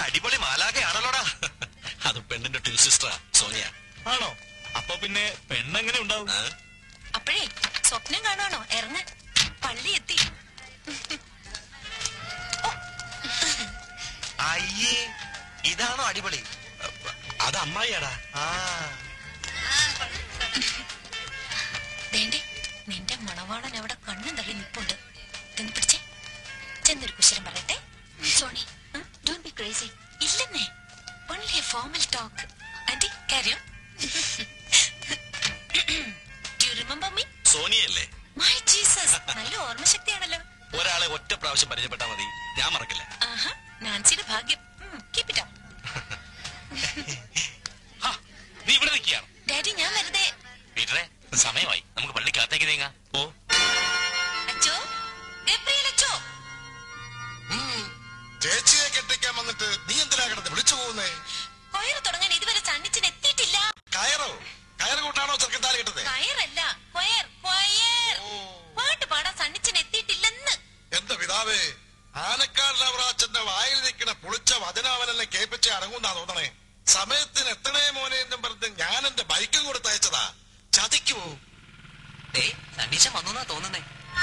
അടിപൊളി മാലാകയാണല്ലോടാ അത് പെണ്ണിന്റെ ട്വിൻ സിസ്റ്ററാ സോനിയ ആണോ അപ്പൊ പിന്നെ പെണ്ണെങ്ങനെ ഉണ്ടാവും ആ? അപ്പോഴേ സ്വപ്നം കാണുവാണോ ഇറങ്ങ് പള്ളി എത്തി അയ്യേ ഇതാണോ അടിപൊളി അത് അമ്മായിയാടാ ആ വേണ്ടേ നിന്റെ മണവാളൻ അവിടെ കണ്ണും തള്ളി നിപ്പുണ്ട് എന്ന് പിടിച്ചേ ചെന്നൊരു കുശലം പറയട്ടെ സോണി ഡോണ്ട് ബി ക്രേസി ഇല്ലെന്നേ only a formal talk aunty കാര്യം ഡു റിമെമ്പർ മീ സോനിയല്ലേ മൈ ജീസസ് നല്ല ഓർമ്മശക്തിയാണല്ലോ ഒരാളെ ഒറ്റ പ്രാവശ്യം പരിചയപ്പെട്ടാ മതി ഞാൻ മറക്കില്ല ആഹാ നാൻസിയുടെ ഭാഗ്യം കീപ് ഇറ്റ് അപ്പ് ഹാ, നീ ഇവിടെ നിൽക്കുകയാണ് ഡാഡി ഞാൻ വെറുതെ പീറ്ററെ സമയമായി നമുക്ക് പള്ളിക്കകത്തേക്ക് നീങ്ങാം ഓ അച്ചോ ഗബ്രിയേൽ അച്ചോ ചേച്ചിയെ കെട്ടിക്കാൻ വന്നിട്ട് നീ എന്തിനാ കിടന്ന് വിളിച്ചു പോകുന്നേ കൊയറ് തുടങ്ങാൻ ഇതുവരെ സണ്ണിച്ചിന് എത്തിയിട്ടില്ല കയറോ കയറ് കൂട്ടാണോ ചെറുക്കൻ താലി കിട്ടുന്നത് കയറല്ല കൊയർ കൊയർ ഓ. പാട്ട് പാടാൻ സണ്ണിച്ചിന് എത്തിയിട്ടില്ലെന്ന് എന്റെ പിതാവേ ആനക്കാട് ലവറാച്ചന്റെ വായിൽ നിൽക്കുന്ന പുളിച്ച വചനാവനെന്നെ കേൾപ്പിച്ച് അടങ്ങുന്നാ തോന്നണേ സമയത്തിന് എത്തണേ മോനെ എന്നും പറഞ്ഞ് ഞാൻ എന്റെ ബൈക്കും കൊടുത്തയച്ചതാ ചതിക്കുമോ സണ്ടീശം വന്നു തോന്നുന്നേ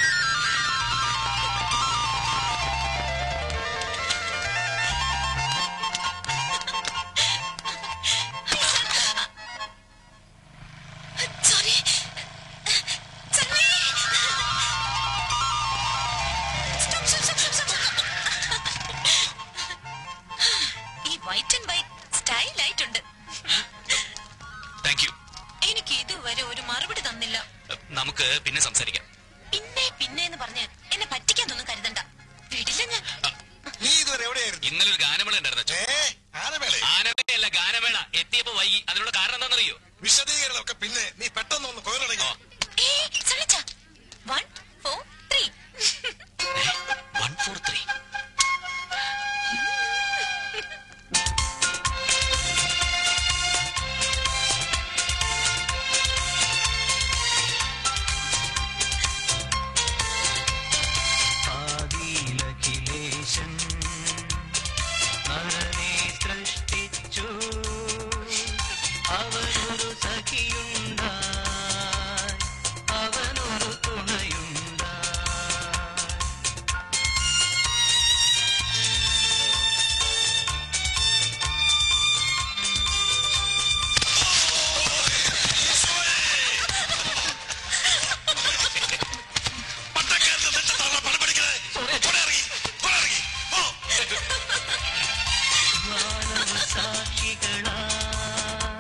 sorry Sunny stop stop stop stop ഈ വൈറ്റ് ആൻഡ് വൈറ്റ് സ്റ്റൈൽ ആയിട്ടുണ്ട് താങ്ക് യു എനിക്ക് ഇതുവരെ ഒരു മറുപടി തന്നില്ല നമുക്ക് പിന്നെ സംസാരിക്കാം പിന്നെ പിന്നെ എന്ന് പറഞ്ഞ് എന്നെ പറ്റിക്കാൻ തോന്നും കരുതണ്ട വിടില്ല ഞാൻ നീ ഇതുവരെ എവിടെയായിരുന്നു ഇന്നലെ ഒരു ഗാനമേള ഉണ്ടായിരുന്നു അച്ഛൻ. ഏ ആനമേളെ ആനമേളയല്ല ഗാനമേള എത്തിയപ്പോ വൈകി അതിനുള്ള കാരണം എന്താണെന്നറിയോ വിശദീകരണമൊക്കെ പിന്നെ നീ പെട്ടെന്ന് ഒന്ന് കൊയറടങ്ങി ഓ. ഏ സണിച്ച one four three one four three ആദിയിലഖിലേശൻ നരനെ സൃഷ്ടിച്ചു അവനൊരു സഖിയുണ്ടായി അവനൊരു തുണയുണ്ടായി പട്ടക്കാരന്റെ നെഞ്ചത്താണ് പണം പിടിക്കണേ. പോടെ ഇറങ്ങി, പോടെ ഇറങ്ങി, പോ. മാനവ സാക്ഷികളായി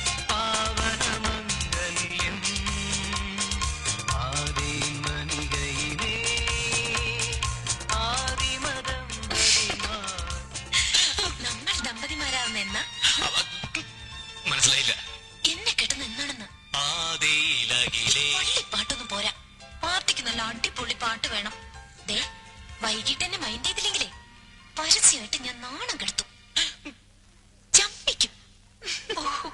പാവനമംഗല്യം ആദിമനികയിലേ ആദിമദമ്പതിമാർ നമ്മൾ ദമ്പതിമാരാവുന്ന എന്നാ മനസ്സിലായില്ല എന്നെ കെട്ടുന്ന എന്നാണെന്ന് ആദിയിലകിലേ പാട്ടൊന്നും പോരാ പാർട്ടിക്ക് നല്ല അടിപൊളി പാട്ട് വേണം ദേ വൈകിട്ട് എന്നെ മൈൻഡ് ചെയ്തില്ലെങ്കിലേ പരസ്യമായിട്ട് ഞാൻ നാണം കെടുത്തു ചമ്പിക്കും ഓഹോ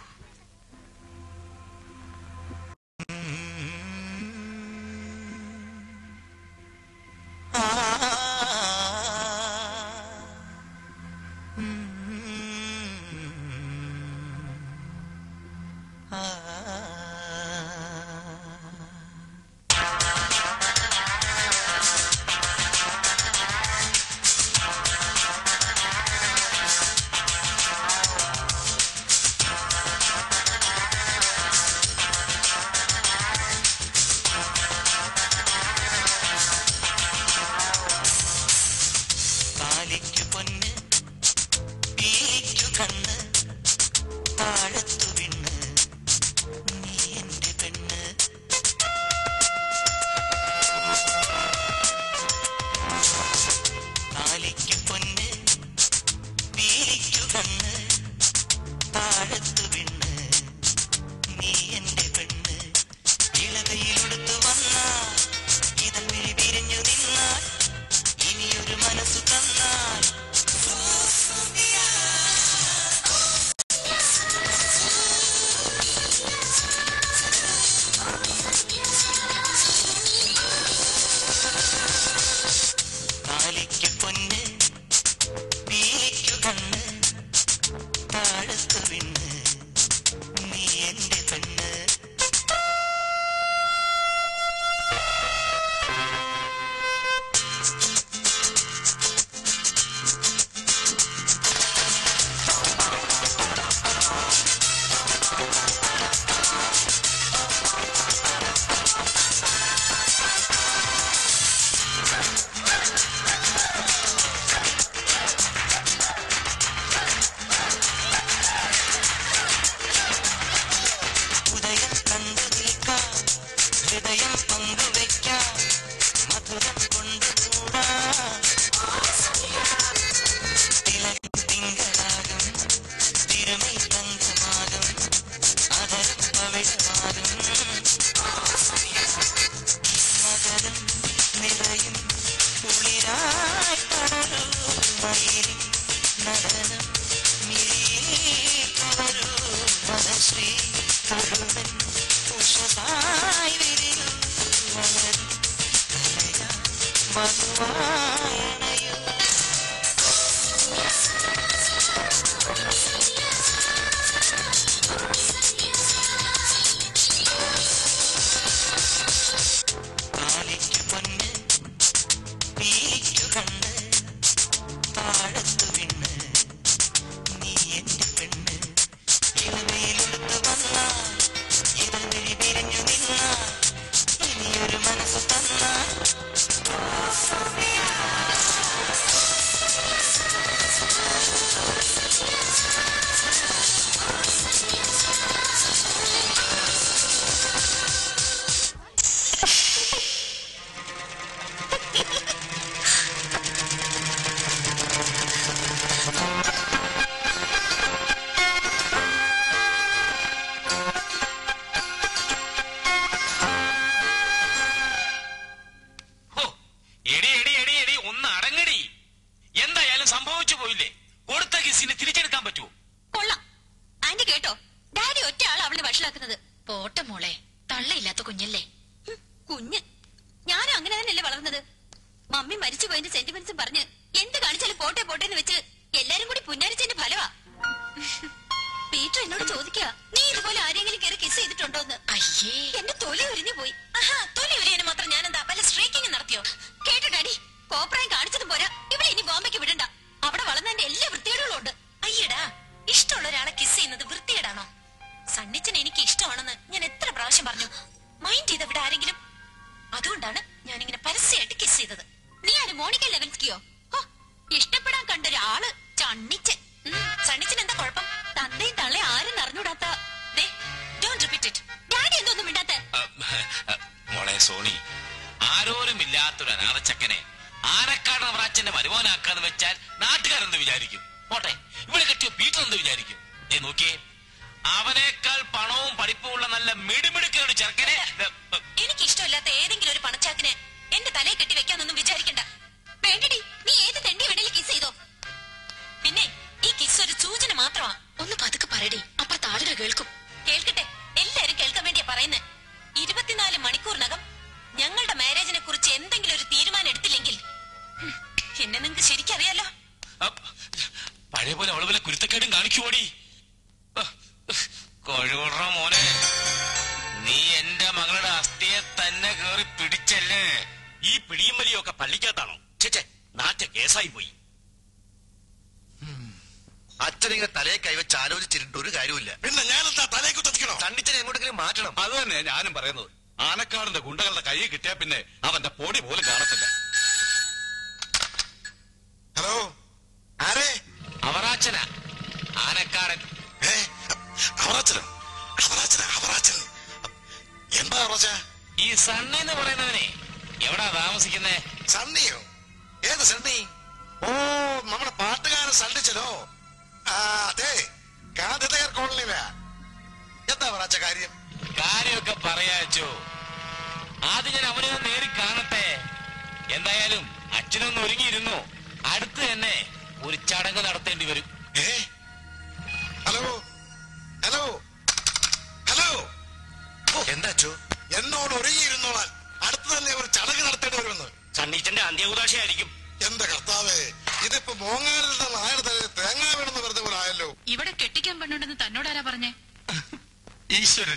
ആ മധുവായനയോ താലിക്കു പൊന്ന് പീലിക്കു കണ്ണ് താഴത്തു വിണ്ണ് നീ എന്റെ പെണ്ണ് ഇളവയിലെടുത്തു വന്ന ഇടവഴി പിരിഞ്ഞു നിന്ന ഇനിയൊരു മനസ്സ് തന്ന ഹോ, എടി എടി എടി എടി ഒന്ന് അടങ്ങടി എന്തായാലും സംഭവിച്ചു പോയില്ലേ കൊടുത്ത കിസിന് തിരിച്ചെടുക്കാൻ പറ്റുമോ കൊള്ളാം ആന്റി കേട്ടോ ഡാഡി ഒറ്റ ആൾ അവളെ വഷളാക്കുന്നത് പോട്ടെ മോളെ തള്ളയില്ലാത്ത കുഞ്ഞല്ലേ ഹും, കുഞ്ഞ് ഞാനും അങ്ങനെ തന്നെയല്ലേ വളർന്നത് മമ്മി മരിച്ചു പോയതിന്റെ സെന്റിമെന്റ്സും പറഞ്ഞ് എന്ത് കാണിച്ചാലും പോട്ടെ പോട്ടെ എന്ന് വെച്ച് എല്ലാരും കൂടി പുന്നാരിച്ചതിന്റെ ഫലവാ പീറ്റർ എന്നോട് ചോദിക്കുക നീ ഇതുപോലെ ആരെങ്കിലും കയറി കിസ് ചെയ്തിട്ടുണ്ടോന്ന് അയ്യേ എന്റെ തൊലി ഉരിഞ്ഞു പോയി തൊലി ഉരിയാന് മാത്രം ഞാൻ എന്താ വല്ല സ്ട്രൈക്കിംഗ് നടത്തിയോ കേട്ടോ ഡാഡി കോപ്രായം കാണിച്ചതും പോരാ ഇവിടെ ഇനി ബോംബെക്ക് വിടണ്ട അവിടെ വളർന്നതിന്റെ എല്ലാ വൃത്തികേടുകളും ഉണ്ട് അയ്യടാ ഇഷ്ടമുള്ള ഒരാളെ കിസ് ചെയ്യുന്നത് വൃത്തികേടാണോ സണ്ണിച്ചൻ എനിക്ക് ഇഷ്ടമാണെന്ന് ഞാൻ എത്ര പ്രാവശ്യം പറഞ്ഞു മൈൻഡ് ചെയ്ത ഇവിടെ ആരെങ്കിലും അതുകൊണ്ടാണ് ഞാൻ ഇങ്ങനെ പരസ്യമായിട്ട് കിസ് ചെയ്തത് നീ ആര് മോണിക്ക ലെവൽസ്കിയോ ഹോ, ഇഷ്ടപ്പെടാൻ കണ്ട ഒരാള് ചണ്ണിച്ചൻ ഉം, ചണ്ണിച്ചൻ എന്താ കുഴപ്പം തന്തയും തള്ളെ ആരും അറിഞ്ഞൂടാത്ത ഡാഡി എന്തൊന്നും മിണ്ടാത്ത മോളെ സോണി ആരോരുമില്ലാത്തൊരു അനാഥച്ചക്കനെ ആനക്കാട് നവറാച്ചന്റെ മരുമോനാക്കാന്ന് വെച്ചാൽ നാട്ടുകാരെന്ത് വിചാരിക്കും പോട്ടെ ഇവിടെ കെട്ടിയ പീറ്റർ എന്ത് വിചാരിക്കും ഏ നോക്കിയേ അവനേക്കാൾ പണവും പഠിപ്പുമുള്ള നല്ല മിടുമിടുക്കൊരു ചെറുക്കനെ ദേ, ഏ, എനിക്ക് ഇഷ്ടമില്ലാത്ത ഏതെങ്കിലും ഒരു പണച്ചാക്കിനെ എന്റെ തലയിൽ കെട്ടി വെക്കാനൊന്നും വിചാരിക്കണ്ട വേണ്ടടി നീ ഏത് തെണ്ടി വേണേലും കിസ് ചെയ്തോ പിന്നെ ഈ കിസ് ഒരു സൂചന മാത്രമാ ഒന്ന് പതുക്കെ പറയടി അപ്പുറത്ത് ആളുകൾ കേൾക്കും കേൾക്കട്ടെ എല്ലാരും കേൾക്കാൻ വേണ്ടിയാ പറയുന്നേ ഇരുപത്തിനാല് മണിക്കൂറിനകം ഞങ്ങളുടെ മാരേജിനെ കുറിച്ച് എന്തെങ്കിലും ഒരു തീരുമാനം എടുത്തില്ലെങ്കിൽ ഹും, എന്നെ നിങ്ങക്ക് ശരിക്കറിയാലോ അപ്പ്, പഴയ പോലെ അവള് വല്ല കുരുത്തക്കേടും കാണിക്കുവോടി കൊഴുകുറ മോനെ നീ എന്റെ മകളുടെ അസ്ഥിയെ തന്നെ കേറി പിടിച്ചല്ലേ ഈ പിടിയും വലിയും ഒക്കെ പള്ളിക്കകത്താണോ ചേച്ചേ നാറ്റ കേസായി പോയി അച്ഛനിങ്ങനെ തലയെ കൈവച്ച് ആലോചിച്ചിട്ടുണ്ട് ഒരു കാര്യമില്ല പിന്നെ ഞാനെന്താ തലയെ കുത്തിക്കണോ തണ്ണിച്ചനെ എങ്ങോട്ടെങ്കിലും മാറ്റണം അത് തന്നെ ഞാനും പറയുന്നത് ആനക്കാടിന്റെ ഗുണ്ടകളുടെ കൈ കിട്ടിയാ പിന്നെ അവന്റെ പൊടി പോലും കാണത്തില്ല ഹലോ ആരേ അവറാച്ചന ആനക്കാരൻ ഏ അവറാച്ചനോ അവറാച്ചന അവറാച്ചൻ എന്താ അവറാച്ച ഈ സണ്ണി എന്ന് പറയുന്നവനെ എവിടാ താമസിക്കുന്നേ സണ്ണിയോ ഏത് സണ്ണി ഓ നമ്മുടെ പാട്ടുകാരൻ സണ്ണിച്ചനോ ആ അതെ ഗാന്ധിനഗർ കോളനിയിലാ എന്താ അവറാച്ച കാര്യം കാര്യമൊക്കെ പറയാച്ചോ ആദ്യം ഞാൻ അവനെ ഒന്ന് നേരി കാണട്ടെ എന്തായാലും അച്ഛനൊന്ന് ഒരുങ്ങിയിരുന്നു അടുത്ത് തന്നെ ഒരു ചടങ്ങ് നടത്തേണ്ടി വരും ഏ ഹലോ ഹലോ ഹലോ എന്താ അച്ചോ എന്നോട് ഒരുങ്ങിയിരുന്നോളാൻ അടുത്ത് തന്നെ ഒരു ചടങ്ങ് നടത്തേണ്ടി വരുമെന്ന് സണ്ണീച്ചന്റെ അന്ത്യകുദാശയായിരിക്കും എന്റെ കർത്താവേ ഇതിപ്പോ മോങ്ങാലിൽ നിന്ന് ആയുടെ തലയിൽ തേങ്ങ വീണെന്ന് വെറുതെ പോലെ ആയല്ലോ ഇവിടെ കെട്ടിക്കാൻ പെണ്ണുണ്ടെന്ന് തന്നോടാരാ പറഞ്ഞേ ഈശ്വരൻ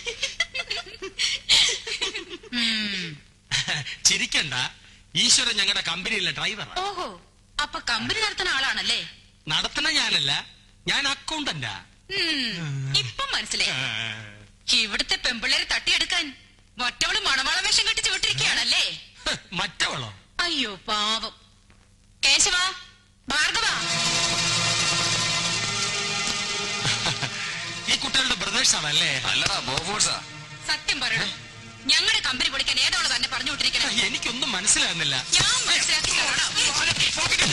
ചിരിക്കണ്ട ഈശ്വരൻ ഞങ്ങളുടെ കമ്പനിയിലെ ഡ്രൈവറാ ഓഹോ അപ്പൊ കമ്പനി നടത്തുന്ന ആളാണല്ലേ നടത്തണ ഞാനല്ല ഞാൻ അക്കൗണ്ടന്റാ ഉം, ഇപ്പം മനസ്സിലായി ഇവിടുത്തെ പെമ്പിള്ളേരെ തട്ടിയെടുക്കാൻ മറ്റവള് മണവാള വേഷം കെട്ടിച്ച് വിട്ടിരിക്കുകയാണല്ലേ ഹ്, മറ്റവളോ അയ്യോ പാവം കേശവ ഭാർഗവ ഈ കുട്ടികളുടെ ബ്രദേഴ്സ് ആണല്ലേ അല്ലടാ ബോഫോഴ്സാ സത്യം പറയണം ഞങ്ങളുടെ കമ്പനി പൊളിക്കാൻ ഏതോളം തന്നെ പറഞ്ഞു വിട്ടിരിക്കണേ എനിക്കൊന്നും മനസ്സിലാകുന്നില്ല ഞാൻ മനസ്സിലാക്കി തരണം.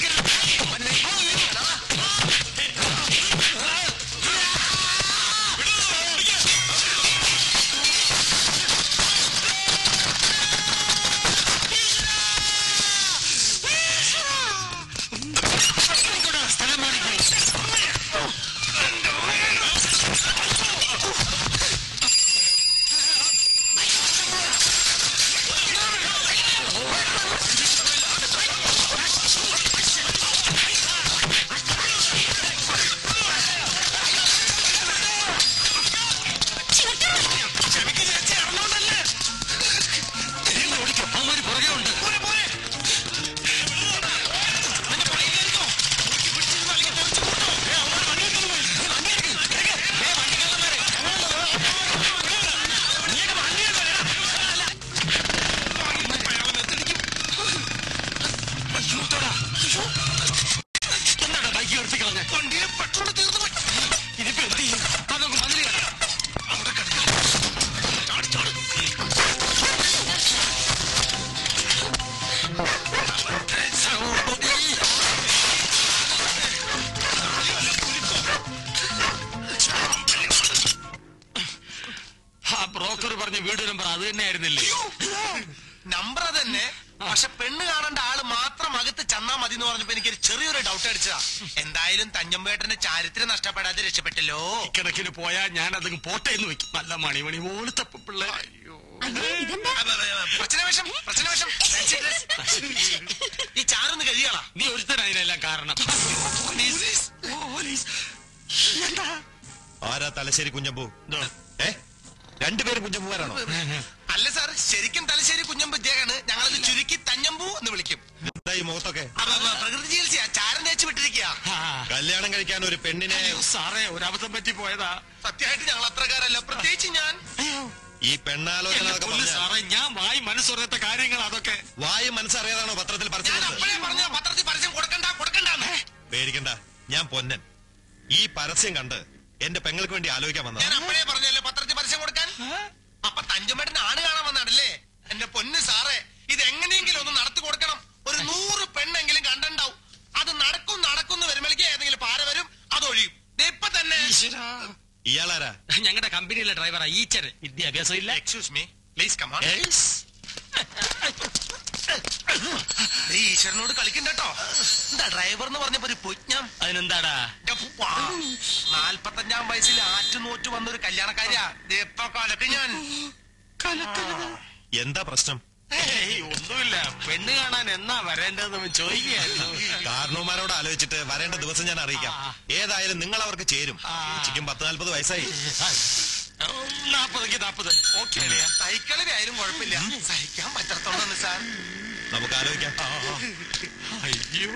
സ്ഥലം മാറിക്കോ. എന്താടാ ബൈക്ക് നിർത്തി കളഞ്ഞ വണ്ടിയിൽ പെട്രോൾ തീർന്നു പോയി. ഇതിപ്പോ എന്ത് ചെയ്യും അതൊക്കെ മതിൽ കയറാം അവിടെ കിടക്ക്. ചാട്, ചാട്. ആ ബ്രോക്കർ പറഞ്ഞ വീട് നമ്പർ അത് തന്നെ ആയിരുന്നില്ലേ നമ്പർ തന്നെ പക്ഷെ പെണ്ണ് കാണേണ്ട ആള് മാത്രം അകത്ത് ചെന്നാ മതി എന്ന് പറഞ്ഞപ്പോ എനിക്കൊരു ചെറിയൊരു ഡൗട്ട് അടിച്ചതാ എന്തായാലും തഞ്ഞമ്പേട്ടന്റെ ചാരിത്രം നഷ്ടപ്പെടാതെ രക്ഷപ്പെട്ടല്ലോ ഇക്കണക്കിന് പോയാ ഞാൻ അതങ്ങ് പോട്ടെ എന്ന് വെക്കും നല്ല മണിമണി പോലത്തെ പിള്ളേ അയ്യോ ഇതെന്താ പ്രശ്നവേഷം പ്രശ്നവേഷം ഈ ചാറൊന്ന് കഴിയളാ നീ ഒരുത്തൻ അതിനെല്ലാം കാരണം ആരാ തലശ്ശേരി കുഞ്ഞമ്പു ഏ രണ്ടുപേരും കുഞ്ഞമ്പുമാരാണോ അല്ല സാർ ശരിക്കും തലശ്ശേരി കുഞ്ഞമ്പ് ഇദ്ദേഹമാണ് ഞങ്ങളത് ചുരുക്കി തഞ്ഞമ്പൂ എന്ന് വിളിക്കും എന്താ ഈ മുഖത്തൊക്കെ അപ്പൊ, അപ്പൊ, പ്രകൃതി ചികിത്സയാ ചാരം തേച്ച് വിട്ടിരിക്കുക കല്യാണം കഴിക്കാൻ ഒരു പെണ്ണിനെ സാറേ ഒരബദ്ധം പറ്റി പോയതാ സത്യമായിട്ട് ഞങ്ങൾ അത്രക്കാരല്ല പ്രത്യേകിച്ച് ഞാൻ ഈ പെണ്ണാലോചന എന്നെ എന്നൊക്കെ കൊല്ല് പറഞ്ഞാൽ സാറേ ഞാൻ വായി മനസ്സുറത്തെ കാര്യങ്ങൾ അതൊക്കെ വായു മനസ്സറിയാതാണോ പത്രത്തിൽ പരസ്യം ഞാൻ കൊടുത്തത്? അപ്പോഴേ പറഞ്ഞ പത്രത്തിൽ പരസ്യം കൊടുക്കണ്ട കൊടുക്കണ്ടെന്ന് പേടിക്കണ്ട ഞാൻ പൊന്നൻ ഈ പരസ്യം കണ്ട് എന്റെ പെങ്ങൾക്ക് വേണ്ടി ആലോചിക്കാൻ ഞാൻ വന്നതാ അപ്പോഴേ പറഞ്ഞല്ലേ പത്രത്തിൽ പരസ്യം കൊടുക്കാൻ അപ്പൊ തഞ്ചുമേട്ടന് ആണ് കാണാൻ വന്നാണല്ലേ എന്റെ പൊന്ന് സാറേ ഇത് എങ്ങനെയെങ്കിലും ഒന്ന് നടത്തി കൊടുക്കണം ഒരു നൂറ് പെണ്ണെങ്കിലും കണ്ടുണ്ടാവും അത് നടക്കും നടക്കും എന്ന് വരുമ്പോഴേക്ക് ഏതെങ്കിലും പാര വരും അതൊഴിയും ദേ ഇപ്പൊ തന്നെ ഇയാളാരാ ഞങ്ങളുടെ കമ്പനിയിലെ ഡ്രൈവറാ ഈച്ചർ വിദ്യാഭ്യാസം ഇല്ല എക്സ്ക്യൂസ് മീ പ്ലീസ് കമാ ഈശ്വരനോട് കളിക്കണ്ടോ എന്താ ഡ്രൈവർ എന്ന് പറഞ്ഞപ്പോ ഒരു പൊജ്ഞം അതിനെന്താടാ എന്റെ ഉപ്പാ. നാൽപ്പത്തഞ്ചാം വയസ്സിൽ ആറ്റുനോറ്റ് വന്നൊരു കല്യാണക്കാരിയാ ദേ ഇപ്പൊ കൊലക്ക് ഞാൻ എന്താ പ്രശ്നം ഏയ് ഒന്നുമില്ല പെണ്ണ് കാണാൻ എന്നാ വരേണ്ടതെന്ന് ചോദിക്കുകയായിരുന്നു കാരണവന്മാരോട് ആലോചിച്ചിട്ട് വരേണ്ട ദിവസം ഞാൻ അറിയിക്കാം ആ. ഏതായാലും നിങ്ങൾ അവർക്ക് ചേരും ആ. ചിക്കും പത്ത് നാൽപ്പത് വയസ്സായി നാപ്പതെങ്കിൽ നാപ്പത് ഓക്കെ അല്ലയാ സൈക്കിളിൽ ആയാലും കുഴപ്പമില്ല സഹിക്കാൻ പറ്റത്തോളാണ് സാർ നമുക്ക് ആലോചിക്കാം അയ്യോ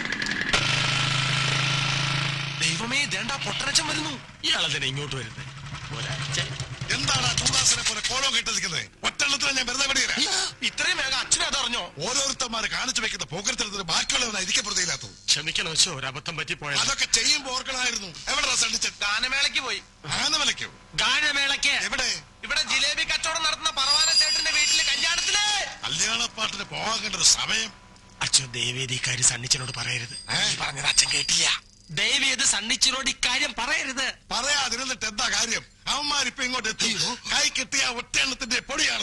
ദൈവമേ ദേണ്ട പൊട്ടനച്ചൻ വരുന്നു ഇയാളതിനെ ഇങ്ങോട്ട് വരുന്നത് ഒരാഴ്ച എന്താണ് ചൂടാസിനെ പോലെ കോലോ കിട്ടി നിൽക്കുന്നത് ഒറ്റെണ്ണത്തിനെ ഞാൻ വെറുതെ വിടുകയില്ല ഇത്രയും വേഗം അച്ഛനെ അതറിഞ്ഞോ ഓരോരുത്തന്മാര് കാണിച്ചു വെക്കുന്ന പോക്കരത്തിന് ബാക്കിയുള്ളവനാ ഇരിക്കപ്പെടുത്തില്ലാത്തത് ക്ഷമിക്കണം വെച്ചോ ഒരബദ്ധം പറ്റി പോയത് അതൊക്കെ ചെയ്യുമ്പോ ഓർക്കണമായിരുന്നു എവിടെ സണ്ടിച്ച് ഗാനമേളയ്ക്ക് പോയി ആനമലയ്ക്കോ ഗാനമേളയ്ക്ക് എവിടെ ഇവിടെ ജിലേബി കച്ചവടം നടത്തുന്ന പറവാന ചേട്ടന്റെ വീട്ടില് കല്യാണത്തില് കല്യാണപ്പാട്ടിന് പോകാൻ കണ്ട ഒരു സമയം അച്ഛൻ ദേവേദി ഇക്കാര്യം സണ്ണിച്ചനോട് പറയരുത് ഏ? പറഞ്ഞത് അച്ഛൻ കേട്ടില്ല ദേവേദ് സണ്ണിച്ചനോട് ഇക്കാര്യം പറയരുത് പറയാതിരുന്നിട്ട് എന്താ കാര്യം അവന്മാരിപ്പൊ ഇങ്ങോട്ട് എത്തി കൈ കിട്ടിയ ഒറ്റെണ്ണത്തിന്റെ പൊടിയാണ്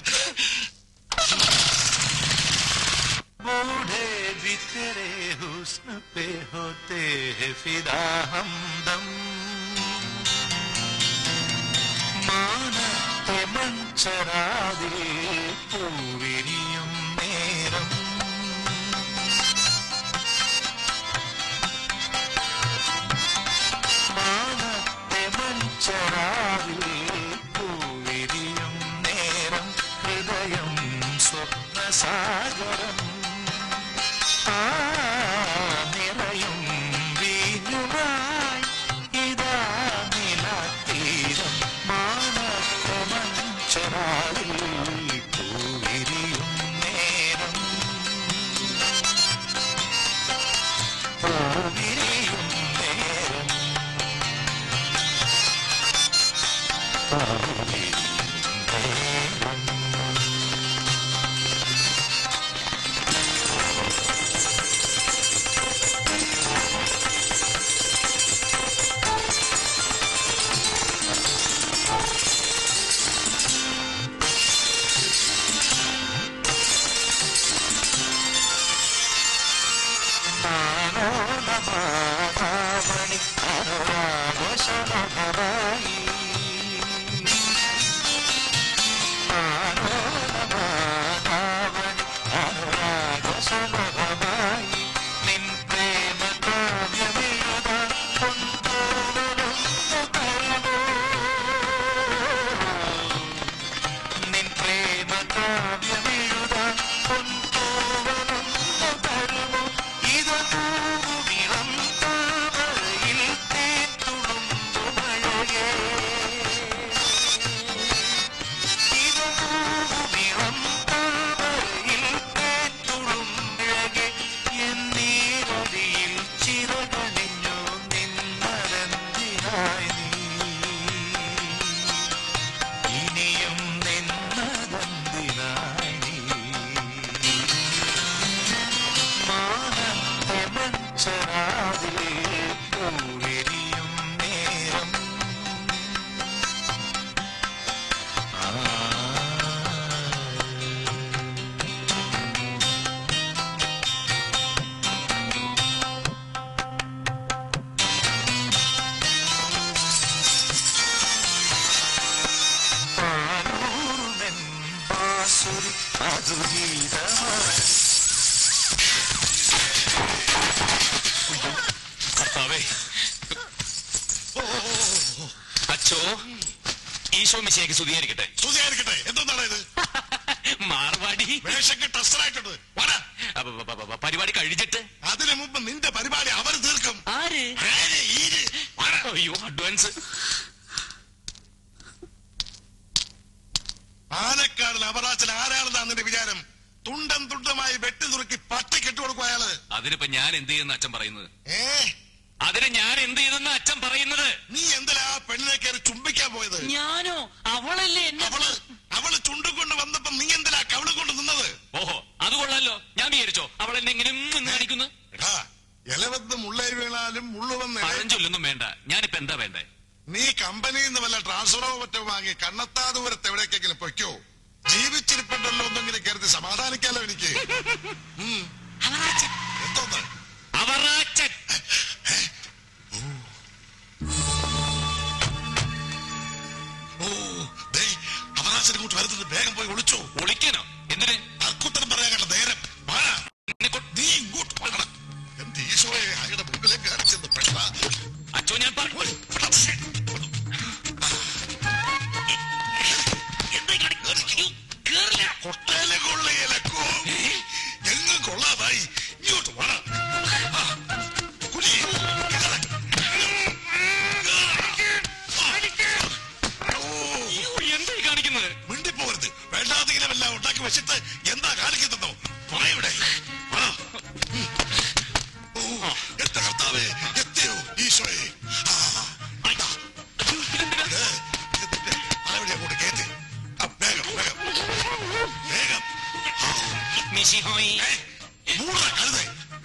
बूढ़े भी तेरे हुस्न पे होते हैं फिदा हमदम മാനത്തെ മൺചരാതിൽ പൂവിരിയും നേരം മാനത്തെ മൺചരാതിൽ പൂവിരിയും നേരം ഹൃദയം സ്വപ്നസാഗരം ആ നിറയും വീഞ്ഞുമായി ഇതാ നിലത്തീരം മാനത്തെ മൺചരാതിൽ പൂവിരിയും നേരം പൂവിരിയും നേരം പൂവിരിയും നേരം ആനോലമാതാവണി അനുരാഗശലഭമായി ആനോലമാതാവണി അനുരാഗശലഭമായി നിൻ പ്രേമ കാവ്യമെഴുതാൻ കൊണ്ടുവരുന്നു തരുമോ നിൻ പ്രേമ കാവ്യമെഴുതാൻ കൊണ്ടുവരുന്നു തരുമോ ഇതൊന്നൂറുമിളം താമരയിൽ തേൻ തുളുമ്പു മഴയേ ഈശോ മിശിയാക്കി സ്തുതിയായിരിക്കട്ടെ സ്തുതിയായിരിക്കട്ടെ എന്താണ് ഇത് മാർവാടി വേഷം കെട്ട് അസ്തരായിട്ടുണ്ട് വാടാ. അപ്പൊ, പ, പ, പ, പരിപാടി കഴിച്ചിട്ട് അതിനു മുമ്പ് നിന്റെ പരിപാടി അവർ തീർക്കും ആര് ആര്? ഈര്? വാടാ. അയ്യോ അഡ്വാൻസ് പാലക്കാടിൽ അപരാച്ചൻ ആരാണെന്നാ നിന്റെ വിചാരം തുണ്ടം തുണ്ടമായി വെട്ടി നുറുക്കി പട്ടി കെട്ടുകൊടുക്കും അയാള് അതിനിപ്പോ ഞാൻ എന്ത് ചെയ്യുന്ന അച്ഛൻ പറയുന്നത് ഏ അതിന് ഞാൻ എന്ത് ചെയ്തെന്ന് അച്ഛൻ പറയുന്നത് നീ എന്തിനാ ആ പെണ്ണിനെ കയറി ചുംബിക്കാൻ പോയത് ഞാനോ അവളല്ലേ അവള് അവള് ചുണ്ടും കൊണ്ട് വന്നപ്പോ നീ എന്തിനാ കവള് കൊണ്ട് നിന്നത് ഓഹോ അത് കൊള്ളാലോ ഞാൻ വിചാരിച്ചോ അവൾ എന്നെ ഇങ്ങനെ നിന്ന് കാണിക്കുന്നു എടാ ഇലവത്ത് മുള്ളേരി വീണാലും മുള്ളു വന്ന് പഴഞ്ചൊല്ലൊന്നും വേണ്ട ഞാനിപ്പോ എന്താ വേണ്ടേ നീ കമ്പനിയിൽ നിന്ന് വല്ല ട്രാൻസ്ഫറോ മറ്റോ വാങ്ങി കണ്ണത്താ ദൂരത്ത് എവിടേക്കെങ്കിലും പൊയ്ക്കോ ജീവിച്ചിരിപ്പുണ്ടല്ലോ എന്നെങ്കിലും കരുതി സമാധാനിക്കാലോ എനിക്ക് ഉം. എന്തോന്ന് അവറാച്ചൻ ഓ ദേ അവരാശൻ ഇങ്ങോട്ട് വരുന്നത് വേഗം പോയി ഒളിച്ചോ ഒളിക്കനോ എന്തിന് അർക്കുത്തരം പറയാൻ കണ്ട നേരം വാടാ. എന്നെ കൊ- നീ ഇങ്ങോട്ട് വരണം എന്റെ ഈശോയെ അയാളുടെ മുമ്പിലേക്ക് കാണിച്ചെന്ന് പെട്ട അച്ഛോ ഞാൻ പറഞ്ഞു കൊട്ടയിലെ കൊള്ളയിലക്കോ എങ്ങും കൊള്ളാതായി ഇങ്ങോട്ട് വേണം കുലി കേറ്. ഓ എന്തായി കാണിക്കുന്നത് മിണ്ടിപ്പോരുത് വേണ്ടാതെങ്കിലും എല്ലാം ഉണ്ടാക്കി വെച്ചിട്ട് എന്താ കാണിക്കുന്നതോ പറയൂടെ ഓ എന്റെ കർത്താവേ എത്തിയോ ഈശോയെ ആ, ഇതാ. ഇത് ഇതിന്റെ ആവിടെ അങ്ങോട്ട് കേറ്റ് ആ, വേഗം വേഗം വേഗം മിശിഹോയി മൂട കഴുതേ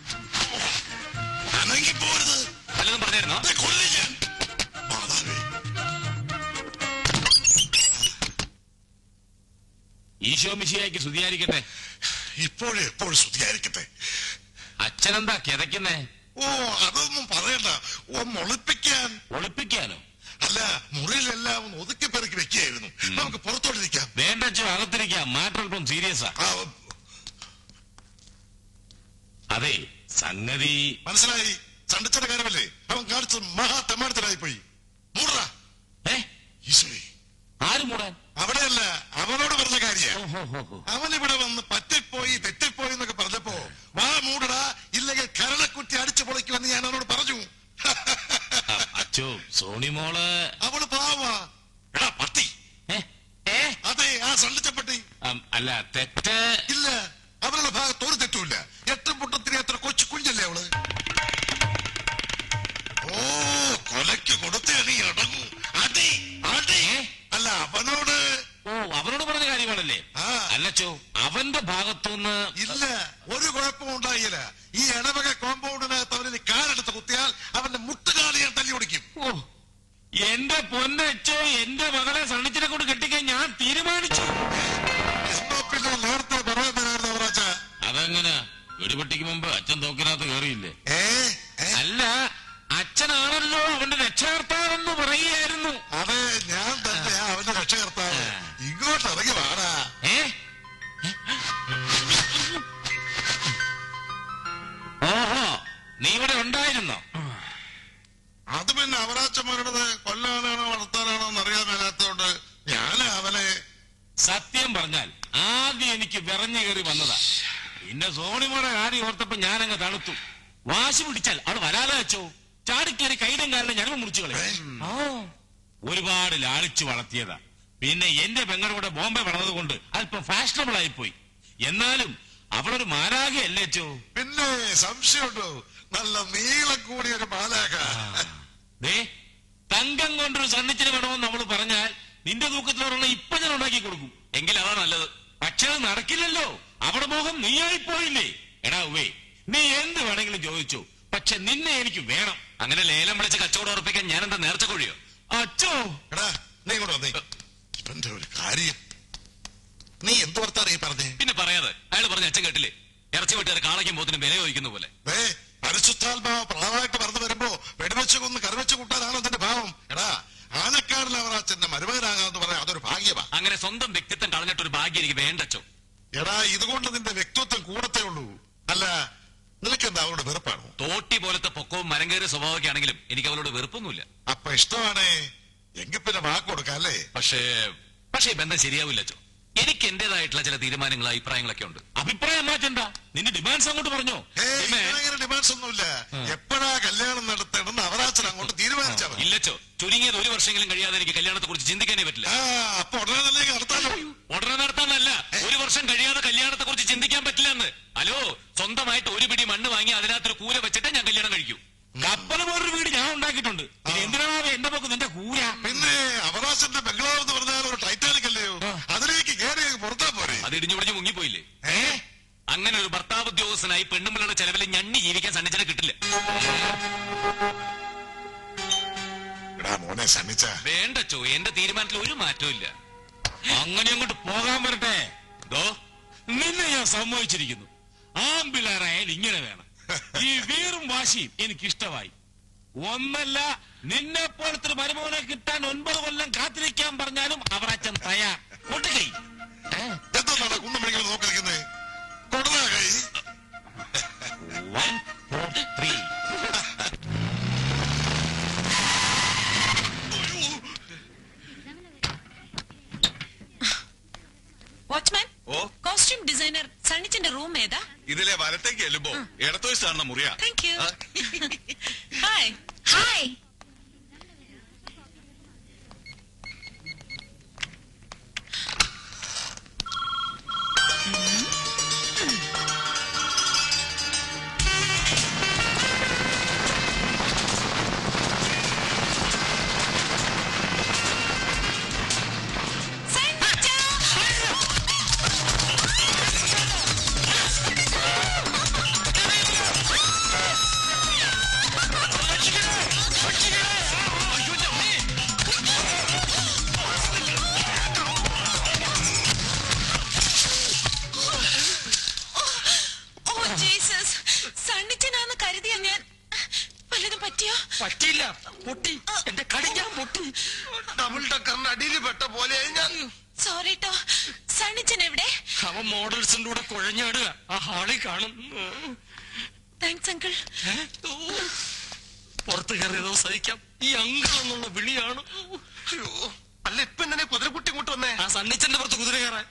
അനങ്ങി പോരുത് വല്ലതും പറഞ്ഞായിരുന്നോ ദേ കൊല്ലി ഞാൻ മാതാവേ ഈശോ മിശിയാക്കി സ്തുതിയായിരിക്കട്ടെ ഇപ്പോഴേ എപ്പോഴും സ്തുതിയായിരിക്കട്ടെ അച്ഛനെന്താ കിതയ്ക്കുന്നേ ഓ അതൊന്നും പറയണ്ട ഒന്ന് ഒളിപ്പിക്കാൻ ഒളിപ്പിക്കാനോ അല്ല മുറിയിലെല്ലാം ഒന്ന് ഒതുക്കി പെറുക്കി വെക്കുകയായിരുന്നു നമുക്ക് പുറത്തോട്ടിരിക്കാം വേണ്ട അച്ഛോ അകത്തിരിക്കാം മാറ്റം അല്പം സീരിയസാ ആ, അതെ സംഗതി മനസ്സിലായി ചണ്ടിച്ചയുടെ കാര്യമല്ലേ അവൻ കാണിച്ചത് മഹാ തെമ്മാടത്തിലായി പോയി മൂടറ ഏ ഈശോയെ ആര് മൂടാൻ അവിടെയല്ല അവനോട് പറഞ്ഞ കാര്യ ഓഹോ ഹോ ഹോ അവൻ ഇവിടെ വന്ന് പറ്റിപ്പോയി തെറ്റിപ്പോയി എന്നൊക്കെ പറഞ്ഞപ്പോ വാ മൂടടാ ഇല്ലെങ്കിൽ കരളക്കുറ്റി അടിച്ചു പൊളിക്കുമെന്ന് ഞാൻ അവനോട് പറഞ്ഞു അ- അച്ഛോ സോണി മോള് അവള് പാവാ എടാ പട്ടി ഏ? ഏ? അതെ ആ സണ്ടിച്ചപ്പട്ടി അം, അല്ല തെറ്റ് ഇല്ല അവളുടെ ഭാഗത്ത് ഒരു തെറ്റുമില്ല എട്ടും പൊട്ടത്തിന് അത്ര കൊച്ചു കുഞ്ഞല്ലേ അവള് ഓ കൊലയ്ക്ക് കൊടുത്തേ നീ അടങ്ങൂ അടി അടി ഏ? അല്ല അവനോട് ഓ അവനോട് പറഞ്ഞ കാര്യമാണല്ലേ ആ. അല്ലച്ചോ അവന്റെ ഭാഗത്തുനിന്ന് ഇല്ല ഒരു കുഴപ്പവും ഉണ്ടായില്ല ഈ ഇടവക കോമ്പൗണ്ടിനകത്ത് അവന് കാലെടുത്ത് കുത്തിയാൽ അവന്റെ മുട്ടുകാലി ഞാൻ തല്ലി ഓടിക്കും ഓ എന്റെ പൊന്നച്ചോ എന്റെ മകളെ സണ്ണിച്ചിനെ കൊണ്ട് കെട്ടിക്കാൻ ഞാൻ തീരുമാനിച്ചു എന്നാ പിന്നെ നേരത്തെ പറയുന്നതിനായിരുന്നു അവറാച്ച അതെങ്ങനെ വെടിപൊട്ടിക്ക് മുമ്പ് അച്ഛൻ തോക്കിനകത്ത് കയറിയില്ലേ ഏ ഏ? അല്ല അച്ഛനാണല്ലോ അവന്റെ രക്ഷകർത്താവെന്ന് പറയുകയായിരുന്നു അതെ ഞാൻ തന്നെ അവന്റെ രക്ഷകർത്താവ് ഇങ്ങോട്ട് ഇറങ്ങി വാടാ ഏ ഓഹോ നീ ഇവിടെ ഉണ്ടായിരുന്നോ അത് പിന്നെ അവറാച്ചന്മാരുടേത് കൊല്ലാനാണോ വളർത്താനാണോ എന്നറിയാൻ മേലാത്തതുകൊണ്ട് ഞാൻ അവനെ സത്യം പറഞ്ഞാൽ ആദ്യം എനിക്ക് വിറഞ്ഞു കയറി വന്നതാ പിന്നെ സോണിമോടെ കാര്യം ഓർത്തപ്പോ ഞാനങ്ങ് തണുത്തു വാശി പിടിച്ചാൽ അവൾ വരാതെ വെച്ചോ ചാടിക്കേറി കൈതം കാരണം ഞങ്ങൾ മുറിച്ചു കളയും ആ, ഒരുപാട് ലാളിച്ചു വളർത്തിയതാ പിന്നെ എന്റെ പെങ്ങളുടെ ബോംബെ വളർന്നത് കൊണ്ട് അല്പം ഫാഷനബിൾ ആയിപ്പോയി എന്നാലും അവളൊരു മാരാകയല്ലേ അച്ചോ പിന്നെ സംശയമുണ്ടോ നല്ല നീളം കൂടിയ ഒരു മാലാക ദേ തങ്കം കൊണ്ടൊരു സണ്ണിച്ചിന് വേണമെന്ന് അവള് പറഞ്ഞാൽ നിന്റെ തൂക്കത്തിലൊരെണ്ണം ഇപ്പൊ ഞാൻ ഉണ്ടാക്കി കൊടുക്കും എങ്കിൽ അതാ നല്ലത് പക്ഷെ അത് നടക്കില്ലല്ലോ അവിടെ മോഹം നീയായി പോയില്ലേ എടാ ഉവേ നീ എന്ത് വേണമെങ്കിലും ചോദിച്ചു പക്ഷെ നിന്നെ എനിക്ക് വേണം അങ്ങനെ ലേലം വിളിച്ച് കച്ചവടം ഉറപ്പിക്കാൻ ഞാൻ എന്താ നേർച്ച കൊഴിയോ അച്ചോ എടാ നീ കൂടെ വന്നേ ഇവന്റെ ഒരു കാര്യം നീ എന്ത് വർത്താനം ഈ പറഞ്ഞേ പിന്നെ പറയാതെ അയാൾ പറഞ്ഞ അച്ഛൻ കേട്ടില്ലേ ഇറച്ചി വെട്ടിയാൽ കാളയ്ക്കും പോത്തിനും വില ചോദിക്കുന്ന പോലെ ദേ പരിശുദ്ധാത്മാവ് പ്രാണമായിട്ട് പറന്നു വരുമ്പോ വെടിവെച്ച് കൊന്ന് കറിവെച്ച് കൂട്ടാനാണോ തന്റെ ഭാവം എടാ ആനക്കാടിലെ അവറാച്ചന്റെ മരുമകനാകാന്ന് പറയാം അതൊരു ഭാഗ്യമാ അങ്ങനെ സ്വന്തം വ്യക്തിത്വം കളഞ്ഞിട്ടൊരു ഭാഗ്യം എനിക്ക് വേണ്ടച്ചോ എടാ ഇതുകൊണ്ട് നിന്റെ വ്യക്തിത്വം കൂടത്തേ ഉള്ളൂ അല്ല നിനക്കെന്താ അവളുടെ വെറുപ്പാണോ തോട്ടി പോലത്തെ പൊക്കവും മരം കയറിയ സ്വഭാവമൊക്കെ ആണെങ്കിലും എനിക്ക് അവളോട് വെറുപ്പൊന്നുമില്ല അപ്പൊ ഇഷ്ടമാണേ എങ്കിൽ പിന്നെ വാക്ക് കൊടുക്കാം അല്ലേ പക്ഷേ പക്ഷേ ഈ ബന്ധം ശരിയാവില്ല അച്ചോ എനിക്ക് എന്റേതായിട്ടുള്ള ചില തീരുമാനങ്ങൾ അഭിപ്രായങ്ങളൊക്കെ ഉണ്ട് അഭിപ്രായം മാറ്റണ്ട നിന്റെ ഡിമാൻഡ്സ് അങ്ങോട്ട് പറഞ്ഞോ ഏയ് ഡിമാൻഡ്സ് ഒന്നുമില്ല എപ്പോഴാ കല്യാണം നടത്തണം അവരാച്ചൻ അങ്ങോട്ട് തീരുമാനിച്ചാ മതി ഇല്ലച്ചോ ചുരുങ്ങിയത് ഒരു വർഷമെങ്കിലും കഴിയാതെ എനിക്ക് കല്യാണത്തെ കുറിച്ച് ചിന്തിക്കാനേ പറ്റില്ല ആ അപ്പൊ ഉടനെ തന്നെ നടത്താലോ ഉടനെ നടത്താനല്ല ഒരു വർഷം കഴിയാതെ കല്യാണത്തെ കുറിച്ച് ചിന്തിക്കാൻ പറ്റില്ല എന്ന് ഹലോ സ്വന്തമായിട്ട് ഒരു പിടി മണ്ണ് വാങ്ങി അതിനകത്തൊരു കൂര വെച്ചിട്ട് ഞാൻ കല്യാണം കഴിക്കൂ കപ്പൽ പോലൊരു വീട് ഞാൻ ഉണ്ടാക്കിയിട്ടുണ്ട് പിന്നെ എന്തിനാണ് എന്റെ പൊക്ക് നിന്റെ കൂര പിന്നെ അവരാശന്റെ ബംഗ്ലാവ് എന്ന് പറഞ്ഞാൽ ഒരു ടൈറ്റാനിക് അല്ലയോ അതിലേക്ക് കയറി അങ്ങ് പുറത്താ പോരെ അത് ഇടിഞ്ഞു പിടിഞ്ഞു മുങ്ങിപ്പോയില്ലേ ഏ അങ്ങനെ ഒരു ഭർത്താവ് ഉദ്യോഗസ്ഥനായി പെണ്ണുമ്പിളുടെ ചെലവിൽ ഞണ്ണി ജീവിക്കാൻ സണ്ണിച്ചിട്ട് കിട്ടില്ല എടാ മോനെ സണ്ണിച്ച വേണ്ടച്ചോ എന്റെ തീരുമാനത്തിൽ ഒരു മാറ്റവും ഇല്ല അങ്ങനെ അങ്ങോട്ട് പോകാൻ വരട്ടെ ദോ നിന്നെ ഞാൻ സമ്മതിച്ചിരിക്കുന്നു ആമ്പിള്ളേരായാൽ ഇങ്ങനെ വേണം ഈ വീറും വാശിയും എനിക്ക് ഇഷ്ടമായി ഒന്നല്ല നിന്നെ പോലത്തെ ഒരു മരുമോനെ കിട്ടാൻ ഒൻപത് കൊല്ലം കാത്തിരിക്കാൻ പറഞ്ഞാലും അവരച്ഛൻ തയ്യാർ കൊണ്ടുകൈ എന്താണ് കുന്നമണികൾ നോക്കിയിരിക്കുന്നത് കൊടുതാ കൈ one four three watchman oh costume designer സണ്ണിച്ചന്റെ റൂം ഏതാ ഇതിലെ വലത്തേക്ക് ചെല്ലുമ്പോ ഇടത്തുവശത്താണ് മുറിയാ താങ്ക് യു ആ. ഹായ് ഹായ് ഓ ജീസസ് സണ്ണിച്ചനാന്ന് കരുതിയ ഞാൻ വല്ലതും പറ്റിയോ പറ്റിയില്ല പൊട്ടി എന്റെ കടിഞ്ഞാൻ പൊട്ടി ഡബിൾ ടക്കറിന്റെ അടിയിൽ പെട്ട പോലെ ഞാൻ സോറി ട്ടോ സണ്ണിച്ചൻ എവിടെ അവൻ മോഡൽസിന്റെ കൂടെ കുഴഞ്ഞാടുക ആ ഹാളിൽ കാണും താങ്ക്സ് അങ്കിൾ പുറത്ത് കയറിയതോ സഹിക്കാം ഈ അങ്കിൾ എന്നുള്ള വിളിയാണ് അല്ല ഇപ്പൊ തന്നെ കുതിരക്കുട്ടി ഇങ്ങോട്ട് വന്നേ ആ സണ്ണിച്ചന്റെ പുറത്ത് കുതിര കയറാൻ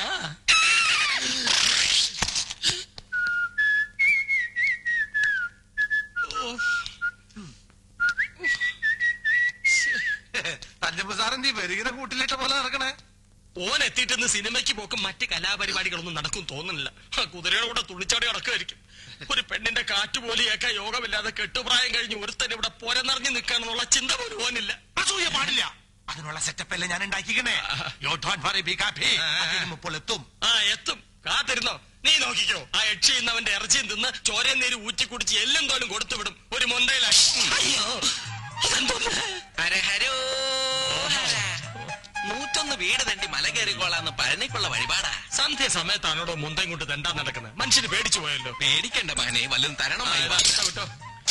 തഞ്ചമ്പ് സാറന്തി വെറുകിനെ കൂട്ടിലിട്ട പോലെ നടക്കണേ ഓൻ എത്തിയിട്ടെന്ന് സിനിമയ്ക്ക് പോക്കും മറ്റ് കലാപരിപാടികളൊന്നും നടക്കും തോന്നുന്നില്ല ആ കുതിരയുടെ കൂടെ തുള്ളിച്ചാടി നടക്കുമായിരിക്കും ഒരു പെണ്ണിന്റെ കാറ്റ് പോലെ ഏക്കാൻ യോഗമില്ലാതെ കെട്ടുപ്രായം കഴിഞ്ഞ് ഒരുത്തൻ ഇവിടെ പോരെന്നറിഞ്ഞ് നിൽക്കാണെന്നുള്ള ചിന്ത പോലും ഓനില്ല അസൂയ പാടില്ല അതിനുള്ള സെറ്റപ്പ് അല്ലേ ഞാൻ ഉണ്ടാക്കിക്കണേ യോ ഡോണ്ട് വറി ബി കാപ്പി ഇപ്പോൾ എത്തും ആ എത്തും കാത്തിരുന്നോ നീ നോക്കിക്കോ ആ യക്ഷി ഇന്നവന്റെ ഇറച്ചിയും തിന്ന് ചോരയും നീര് ഊറ്റി കുടിച്ച് എല്ലാം തോലും കൊടുത്തുവിടും ഒരു മൊന്തയിലായി അയ്യോ ഹരഹരോ നൂറ്റൊന്ന് വീട് തണ്ടി മല കയറിക്കോളാന്ന് പഴനിക്കുള്ള വഴിപാടാ സന്ധ്യ സമയത്താണോടോ മുന്തയും കൊണ്ട് തെണ്ടാൻ നടക്കുന്നത് മനുഷ്യന് പേടിച്ചു പോയല്ലോ പേടിക്കണ്ട മകനെ വല്ലതും തരണം ആ, മയിൽവാ. വിട്ടോ, വിട്ടോ.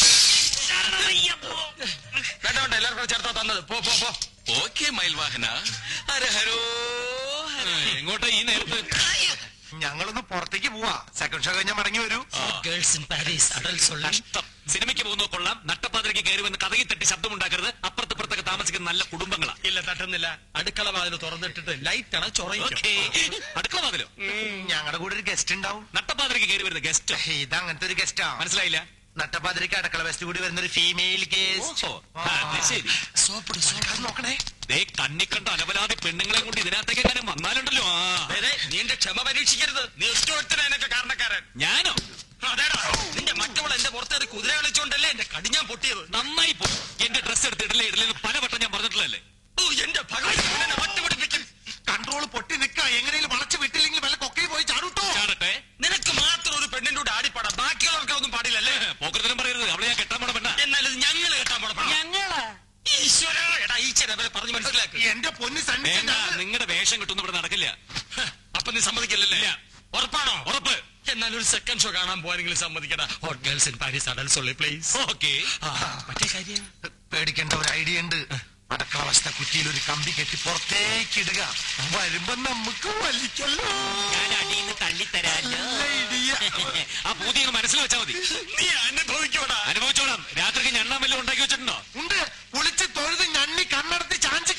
വേണ്ട വേണ്ട എല്ലാവർക്കും ചേർത്താ തന്നത് പോ പോ പോ ഓക്കെ മയിൽവാഹന ഹരഹരോ എങ്ങോട്ടാ ഈ നേരത്ത് ഞങ്ങളൊന്ന് പുറത്തേക്ക് പോവാ സെക്കൻഡ് ഷോ കഴിഞ്ഞാൽ മടങ്ങി വരൂ ഗേൾസ് ഇൻ പാരീസ് കഷ്ടം സിനിമയ്ക്ക് പോകുന്ന കൊള്ളാം നട്ടപ്പാതിരയ്ക്ക് കയറി വന്ന് കഥകി തട്ടി ശബ്ദമുണ്ടാക്കരുത് അപ്പുറത്തിപ്പുറത്തൊക്കെ താമസിക്കുന്ന നല്ല കുടുംബങ്ങളാ ഇല്ല തട്ടുന്നില്ല അടുക്കള വാതിൽ തുറന്നിട്ടിട്ട് ലൈറ്റ് ആണ് ചൊറയും ഓക്കേ. അടുക്കള വാതിലോ ഞങ്ങളുടെ കൂടെ ഒരു ഗസ്റ്റ് ഉണ്ടാവും നട്ടപ്പാതിരയ്ക്ക് കയറി വരുന്ന ഗസ്റ്റ് ഇത് അങ്ങനത്തെ ഒരു ഗസ്റ്റാ മനസ്സിലായില്ല നട്ടപ്പാതിരിക്ക് അടുക്കള വെസ്റ്റ് കൂടി വരുന്ന ഒരു ഫീമെയിൽ ഗസ്റ്റ് ഓഹോ, അത് ശരി സോപ്പിട് സോപ്പിട് നോക്കണേ ദേ കണ്ണിക്കണ്ട അലവലാതി പെണ്ണുങ്ങളെ കൊണ്ട് ഇതിനകത്തേക്ക് എങ്ങനെ വന്നാലുണ്ടല്ലോ ആ ദേ, നീ എന്റെ ക്ഷമ പരീക്ഷിക്കരുത് നീ ഇഷ്ടത്തിനൊക്കെ കാരണക്കാരൻ ഞാനോ അതേടാ നിന്റെ മറ്റവൾ എന്റെ പുറത്തേറി കുതിര കളിച്ചോണ്ടല്ലേ എന്റെ കടിഞ്ഞാൻ പൊട്ടിയത് നന്നായി പോയി എന്റെ ഡ്രസ് എടുത്തിട്ടില്ലേ ഇടലെന്ന് പലവട്ടം ഞാൻ പറഞ്ഞിട്ടുള്ളല്ലേ ഓ എന്റെ ഭഗവതി മറ്റു പിടിപ്പിക്കും കൺട്രോൾ പൊട്ടി നിക്ക എങ്ങനെയും വളച്ച് വിട്ടില്ലെങ്കിൽ വല്ല കൊക്കയിൽ പോയി ചാടൂട്ടോ ചാടട്ടെ നിനക്ക് മാത്രം ഒരു പെണ്ണിന്റെ കൂടെ ആടിപ്പാടാ ബാക്കിയുള്ളവർക്കൊന്നും പാടില്ലല്ലേ പോക്കരത്തിനും പറയരുത് അവളെ ഞാൻ കെട്ടാൻ പോണ പെണ്ണ എന്നാലും ഞങ്ങൾ കേട്ടാൻ പോണം ഈശ്വര എടാ ഈ ചെലവരെ പറഞ്ഞു മനസ്സിലാക്ക് എന്റെ പൊന്ന് സണ്ണി വേണ്ട നിങ്ങളുടെ വേഷം കിട്ടുന്ന ഇവിടെ നടക്കില്ല അപ്പൊ നീ സമ്മതിക്കില്ലല്ലേ ഇല്ല. ഉറപ്പാണോ ഉറപ്പ് എന്നാൽ ഒരു സെക്കൻഡ് ഷോ കാണാൻ പോവാനെങ്കിലും സമ്മതിക്കടാ hot girls in Paris adults only please okay മറ്റേ കാര്യം പേടിക്കേണ്ട ഒരു ഐഡിയ ഉണ്ട് അടക്കളവസ്ഥ കുറ്റിയിൽ ഒരു കമ്പി കെട്ടി പുറത്തേക്ക് ഇടുക വരുമ്പോ നമുക്ക് വലിക്കല്ലോ ഞാൻ അടിയിൽ തള്ളിത്തരാല്ലോ ആ പൂതി അങ്ങ് മനസ്സിൽ വെച്ചാ മതി നീ അനുഭവിക്കോടാ അനുഭവിച്ചോളാം രാത്രിക്ക് ഞണ്ണാൻ വല്ലതും ഉണ്ടാക്കി വെച്ചിട്ടുണ്ടോ ഉണ്ട് കുളിച്ച് തൊഴുത് ഞണ്ണി കണ്ണടത്തി ചാഞ്ച്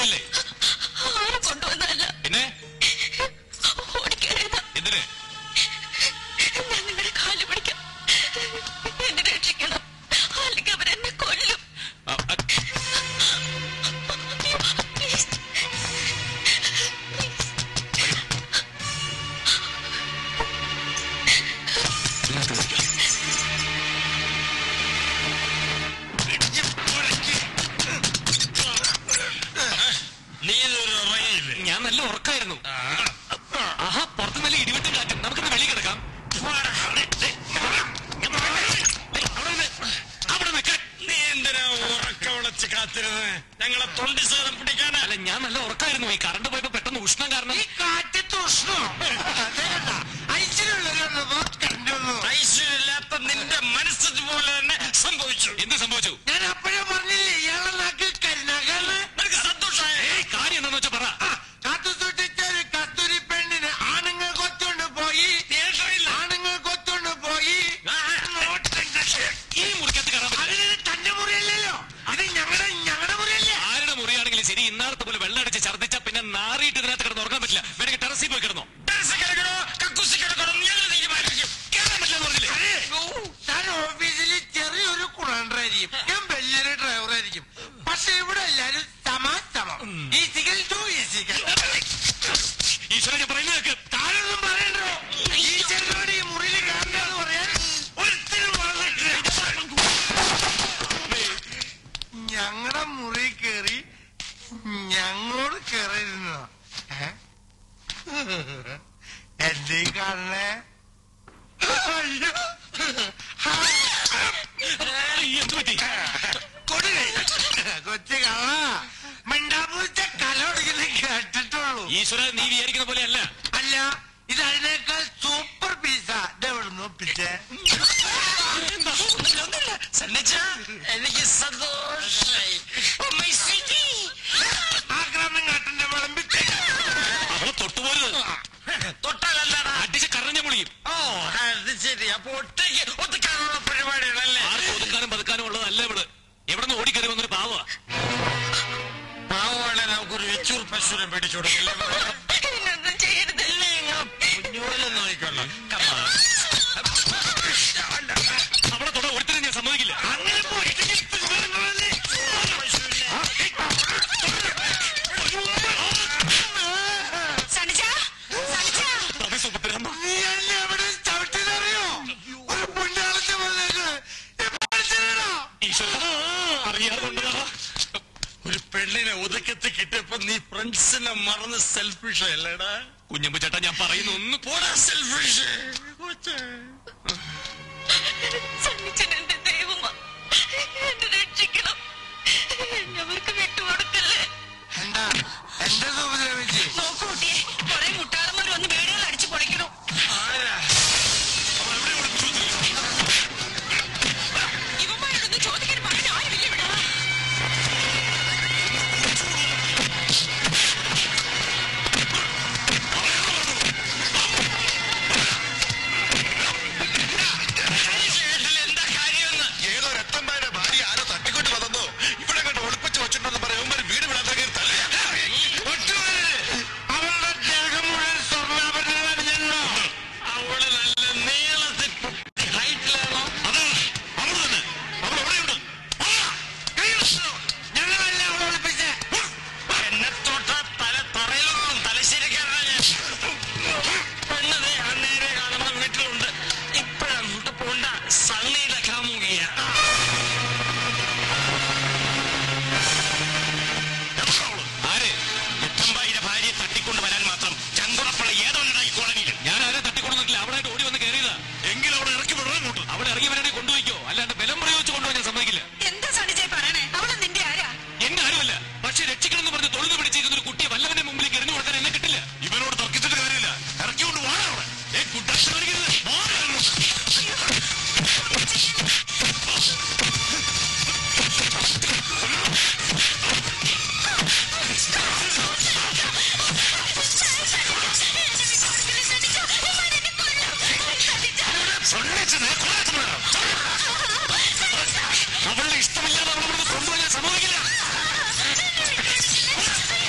കൊണ്ടുപോയില്ലേ ആരും കൊണ്ടുവന്നതല്ല പിന്നെ ഓടിക്കരുത് എന്തിന് ഞാൻ നിങ്ങളുടെ കാല് പിടിക്കാം എന്നെ രക്ഷിക്കണം അല്ലെങ്കിൽ അവരെന്നെ കൊല്ലും ആ, ആ, Please. നീ ഇതൊരു ഉറങ്ങിയില്ലേ ഞാൻ നല്ല ഉറക്കായിരുന്നു ആഹാ പുറത്ത് നല്ല ഇടിവെട്ടും കാറ്റും നമുക്കൊന്ന് വെളി കിടക്കാം അവിടെ നിൽക്കാൻ നീ എന്തിനാ ഉറക്ക വിളച്ച് കാത്തിരുന്നത് ഞങ്ങളെ തൊണ്ടി സാധനം പിടിക്കാനാ അല്ല ഞാൻ നല്ല ഉറക്കായിരുന്നു ഈ കറണ്ട് പോയപ്പോ പെട്ടെന്ന് ഉഷ്ണം കാരണം ഈ കാറ്റത്ത് ഉഷ്ണോ ഐശ്വര്യമുള്ളവരൊന്നും കണ്ടു ഐശ്വര്യമില്ലാത്ത നിന്റെ മനസ്സിന് പോലെ തന്നെ സംഭവിച്ചു എന്ത് സംഭവിച്ചു ഞാൻ അപ്പോഴേ പറഞ്ഞില്ലേ ഇയാളെ നാക്ക് കരിനാക്കാന്ന് നിനക്ക് സന്തോഷമായ ഏയ് കാര്യം എന്താന്ന് വെച്ചാ പറ കാത്തു സൂക്ഷിച്ച ഒരു കസ്തൂരി പെണ്ണിന് ആണുങ്ങൾ കൊച്ചുകൊണ്ട് പോയി ആണുങ്ങൾ കൊച്ചുകൊണ്ട് പോയി ഈ മുറിക്കകത്ത് കയറാൻ പറ്റില്ല അതിന് തന്റെ മുറിയല്ലല്ലോ അത് ഞങ്ങളുടെ ഞങ്ങളുടെ മുറിയല്ലേ ആരുടെ മുറിയാണെങ്കിലും ശരി ഇന്നാളത്തെ പോലെ വെള്ളം അടിച്ച് ഛർദ്ദിച്ചാ പിന്നെ നാറിയിട്ട് ഇതിനകത്ത് കിടന്ന് ഉറങ്ങാൻ പറ്റില്ല വേണമെങ്കിൽ ടെറസിൽ പോയി കിടന്നോ കിടക്കണോ കക്കൂസി കിടക്കണോ ഞങ്ങൾ തീരുമാനിക്കും കയറാൻ പറ്റില്ലെന്ന് പറഞ്ഞില്ലേ താൻ ഓഫീസിൽ ചെറിയൊരു കുണാണ്ടറായിരിക്കും ഞാൻ വലിയൊരു ഡ്രൈവറായിരിക്കും പക്ഷെ ഇവിടെ എല്ലാരും സമാസമം ഈസിക്കൽ ടു ഈസിക്കൽ ഈശ്വരൻ ഞാൻ പറയുന്നത് കേൾക്ക്. താനൊന്നും പറയണ്ടോ ഈശ്വരനോട് ഈ മുറിയിൽ കാണണ്ടെന്ന് പറയാൻ ഒരുത്തരും വന്നിട്ടില്ല ഞങ്ങളുടെ മുറി കയറി ഞങ്ങളോട് കയറിയിരുന്നോ ഏ? എന്തീ കാണണേ അയ്യോ ഈ എന്ത് പറ്റി കൊടുകൈ കൊച്ചു കള്ള മിണ്ടാപ്പൂച്ച കല ഒടിക്കുന്ന കേട്ടിട്ടുള്ളൂ ഈശ്വര നീ വിചാരിക്കുന്ന പോലെയല്ല അല്ല ഇത് അതിനേക്കാൾ സൂപ്പർ പീസാ ഇതെവിടുന്ന് ഒപ്പിച്ചേ എനിക്ക് സന്തോഷായി ആക്രമണം കാട്ടന്റെ വിളമ്പിച്ച് അവളെ തൊട്ടുപോരുത് തൊട്ടാലല്ലടാ അടിച്ച് കറഞ്ഞ മുളിയും ഓ അത് ശരി അപ്പൊ ഒറ്റയ്ക്ക് ഒത്തുക്കാനുള്ള പരിപാടിയാണല്ലേ ആർക്ക് ഒതുക്കാനും പതുക്കാനും ഉള്ളതല്ല ഇവിടെ എവിടെ നിന്ന് ഓടിക്കറി വന്നൊരു പാവ പാവമാണ് നമുക്കൊരു വെച്ചൂർ പശുവിനെ മേടിച്ചു കൊടുക്കില്ലേ എന്നൊന്നും ചെയ്യരുത് കുഞ്ഞുപോലെ നോക്കിക്കൊള്ളാം അവളെ തൊട ഒരുത്തരും ഞാൻ സമ്മതിക്കില്ല അങ്ങനെ പോയിട്ട് തിന്നുകളഞ്ഞേ. സണിജ സണിജ അതെ സുഭദ്രമ്മ നീ എന്നെ എവിടെ ചവിട്ടിയതറിയോ ഒരു പുണ്യാളത്തെ വന്നേക്ക് പഠിച്ചോ ഈശ്വര അറിയാതെ കൊണ്ടതാ ഒരു പെണ്ണിനെ ഒതുക്കത്ത് കിട്ടിയപ്പോ നീ ഫ്രണ്ട്സിനെ മറന്ന് സെൽഫിഷ് അല്ലേടാ കുഞ്ഞമ്പു ചേട്ടാ ഞാൻ പറയുന്നു ഒന്ന് പോടാ സെൽഫിഷ് സണ്ണിച്ചൻ എന്റെ ദൈവമാ എന്നെ രക്ഷിക്കണം എന്നെ അവർക്ക് വിട്ടുകൊടുക്കല്ലേ എന്താ എന്റെ ഉപദ്രവിച്ച് നോക്കൂ കുട്ടിയെ കുറെ മുട്ടാളന്മാർ വന്ന് വീടുകൾ അടിച്ചു പൊളിക്കണു ഇവന്മാരോടൊന്നും ചോദിക്കാൻ പറയാൻ ആരുമില്ല ഇവിടെ എന്താ കാര്യമെന്ന് ഏതോ രക്തമ്പായുടെ ഭാര്യ ആരോ തട്ടിക്കൊണ്ട് വന്നോ ഇവിടെ കണ്ട് ഒളിപ്പിച്ച് വെച്ചിട്ടുണ്ടെന്ന് പറയാൻ വീട് വിടാത്ത തല്ല അവളുടെ ദേഹം മുഴുവൻ സ്വർണ്ണാഭരണങ്ങളാണല്ലോ അവള് നല്ല നീളത്തിൽ ഹൈറ്റിലാണോ അതാ അവള് തന്നെ അവൾ എവിടെയുണ്ട് ഞങ്ങളല്ല അവളെ ഒളിപ്പിച്ചേ എന്നെ തൊട്ട തല തറയിലൊന്നും തലശ്ശേരിക്കാരനാ ഞാൻ പെണ്ണത് അന്നേരെ കാണുന്ന വീട്ടിലുണ്ട് ഇപ്പഴങ്ങോട്ട് പോണ്ട സണ്ണിയുടെ കാമുകിയ ആരെ എട്ടമ്പായിയുടെ ഭാര്യയെ തട്ടിക്കൊണ്ട് വരാൻ മാത്രം ചങ്കുറപ്പുള്ള ഏതോ ഈ കോളനിയിൽ ഞാൻ ആരെ തട്ടിക്കൊണ്ടില്ല അവളായിട്ട് ഓടി വന്ന് കയറിയതാ എങ്കിലും അവളെ ഇറക്കി വിടണം അങ്ങോട്ട് അവളെ ഇറങ്ങി വരണേ കൊണ്ടുപോയിക്കോ അല്ലാണ്ട് ബലം പ്രയോഗിച്ച് കൊണ്ടുപോയി ഞാൻ സമ്മതിക്കില്ല എന്താ സണ്ണിച്ചായി പറയണേ അവള് നിന്റെ ആരാ എന്നെ ആരുമല്ല പക്ഷെ രക്ഷിക്കണം എന്ന് പറഞ്ഞ് തൊഴുതു പിടിച്ചിരിക്കുന്ന ഒരു കുട്ടിയെ വല്ലവന്റെ മുമ്പിലേക്ക് എറിഞ്ഞു കൊടുക്കാൻ എന്നെ കിട്ടില്ല ഇവനോട് തർക്കിച്ചിട്ട് കാര്യമില്ല ഇറക്കിക്കൊണ്ട് വാടാ അവിടെ ഏ കുട്ടാശ കാണിക്കരുത് അവളുടെ ഇഷ്ടമില്ലാതെ അവളെ ഇവിടുന്ന് കൊണ്ടുപോയി ഞാൻ സമ്മതിക്കില്ല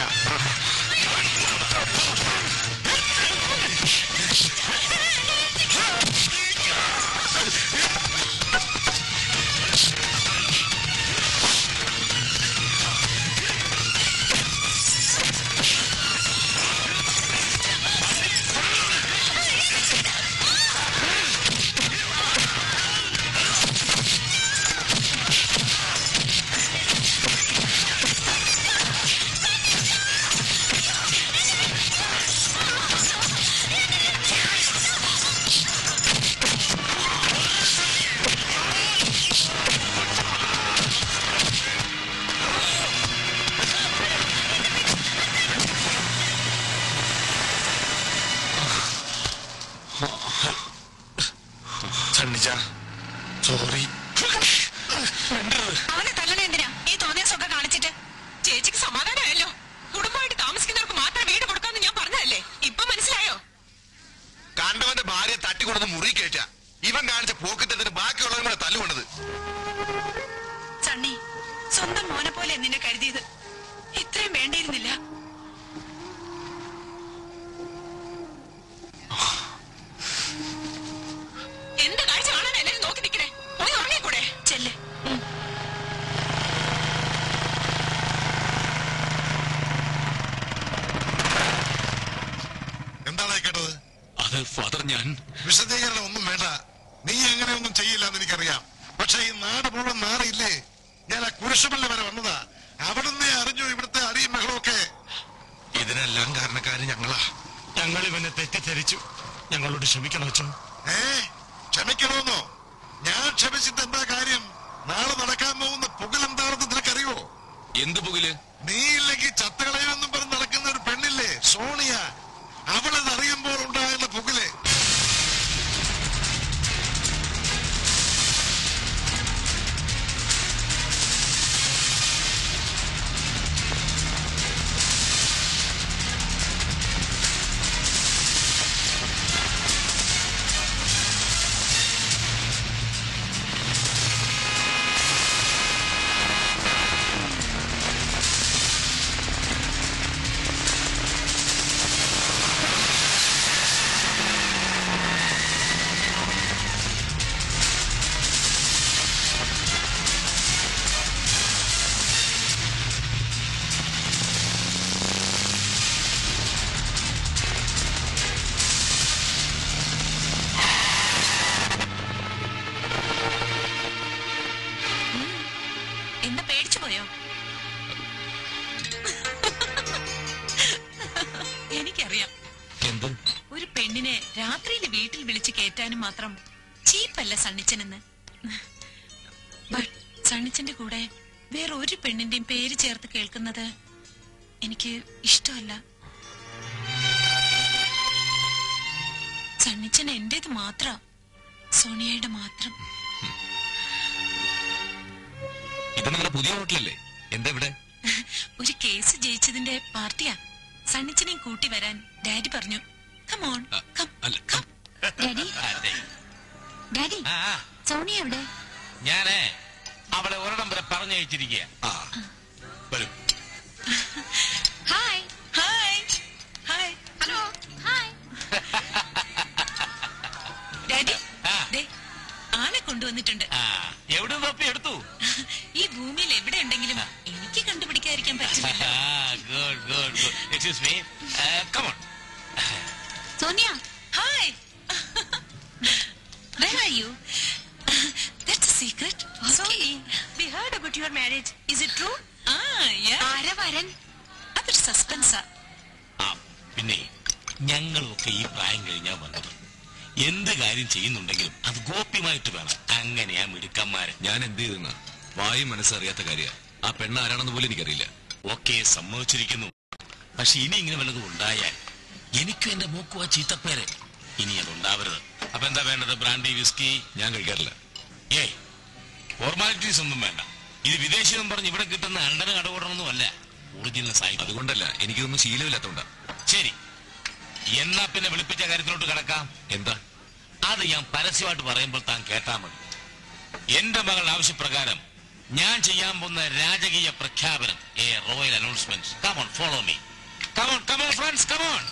സണ്ണിച്ച സോറി അവനെ തല്ലണ എന്തിനാ ഈ തോന്നിയ സുഖം കാണിച്ചിട്ട് ചേച്ചിക്ക് സമാധാനമായല്ലോ കുടുംബമായിട്ട് താമസിക്കുന്നവർക്ക് മാത്രം വീട് കൊടുക്കാന്ന് ഞാൻ പറഞ്ഞതല്ലേ ഇപ്പൊ മനസ്സിലായോ കണ്ടവന്റെ ഭാര്യ തട്ടിക്കൊടുന്ന് മുറി കയറ്റ ഇവൻ കാണിച്ച പോക്കിത്തത്തിന് ബാക്കിയുള്ളവരും കൂടെ തല്ലുകൊണ്ടത് സണ്ണി സ്വന്തം മോനെ പോലെ നിന്നെ കരുതിയത് ഇത്രയും വേണ്ടിയിരുന്നില്ല എന്ത് കാഴ്ച കാണാൻ എല്ലാരും നോക്കി നിൽക്കണേ പോയി ഉറങ്ങിക്കൂടെ ചെല്ല് എന്താണ് കേട്ടത് അത് ഫാദർ ഞാൻ വിശദീകരണം ഒന്നും വേണ്ട നീ അങ്ങനെ ഒന്നും ചെയ്യില്ല എന്ന് എനിക്കറിയാം പക്ഷെ ഈ നാട് മുഴുവൻ നാറിയില്ലേ ഞാൻ ആ കുരിശുമല്ല വരെ വന്നതാ അവിടുന്ന് അറിഞ്ഞു ഇവിടുത്തെ അടിയും ബഹളമൊക്കെ ഇതിനെല്ലാം കാരണക്കാര് ഞങ്ങളാ ഞങ്ങൾ ഇവനെ തെറ്റിദ്ധരിച്ചു ഞങ്ങളോട് ക്ഷമിക്കണം അച്ഛൻ ഏ ക്ഷമിക്കണമെന്നോ ഞാൻ ക്ഷമിച്ചിട്ട് എന്താ കാര്യം നാളെ നടക്കാൻ പോകുന്ന പുകലെന്താണെന്ന് നിനക്കറിയോ എന്ത് പുകില് നീ ഇല്ലെങ്കിൽ ചത്തകളയെന്നും പറഞ്ഞ് നടക്കുന്ന ഒരു പെണ്ണില്ലേ സോണിയ അവളത് അറിയുമ്പോൾ ഉണ്ടാകുന്ന പുകല് എന്താ പേടിച്ചു പോയോ എനിക്കറിയാം എന്ത് ഒരു പെണ്ണിനെ രാത്രിയിൽ വീട്ടിൽ വിളിച്ച് കയറ്റാനും മാത്രം ചീപ്പല്ല സണ്ണിച്ചനെന്ന് ബട്ട് സണ്ണിച്ചന്റെ കൂടെ വേറെ ഒരു പെണ്ണിന്റെയും പേര് ചേർത്ത് കേൾക്കുന്നത് എനിക്ക് ഇഷ്ടമല്ല സണ്ണിച്ചൻ എന്റേത് മാത്ര സോണിയയുടെ മാത്രം ഇത് നിങ്ങളുടെ പുതിയ ഹോട്ടലല്ലേ എന്താ ഇവിടെ ഒരു കേസ് ജയിച്ചതിന്റെ പാർട്ടിയാ സണ്ണിച്ചനെയും കൂട്ടി വരാൻ ഡാഡി പറഞ്ഞു കമോൺ കം അല്ല ഡാഡി ഡാഡി ആ സോണി എവിടെ ഞാനേ അവളെ ഒരിടം വരെ പറഞ്ഞയച്ചിരിക്കുക ആ വരൂ hi hi hi hello hi daddy ആ. ദേ, ആനെ കൊണ്ടുവന്നിട്ടുണ്ട് ആ എവിടെ തപ്പി എടുത്തു ഈ ഭൂമിയിൽ എവിടെ ഉണ്ടെങ്കിലും എനിക്ക് കണ്ടുപിടിക്കാതിരിക്കാൻ പറ്റില്ല good good good excuse me come on Sonia hi Where are you? That's a secret. Sorry. We heard about your marriage. Is it true? Ah, yeah. ആരാ വരൻ അതൊരു സസ്പെൻസാ ആ പിന്നെ ഞങ്ങളൊക്കെ ഈ പ്രായം കഴിഞ്ഞാ വന്നത് എന്ത് കാര്യം ചെയ്യുന്നുണ്ടെങ്കിലും അത് ഗോപ്യമായിട്ട് വേണം അങ്ങനെയാ മിടുക്കന്മാര് ഞാൻ എന്ത് ചെയ്തെന്ന വായും മനസ്സറിയാത്ത കാര്യ ആ പെണ്ണ് ആരാണെന്ന് പോലും എനിക്കറിയില്ല ഒക്കെ സമ്മതിച്ചിരിക്കുന്നു പക്ഷെ ഇനി ഇങ്ങനെ വല്ലതും ഉണ്ടായാൽ എനിക്കും എന്റെ മൂക്കും ആ ചീത്തപ്പേര് ഇനി അത് ഉണ്ടാവരുത് അപ്പൊ എന്താ വേണ്ടത് ബ്രാൻഡി വിസ്കി ഞാൻ കഴിക്കാറില്ല ഏയ് ഫോർമാലിറ്റീസ് ഒന്നും വേണ്ട ഇത് വിദേശിയെന്നും പറഞ്ഞ് ഇവിടെ കിട്ടുന്ന അണ്ടന് കടകൂടണമെന്നും അല്ല ഒറിജിനൽ സാഹിത്യം അതുകൊണ്ടല്ല എനിക്കിതൊന്നും ശീലമില്ലാത്തോണ്ടാ ശരി എന്നാ പിന്നെ വിളിപ്പിച്ച കാര്യത്തിലോട്ട് കിടക്കാം എന്താ അത് ഞാൻ പരസ്യമായിട്ട് പറയുമ്പോൾ താൻ കേട്ടാ മതി എന്റെ മകളുടെ ആവശ്യപ്രകാരം ഞാൻ ചെയ്യാൻ പോകുന്ന രാജകീയ പ്രഖ്യാപനം a royal announcement come on follow me come on come on friends come on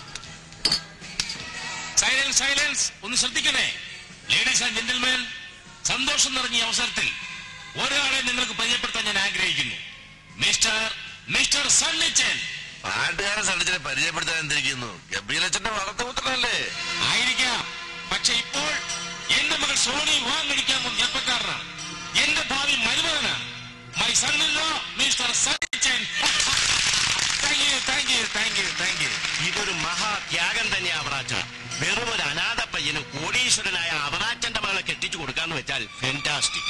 silence silence ഒന്ന് ശ്രദ്ധിക്കണേ ലേഡീസ് ആൻഡ് ജെന്റിൽമാൻ സന്തോഷം നിറഞ്ഞ ഈ അവസരത്തിൽ ഒരാളെ നിങ്ങൾക്ക് പരിചയപ്പെടുത്താൻ ഞാൻ ആഗ്രഹിക്കുന്നു മിസ്റ്റർ മിസ്റ്റർ സണ്ണിച്ചൻ പാട്ടുകാരൻ സണ്ണിച്ചിനെ പരിചയപ്പെടുത്താൻ എന്തിരിക്കുന്നു ഗംഭീരച്ചന്റെ വളർത്തുപുത്രനല്ലേ ആയിരിക്കാം പക്ഷെ ഇപ്പോൾ എന്റെ മകൾ സോണി വിവാഹം കഴിക്കാൻ പോകുന്ന ചെറുപ്പക്കാരനാണ് എന്റെ ഭാവി മരുമകനാണ് മൈ സണ്ണില്ലോ mister Sunnichan thank you thank you thank you thank you ഇതൊരു മഹാത്യാഗം തന്നെയാ അവറാച്ച വെറും ഒരു അനാഥ പയ്യന് കോടീശ്വരനായ അവറാച്ചന്റെ മകളെ കെട്ടിച്ചു കൊടുക്കാന്ന് വെച്ചാൽ ഫെന്റാസ്റ്റിക്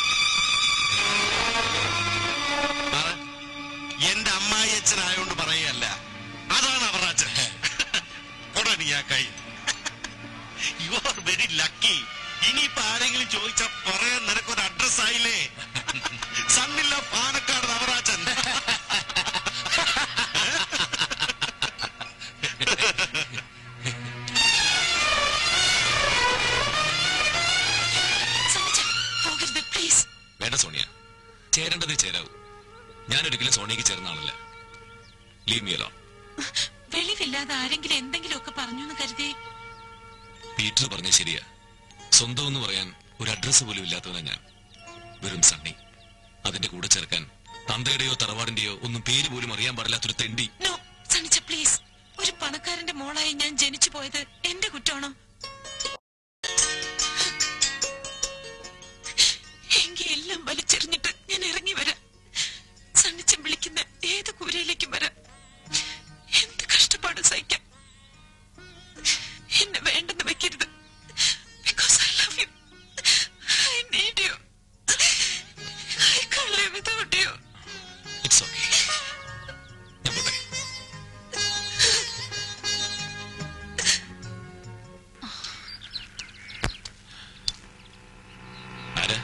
എന്റെ അമ്മായി അച്ഛനായോണ്ട് പറയുകയല്ല അതാണ് അവറാച്ചൻ ഉടനെ ആ കൈ യു ആർ വെരി ലക്കി ഇനിയിപ്പോ ആരെങ്കിലും ചോദിച്ചാ പറയാൻ നിനക്കൊരു അഡ്രസ് ആയില്ലേ സണ്ണില്ല പാലക്കാട് അവറാച്ചൻ സണ്ണിച്ച പോകരുത് പ്ലീസ് വേണ്ട സോണിയ ചേരേണ്ടതേ ചേരാവൂ ഞാനൊരിക്കലും സോണിയക്ക് ചേർന്ന ആളല്ല ലീവ് മീ അലോൺ വെളിവില്ലാതെ ആരെങ്കിലും എന്തെങ്കിലുമൊക്കെ പറഞ്ഞു എന്ന് കരുതി പീറ്റർ പറഞ്ഞ ശരിയാ സ്വന്തം എന്ന് പറയാൻ ഒരു അഡ്രസ് പോലും ഇല്ലാത്തവനാ ഞാൻ വെറും സണ്ണി അതിന്റെ കൂടെ ചേർക്കാൻ തന്തയുടെയോ തറവാടിന്റെയോ ഒന്നും പേര് പോലും അറിയാൻ പാടില്ലാത്തൊരു തെണ്ടി നോ സണ്ണിച്ച പ്ലീസ് ഒരു പണക്കാരന്റെ മോളായി ഞാൻ ജനിച്ചു പോയത് എന്റെ കുറ്റമാണോ എങ്കിൽ എല്ലാം വലിച്ചെറിഞ്ഞിട്ട് ഞാൻ ഇറങ്ങി വരാം സണ്ണിച്ചൻ വിളിക്കുന്ന ഏത് കൂരയിലേക്കും വരാം എന്ത് കഷ്ടപ്പാട് സഹിക്കാം എന്നെ വേണ്ടെന്ന് വെക്കരുത് because I love you I need you I can live without you it's okay ഞാൻ പോട്ടെ ആരാ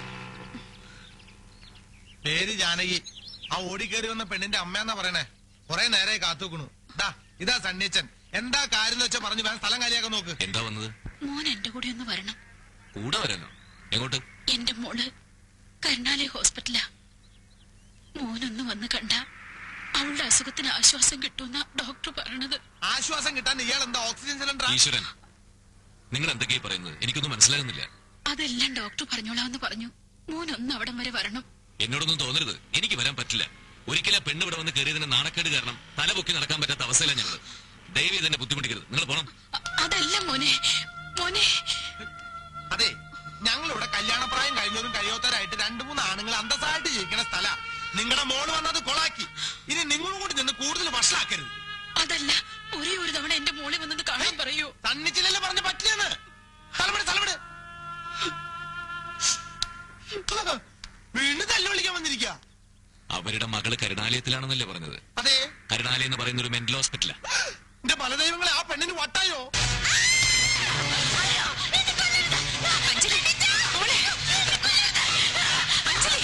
പേര് ജാനകി ആ ഓടിക്കേറി വന്ന പെണ്ണിന്റെ അമ്മയെന്നാ പറയണേ കുറെ നേരെ കാത്തുക്കണു ദാ ഇതാ സണ്ണിച്ചൻ എന്താ കാര്യം എന്ന് വെച്ചാ പറഞ്ഞു വേണം സ്ഥലം കാര്യാക്കാൻ നോക്ക് എന്താ വന്നത് മോൻ എന്റെ കൂടെ ഒന്ന് വരണം കൂടെ വരാനോ എങ്ങോട്ട് എന്റെ മോള് കരുണാലയ ഹോസ്പിറ്റലാ മോനൊന്ന് വന്ന് കണ്ട അവളുടെ അസുഖത്തിന് ആശ്വാസം കിട്ടുമെന്ന ഡോക്ടർ പറയണത് ആശ്വാസം കിട്ടാൻ ഇയാൾ എന്താ ഓക്സിജൻ സിലിണ്ടർ ഈശ്വരൻ നിങ്ങൾ എന്തൊക്കെയാ പറയുന്നത് എനിക്കൊന്നും മനസ്സിലാകുന്നില്ല അതെല്ലാം ഡോക്ടർ പറഞ്ഞോളാന്ന് പറഞ്ഞു മോനൊന്ന് അവിടം വരെ വരണം എന്നോടൊന്നും തോന്നരുത് എനിക്ക് വരാൻ പറ്റില്ല ഒരിക്കലും ആ പെണ്ണ് ഇവിടെ വന്ന് കയറിയതിന്റെ നാണക്കേട് കാരണം തല പൊക്കി നടക്കാൻ പറ്റാത്ത അവസ്ഥയിലാണ് ഞങ്ങൾ ദയവ് തന്നെ ബുദ്ധിമുട്ടിക്കരുത് നിങ്ങൾ പോണം അ- അതല്ല മോനെ മോനെ അതെ ഞങ്ങൾ ഇവിടെ കല്യാണപ്രായം കഴിഞ്ഞവരും കഴിയാത്തവരായിട്ട് രണ്ടു മൂന്ന് ആണുങ്ങൾ അന്തസ്സായിട്ട് ജീവിക്കുന്ന സ്ഥല നിങ്ങളുടെ മോള് വന്നത് കൊളാക്കി ഇനി നിങ്ങളും കൂടി നിന്ന് കൂടുതൽ വഷളാക്കരുത് അതല്ല ഒരേ ഒരു തവണ എന്റെ മോളെ വന്നത് കാണാൻ പറയൂ തന്നിച്ചില്ലല്ലേ പറഞ്ഞ പറ്റില്ലെന്ന് തലമുടി തലമുടി വീണ്ടും തല്ലു വിളിക്കാൻ വന്നിരിക്കുക അവരുടെ മകള് കരുണാലയത്തിലാണെന്നല്ലേ പറഞ്ഞത് അതെ കരുണാലയം എന്ന് പറയുന്ന ഒരു മെന്റൽ ഹോസ്പിറ്റലാ എന്റെ പല ദൈവങ്ങളെ ആ പെണ്ണിന് വട്ടായോ അഞ്ജലി മോളെ അഞ്ജലി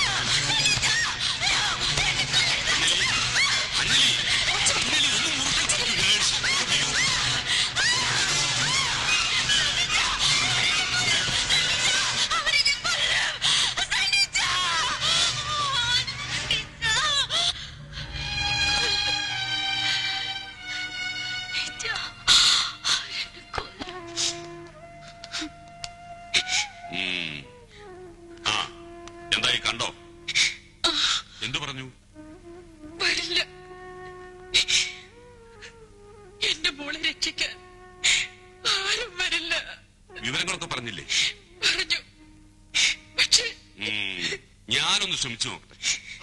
ആ എന്തായി കണ്ടോ എന്തു പറഞ്ഞു വരില്ല എന്റെ മോളെ രക്ഷിക്കാൻ ആരും വരില്ല വിവരങ്ങളൊക്കെ പറഞ്ഞില്ലേ പറഞ്ഞു പക്ഷേ ഉം, ഞാനൊന്ന് ശ്രമിച്ചു നോക്കട്ടെ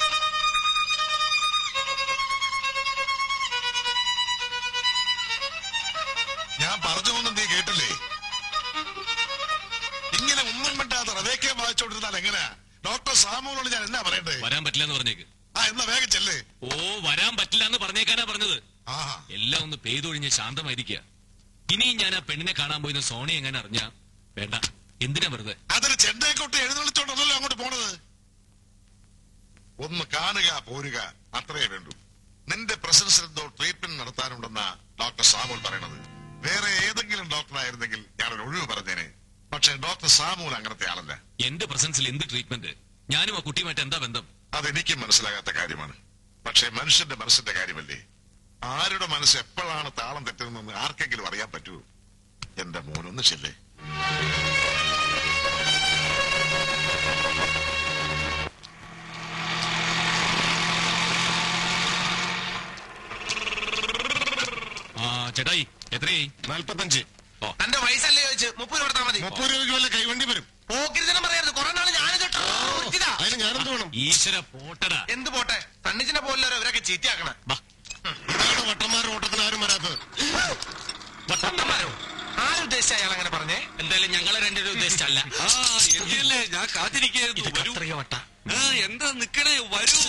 ഞാൻ പറഞ്ഞതൊന്നും നീ കേട്ടില്ലേ ഇങ്ങനെ ഒന്നും മിണ്ടാതെ റവേക്കെ വായിച്ചോണ്ടിരുന്നാൽ എങ്ങനെയാ ഡോക്ടർ സാമുവിനോട് ഞാൻ എന്നാ പറയണ്ടേ വരാൻ പറ്റില്ല എന്ന് പറഞ്ഞേക്ക് ആ എന്നാ വേഗം ചെല്ലേ ഓ വരാൻ പറ്റില്ല എന്ന് പറഞ്ഞേക്കാനാ പറഞ്ഞത് ആഹാ എല്ലാം ഒന്ന് പെയ്തൊഴിഞ്ഞ് ശാന്തമായിരിക്കുക ഇനിയും ഞാൻ ആ പെണ്ണിനെ കാണാൻ പോയിന്ന് സോണി എങ്ങനെ അറിഞ്ഞ വേണ്ട എന്തിനാ വെറുതെ അതൊരു ചെണ്ടയെക്കൊട്ട് എഴുന്നള്ളിച്ചോണ്ടല്ലോ അങ്ങോട്ട് പോണത് ഒന്ന് കാണുക പോരുക അത്രേ വേണ്ടൂ നിന്റെ പ്രസൻസിൽ എന്തോ ട്രീറ്റ്മെന്റ് നടത്താനുണ്ടെന്ന ഡോക്ടർ സാമുൽ പറയണത് വേറെ ഏതെങ്കിലും ഡോക്ടറായിരുന്നെങ്കിൽ ഞാൻ ഒരു ഒഴിവ് പറഞ്ഞേനെ പക്ഷെ ഡോക്ടർ സാമുൽ അങ്ങനത്തെ ആളല്ല എന്റെ പ്രസൻസിൽ എന്ത് ട്രീറ്റ്മെന്റ് ഞാനും ആ കുട്ടിയുമായിട്ട് എന്താ ബന്ധം അതെനിക്കും മനസ്സിലാകാത്ത കാര്യമാണ് പക്ഷേ മനുഷ്യന്റെ മനസ്സിന്റെ കാര്യമല്ലേ ആരുടെ മനസ്സ് എപ്പോഴാണ് താളം തെറ്റുന്നതെന്ന് ആർക്കെങ്കിലും അറിയാൻ പറ്റുമോ എന്റെ മോനൊന്ന് ചെല്ലേ ആ ചേട്ടായി എത്രയായി നാൽപ്പത്തഞ്ച് തന്റെ വയസ്സല്ലേ ചോദിച്ചു മുപ്പത് കൊടുത്താൽ മതി മുപ്പത് രൂപയ്ക്ക് വല്ല കൈവണ്ടി വരും പോക്കിരിതനം പറയരുത് കുറെ നാള് ഞാനിത് ഇതാ. അതിന് ഞാനെന്ത് വേണം ഈശ്വര പോട്ടടാ എന്ത് പോട്ടെ തണ്ണിച്ചിനെ പോലല്ലോ ഇവരൊക്കെ ചീത്തയാക്കണേ ഇതാണ് വട്ടന്മാരുടെ ഓട്ടത്തിന് ആരും വരാത്തത് വട്ടന്മാരോ ആരുദ്ദേശിച്ച അയാൾ അങ്ങനെ പറഞ്ഞേ എന്തായാലും ഞങ്ങളെ രണ്ടുപേരും ഉദ്ദേശിച്ചല്ല എത്തിയല്ലേ ഞാൻ കാത്തിരിക്കുന്നു വരൂ കത്രിക വട്ട ആ, എന്താ നിക്കണേ വരൂ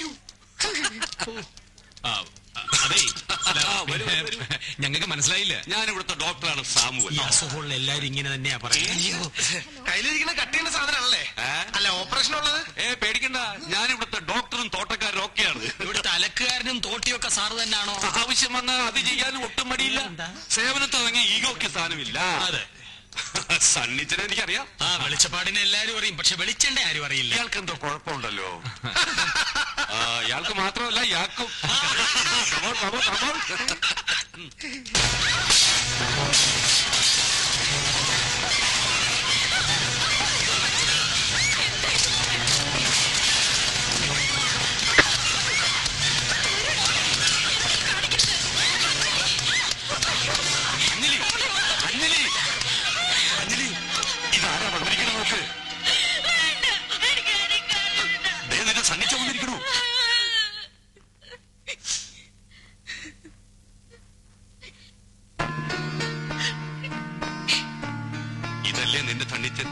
ആ, അതെ അല്ല, ആ, വരൂ, പിന്നെ വരൂ. ഞങ്ങൾക്ക് മനസ്സിലായില്ല ഞാൻ ഇവിടുത്തെ ഡോക്ടറാണ് സാമുവൽ അസുഖമുള്ള എല്ലാരും ഇങ്ങനെ തന്നെയാ പറയുന്നത് കയ്യിലിരിക്കുന്ന കട്ട് ചെയ്യുന്ന സാധനമാണല്ലേ ഏ? അല്ല ഓപ്പറേഷൻ ഉള്ളത് ഏ പേടിക്കണ്ട ഞാൻ ഇവിടുത്തെ ഡോക്ടറും തോട്ടക്കാരും ഒക്കെയാണ് ഇവിടുത്തെ അലക്കുകാരനും തോട്ടിയൊക്കെ സാറ് തന്നെയാണോ ആവശ്യം വന്നാൽ അത് ചെയ്യാനും ഒട്ടും മടിയില്ല സേവനത്തിൽ തുടങ്ങിയ ഈഗോക്ക് സ്ഥാനമില്ല അതെ സണ്ണിച്ചനെ എനിക്കറിയാം ആ വെളിച്ചപ്പാടിനെ എല്ലാരും അറിയും പക്ഷെ വെളിച്ചെണ്ണ ആരും അറിയില്ല ഇയാൾക്ക് എന്തോ കുഴപ്പമുണ്ടല്ലോ ആ, ഇയാൾക്ക് മാത്രമല്ല ഇയാൾക്കും Come on, come on, come on. Anjali Anjali Anjali ഇതാരാ വന്നിരിക്കണ നോക്ക് ദേ നിന്റെ സണ്ണിച്ച വന്നിരിക്കണു ഇതല്ലേ നിന്റെ തണ്ണിച്ചൻ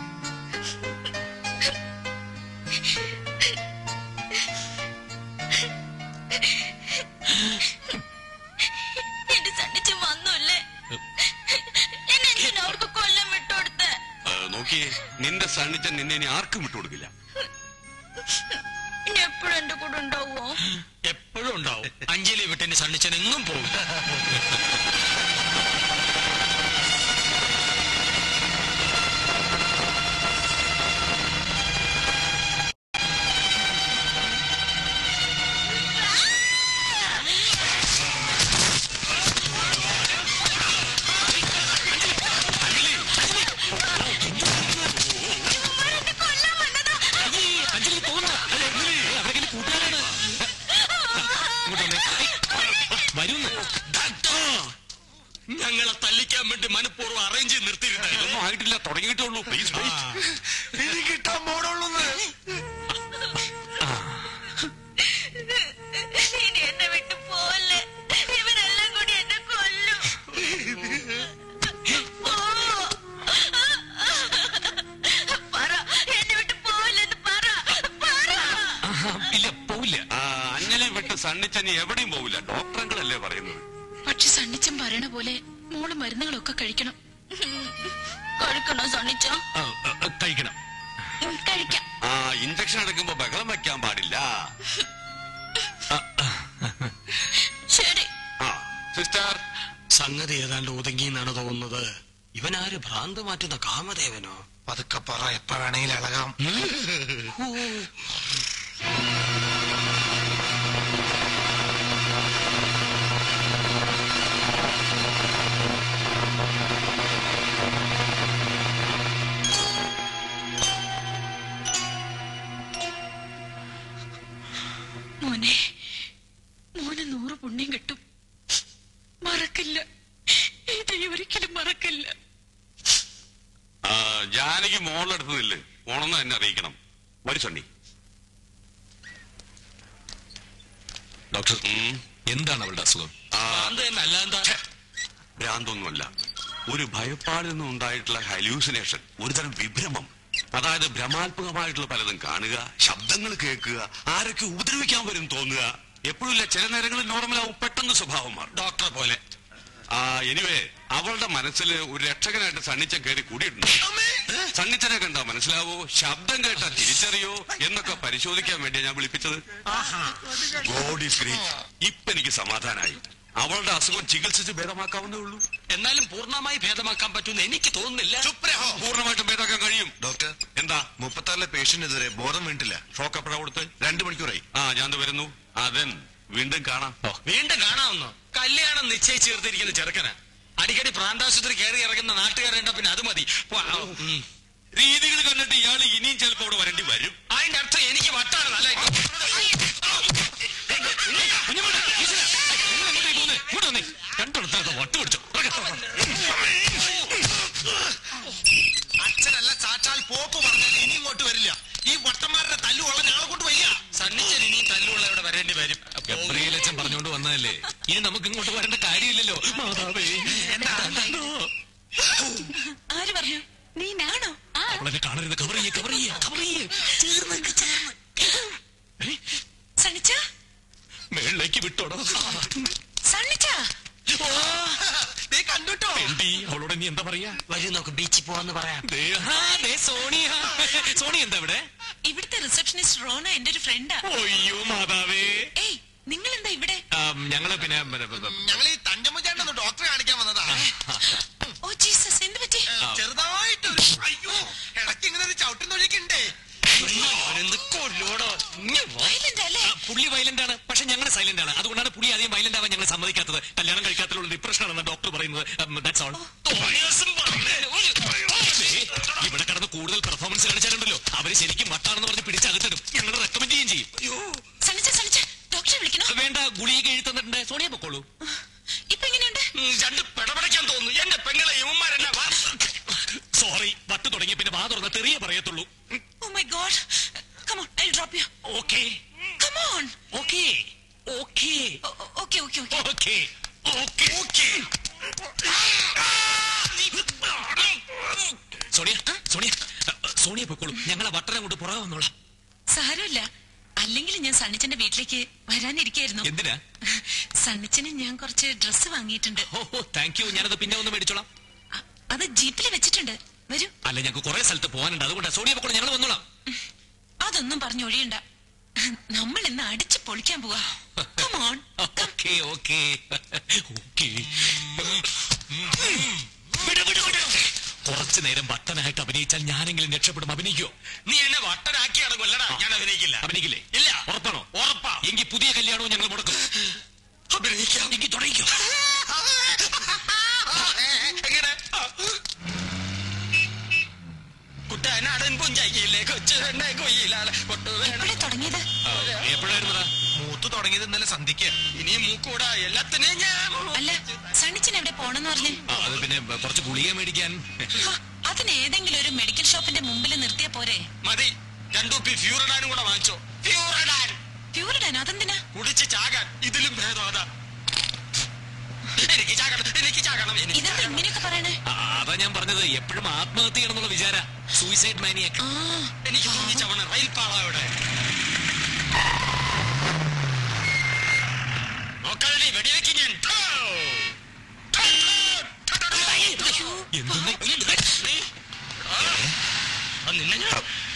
എന്റെ സണ്ണിച്ച് വന്നല്ലേ എന്നെ എന്തിനാ അവർക്ക് കൊല്ലം വിട്ടുകൊടുത്ത് ആ, നോക്കിയേ നിന്റെ സണ്ണിച്ചൻ നിന്നെ ഇനി ആർക്കും വിട്ടുകൊടുക്കില്ല ഇനി എപ്പോഴും എന്റെ കൂടെ ഉണ്ടാവുമോ എപ്പോഴും ഉണ്ടാവും അഞ്ജലി വിട്ടെന്റെ സണ്ണിച്ചൻ എങ്ങും പോകും അഞ്ജലി തോന്നുന്നു അവരെ കൂട്ടുകാരാണ് വരുന്നു ഞങ്ങളെ തല്ലിക്കാൻ വേണ്ടി മനഃപൂർവ്വം അറേഞ്ച് ചെയ്ത് നിർത്തിയിട്ടുണ്ടായിരുന്നു ഇതൊന്നും ആയിട്ടില്ല തുടങ്ങിയിട്ടേ പ്ലീസ് ഇനി കിട്ടാൻ പോടുള്ളൂ ഇനി എന്നെ വിട്ടു പോവല്ലേ ഇവരെല്ലാം കൂടി എന്നെ കൊല്ലും പോ. പറ എന്നെ വിട്ടു പോവല്ലെന്ന് പറ പറ ഇല്ല പോവില്ല ആ അഞ്ജലി വിട്ട് സണ്ണിച്ചൻ എവിടെയും പോവില്ല ഡോക്ടറങ്ങളല്ലേ പറയുന്നത് പക്ഷെ സണ്ണിച്ചൻ പറയണ പോലെ മോള് മരുന്നുകളൊക്കെ കഴിക്കണം കഴിക്കണോ സണ്ണിച്ച ആ, ആ, ആ, കഴിക്കണം കഴിക്കാം ആ ഇഞ്ചക്ഷൻ എടുക്കുമ്പോ ബഹളം വെക്കാൻ പാടില്ല ശരി ആ സിസ്റ്റർ സംഗതി ഏതാണ്ട് ഒതുങ്ങി എന്നാണ് തോന്നുന്നത് ഇവനാര് ഭ്രാന്ത് മാറ്റുന്ന കാമദേവനോ പതുക്കെ പറ എപ്പ വേണേലും ഇളകാം മോനെ മോന് നൂറ് പുണ്യം കിട്ടും മറക്കില്ല ഇത് ഒരിക്കലും മറക്കില്ല ആ ജാനകി മോളെടുത്ത് നില്ല് പോണെന്ന് എന്നെ അറിയിക്കണം വരി സണ്ണി ഡോക്ടർ ഉം. എന്താണ് അവളുടെ അസുഖം ആ, ഭ്രാന്ത് തന്നെ അല്ലാന്താ ഭ്രാന്തൊന്നുമല്ല ഒരു ഭയപ്പാടിൽ നിന്നും ഉണ്ടായിട്ടുള്ള ഹലൂസിനേഷൻ ഒരുതരം വിഭ്രമം അതായത് ഭ്രമാത്മകമായിട്ടുള്ള പലതും കാണുക ശബ്ദങ്ങൾ കേൾക്കുക ആരൊക്കെ ഉപദ്രവിക്കാൻ വരും തോന്നുക എപ്പോഴില്ല ചില നേരങ്ങളിൽ നോർമലാവും പെട്ടെന്ന് സ്വഭാവം മാറും ഡോക്ടറെ പോലെ ആ എനിവേ അവളുടെ മനസ്സിൽ ഒരു രക്ഷകനായിട്ട് സണ്ണിച്ചൻ കയറി കൂടിയിട്ടുണ്ട് സണ്ണിച്ചനെ കണ്ടാ മനസ്സിലാവോ ശബ്ദം കേട്ടാ തിരിച്ചറിയോ എന്നൊക്കെ പരിശോധിക്കാൻ വേണ്ടിയാ ഞാൻ വിളിപ്പിച്ചത് ഗോഡ് ഈസ് ഗ്രേറ്റ് ഇപ്പൊ എനിക്ക് സമാധാനായി അവളുടെ അസുഖം ചികിത്സിച്ച് ഭേദമാക്കാവുന്നേ ഉള്ളൂ എന്നാലും പൂർണ്ണമായി ഭേദമാക്കാൻ പറ്റുമെന്ന് എനിക്ക് തോന്നുന്നില്ല ചുപ്രഹോ പൂർണ്ണമായിട്ടും ഭേദമാക്കാൻ കഴിയും ഡോക്ടർ എന്താ മുപ്പത്താറിലെ പേഷ്യന്റ് ഇതുവരെ ബോധം വീണിട്ടില്ല ഷോക്ക് എപ്പോഴാ കൊടുത്ത് രണ്ടു മണിക്കൂറായി ആ ഞാൻ ദേ വരുന്നു അതൻ വീണ്ടും കാണാം വീണ്ടും കാണാമെന്നോ കല്യാണം നിശ്ചയിച്ച് ചേർത്തിരിക്കുന്ന ചെറുക്കന് അടിക്കടി പ്രാന്താശുപത്രി കയറി ഇറങ്ങുന്ന നാട്ടുകാരുണ്ട പിന്നെ അത് മതി വാ, ഉം. രീതികൾ കണ്ടിട്ട് ഇയാൾ ഇനിയും ചിലപ്പോ അവിടെ വരേണ്ടി വരും അതിന്റെ അർത്ഥം എനിക്ക് വട്ടാണ് നല്ല രണ്ടിടത്തൊക്കെ വട്ട് പിടിച്ചു അച്ഛനല്ല സാക്ഷാൽ പോപ്പ് പറഞ്ഞാൽ ഇനി ഇങ്ങോട്ട് വരില്ല ഈ വട്ടന്മാരുടെ തല്ലുള്ള ഞാളെ കൊണ്ട് വയ്യ സണ്ണിച്ചൻ ഇനിയും തല്ലുള്ള ഇവിടെ വരേണ്ടി വരും ഗബ്രിയേലച്ചൻ പറഞ്ഞുകൊണ്ട് വന്നതല്ലേ ഇനി നമുക്ക് ഇങ്ങോട്ട് വരേണ്ട കാര്യമില്ലല്ലോ മാതാവേ ആര് പറഞ്ഞു നീ നാണോ ആ അവളെന്നെ കാണരുത് കവർ ചെയ്യേ കവർ ചെയ്യേ കവർ ചെയ്യേ ചേർന്ന് നിക്ക്, ചേർന്ന് സണ്ണിച്ച മേളിലേക്ക് വിട്ടോടോ സണ്ണിച്ച നീ കണ്ടുട്ടോ എണ്ടി അവളോട് നീ എന്താ പറയാ വരും നോക്ക് ബീച്ചിൽ പോവാന്ന് പറയാം ദേ, ആ, ദേ സോണിയ സോണി എന്താ ഇവിടെ ഇവിടുത്തെ റിസപ്ഷനിസ്റ്റ് റോണ എന്റെ ഒരു ഫ്രണ്ടാ ഒയ്യോ മാതാവേ ഏയ് നിങ്ങൾ എന്താ ഇവിടെ ആം, ഞങ്ങള് പിന്നെ പിന്നെ, പിന്നെ, ഞങ്ങൾ ഈ തഞ്ചമുചേട്ടനൊന്ന് ഡോക്ടറെ കാണിക്കാൻ വന്നതാ ഓ ജീസസ് എന്ത് പറ്റി ചെറുതായിട്ടൊരു അയ്യോ ഇടയ്ക്ക് ഇങ്ങനെ ഒരു ചവിട്ടും തൊഴിക്കുണ്ടേ കൊല്ലോടോ വയലന്റ് അല്ലേ ആ, പുള്ളി വയലന്റ് ആണ് പക്ഷെ ഞങ്ങൾ സൈലന്റ് ആണ് അതുകൊണ്ടാണ് പുള്ളി അധികം വയലന്റ് ആവാൻ ഞങ്ങൾ സമ്മതിക്കാത്തത് കല്യാണം കഴിക്കാത്തതിലുള്ള ഡിപ്രഷൻ ആണെന്ന് ഡോക്ടർ പറയുന്നത് ദാറ്റ്സ് ഓൾ ഇവിടെ കിടന്ന് കൂടുതൽ പെർഫോമൻസ് കാണിച്ചാലുണ്ടല്ലോ അവര് ശരിക്കും വട്ടാണെന്ന് പറഞ്ഞ് പിടിച്ചകത്തിടും ഞങ്ങൾ റെക്കമെൻഡ് ചെയ്യും ചെയ്യും സണ്ണിച്ച സണ്ണിച്ച ഡോക്ടറെ വിളിക്കണോ വേണ്ട ഗുളിക എഴുതി തന്നിട്ടുണ്ട് സോണിയ പൊക്കോളൂ ഇപ്പൊ എങ്ങനെയുണ്ട് രണ്ട് പിടപെടയ്ക്കാൻ തോന്നുന്നു എന്റെ പെങ്ങളെ യുവന്മാരെന്നെ വാ സോറി വട്ട് തുടങ്ങിയ പിന്നെ വാ തുറന്ന തെറിയ പറയത്തുള്ളൂ oh my god come on I drop you okay come on okay okay okay okay okay okay okay okay Sonia Sonia Sonia പൊക്കോളൂ ഞങ്ങളെ വട്ടനെ കൊണ്ട് പുറകെ വന്നോളാം സാരമില്ല അല്ലെങ്കിൽ ഞാൻ സണ്ണിച്ചന്റെ വീട്ടിലേക്ക് വരാനിരിക്കായിരുന്നു എന്തിനാ സണ്ണിച്ചന് ഞാൻ കുറച്ച് ഡ്രസ്സ് വാങ്ങിയിട്ടുണ്ട് ഓ താങ്ക് യു ഞാനത് പിന്നെ ഒന്ന് മേടിച്ചോളാം അ- അത് ജീപ്പിൽ വെച്ചിട്ടുണ്ട് വരൂ അല്ല ഞങ്ങൾക്ക് കുറെ സ്ഥലത്ത് പോകാനുണ്ട് അതുകൊണ്ട് സോണിയ പൊക്കോളൂ ഞങ്ങൾ വന്നോളാം അതൊന്നും പറഞ്ഞു ഒഴിയണ്ട നമ്മൾ ഇന്ന് അടിച്ചു പൊളിക്കാൻ പോവാ Come on. Okay okay okay വിട്, വിട്, വിട്. കുറച്ചു നേരം വട്ടനായിട്ട് അഭിനയിച്ചാൽ ഞാനെങ്കിലും രക്ഷപ്പെടും അഭിനയിക്കോ നീ എന്നെ വട്ടനാക്കിയാണ് കൊല്ലടാ ഞാൻ അഭിനയിക്കില്ല അഭിനയിക്കില്ലേ ഇല്ല ഉറപ്പാണോ ഉറപ്പാ എങ്കിൽ പുതിയ കല്യാണവും ഞങ്ങൾ മുടക്കും അഭിനയിക്കാം എങ്കിൽ തുടങ്ങിക്കോ എങ്ങനെ കുട്ടനാടൻ പുഞ്ചയിലെ കൊച്ചു പെണ്ണെ കൊയ്യിലാണ് കൊട്ടുവേണം എവിടെ തുടങ്ങിയത് എപ്പോഴായിരുന്നതാ മൂത്ത് തുടങ്ങിയത് ഇന്നലെ സന്ധിക്ക് ഇനി മൂക്കൂടാ എല്ലാത്തിനെയും ഞാൻ അല്ല സണ്ണിച്ചൻ എവിടെ പോണെന്ന് പറഞ്ഞേ ആ, അത് പിന്നെ കുറച്ച് ഗുളിക മേടിക്കാൻ ഹ, അതിന് ഏതെങ്കിലും ഒരു മെഡിക്കൽ ഷോപ്പിന്റെ മുമ്പിൽ നിർത്തിയാ പോരെ മതി രണ്ടു പി ഫ്യൂറഡാനും കൂടെ വാങ്ങിച്ചോ ഫ്യൂറഡാൻ പ്യൂരിടാൻ അതെന്തിനാ കുടിച്ച് ചാകാൻ ഇതിലും ഭേദം അതാ എനിക്ക് ചാകണം എനിക്ക് ചാകണം എനിക്ക് ഇതെന്താ ഇങ്ങനെയൊക്കെ പറയണേ ആ, അതാ ഞാൻ പറഞ്ഞത് എപ്പോഴും ആത്മഹത്യ ചെയ്യണമെന്നുള്ള വിചാര സൂയിസൈഡ് മാനിയക്ക് ആ എനിക്ക് തൂങ്ങിച്ചവണ് റെയിൽ പാള ഇവിടെ നോക്കാതെ വെടിവെക്കി ഞാൻ ഠോ! ഠോ! ഠോ! ഠോ! ഠോ! എന്തെന്ന് ആ, നിന്നെ ഞാൻ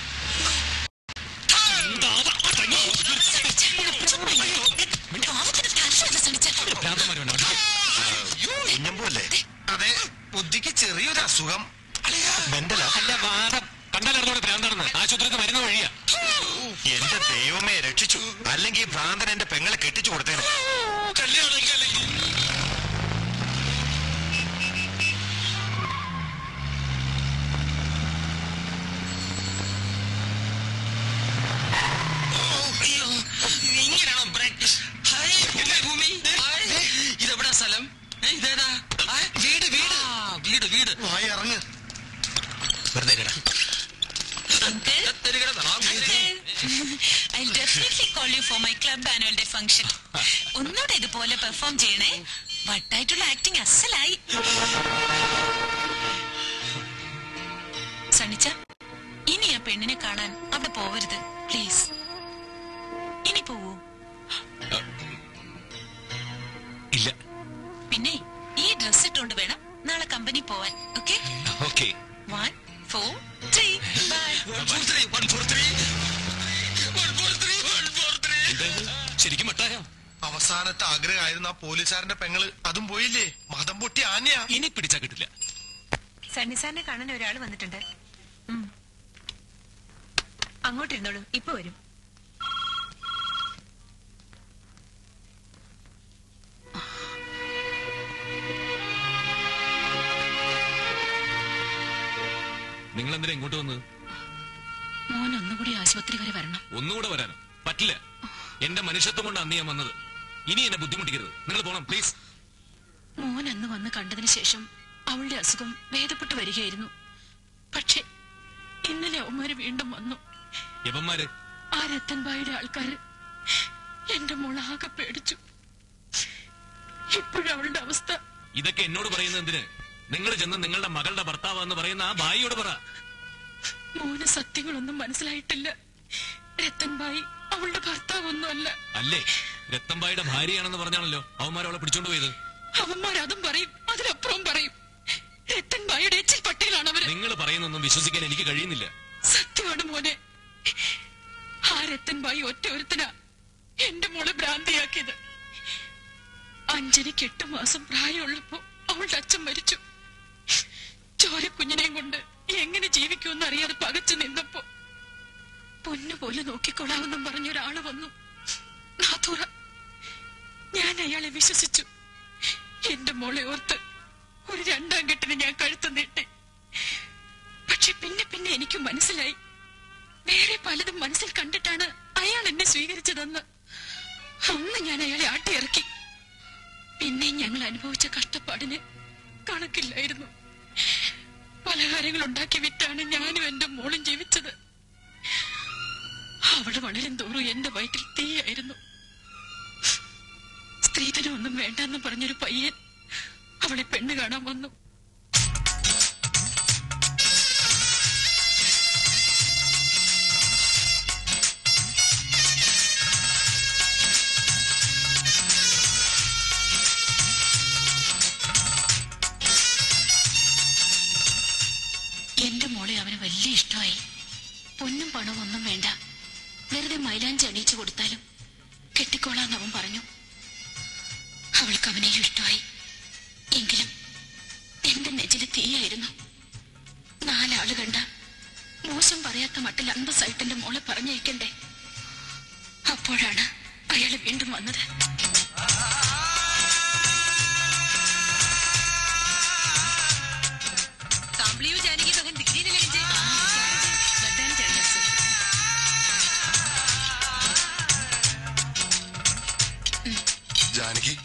പാവത്തിന് തലയല്ല സണ്ണിച്ചൻ ഭ്രാന്തന്മാരുണ്ടോ കുഞ്ഞമ്പൂല്ലേ അതെ ബുദ്ധിക്ക് ചെറിയൊരു അസുഖം മെന്റലാ അല്ല വാദം കണ്ടാലറിഞ്ഞോടെ ഭ്രാന്താണെന്ന് ആശുപത്രിക്ക് മരുന്ന് വഴിയാ എന്റെ ദൈവമേ രക്ഷിച്ചു അല്ലെങ്കിൽ ഭ്രാന്തൻ എന്റെ പെങ്ങളെ കെട്ടിച്ചു കൊടുത്തേനെ കല്യാണം കലങ്ങി അയ്യോ, ഇങ്ങനെയാണോ ബ്രേക്ക് ഹായ്, എന്താ ഭൂമി ഹായ്, ഇതെവിടാ സ്ഥലം ഏ, ഇതേതാ ആ, വീട് വീട് ആ, വീട് വീട് വായി ഇറങ്ങ് വെറുതെ കിടാ uncle I definitely call you for my club annual day function ഒന്നുകൂടെ ഇതുപോലെ പെർഫോം ചെയ്യണേ വട്ടായിട്ടുള്ള ആക്ടിങ് അസലായി സണ്ണിച്ച ഇനി ആ പെണ്ണിനെ കാണാൻ അവിടെ പോവരുത് പ്ലീസ് ഇനി പോവൂ ഇല്ല പിന്നെ ഈ ഡ്രസ് ഇട്ടുകൊണ്ട് വേണം നാളെ കമ്പനി പോവാൻ okay okay one four three bye ശരിക്കും മട്ടായോ അവസാനം അവസാനത്തെ ആഗ്രഹമായിരുന്നു ആ പോലീസുകാരന്റെ പെങ്ങള് അതും പോയില്ലേ മതം പൊട്ടി ആനയാ ഇനി പിടിച്ചാ കിട്ടില്ല സണ്ണി സാറിനെ കാണാൻ ഒരാൾ വന്നിട്ടുണ്ട് ഉം. അങ്ങോട്ടിരുന്നോളൂ ഇപ്പൊ വരും നിങ്ങൾ എന്തിനാ ഇങ്ങോട്ട് വന്നത് മോൻ ഒന്നുകൂടി ആശുപത്രി വരെ വരണം ഒന്നുകൂടെ വരാനോ പറ്റില്ല എന്റെ മനുഷ്യത്വം കൊണ്ട് അന്ന് ഞാൻ വന്നത് ഇനി എന്നെ ബുദ്ധിമുട്ടിക്കരുത് നിങ്ങൾ പോണം പ്ലീസ് മോൻ അന്ന് വന്ന് കണ്ടതിന് ശേഷം അവളുടെ അസുഖം ഭേദപ്പെട്ടു വരികയായിരുന്നു പക്ഷേ ഇന്നലെ അവന്മാര് വീണ്ടും വന്നു യവന്മാര് ആ രത്തൻബായിയുടെ ആൾക്കാര് എന്റെ മോൾ ആകെ പേടിച്ചു ഇപ്പോഴവളുടെ അവസ്ഥ ഇതൊക്കെ എന്നോട് പറയുന്നത് എന്തിന് നിങ്ങൾ ചെന്ന് നിങ്ങളുടെ മകളുടെ ഭർത്താവ് എന്ന് പറയുന്ന ആ ഭായിയോട് പറ മോന് സത്യങ്ങളൊന്നും മനസ്സിലായിട്ടില്ല രത്തൻബായി അവളുടെ ഭർത്താവൊന്നുമല്ല അല്ലേ രത്തമ്പായുടെ ഭാര്യയാണെന്ന് പറഞ്ഞാണല്ലോ അവന്മാർ അവളെ പിടിച്ചോണ്ട് പോയത് അവന്മാരതും പറയും അതിനപ്പുറം പറയും രത്തൻബായിയുടെ എച്ചിൽ പട്ടേലാണ് അവര് നിങ്ങൾ പറയുന്നൊന്നും വിശ്വസിക്കാൻ എനിക്ക് കഴിയുന്നില്ല സത്യമാണ് മോനെ ആ രത്തൻബായി ഒറ്റ ഒരുത്തനാ എന്റെ മോളെ ഭ്രാന്തിയാക്കിയത് അഞ്ജനിക്ക് എട്ട് മാസം പ്രായമുള്ളപ്പോ അവളുടെ അച്ഛൻ മരിച്ചു ചോര കുഞ്ഞിനെയും കൊണ്ട് എങ്ങനെ ജീവിക്കുമെന്ന് അറിയാതെ പകച്ചു നിന്നപ്പോ പൊന്നുപോലെ നോക്കിക്കൊള്ളാമെന്നും പറഞ്ഞ ഒരാള് വന്നു നാഥൂറ ഞാൻ അയാളെ വിശ്വസിച്ചു എന്റെ മോളെ ഓർത്ത് ഒരു രണ്ടാം കെട്ടിന് ഞാൻ കഴുത്ത് നീട്ടി പക്ഷെ പിന്നെ പിന്നെ എനിക്ക് മനസ്സിലായി വേറെ പലതും മനസ്സിൽ കണ്ടിട്ടാണ് അയാൾ എന്നെ സ്വീകരിച്ചതെന്ന് അന്ന് ഞാൻ അയാളെ ആട്ടിയിറക്കി പിന്നെ ഞങ്ങൾ അനുഭവിച്ച കഷ്ടപ്പാടിന് കണക്കില്ലായിരുന്നു പലഹാരങ്ങൾ ഉണ്ടാക്കി വിറ്റാണ് ഞാനും എന്റെ മോളും ജീവിച്ചത് അവള് വളരും തോറും എന്റെ വയറ്റിൽ തീയായിരുന്നു സ്ത്രീധനമൊന്നും വേണ്ടെന്ന് പറഞ്ഞൊരു പയ്യൻ അവളെ പെണ്ണ് കാണാൻ വന്നു എന്റെ മോളെ അവന് വലിയ ഇഷ്ടമായി പൊന്നും പണവും ഒന്നും വേണ്ട വെറുതെ മൈലാഞ്ചി അണിയിച്ചു കൊടുത്താലും കെട്ടിക്കോളാന്ന് അവൻ പറഞ്ഞു അവൾക്ക് അവനെയും ഇഷ്ടമായി എങ്കിലും എന്റെ നെഞ്ചില് തീയായിരുന്നു നാലാള് കണ്ട മോശം പറയാത്ത മട്ടിൽ അന്തസ്സായിട്ട് എന്റെ മോളെ പറഞ്ഞയക്കണ്ടേ അപ്പോഴാണ് അയാൾ വീണ്ടും വന്നത് कांबली जाने तो हम दिखने नहीं लगे बदन चढ़ से ജാനകി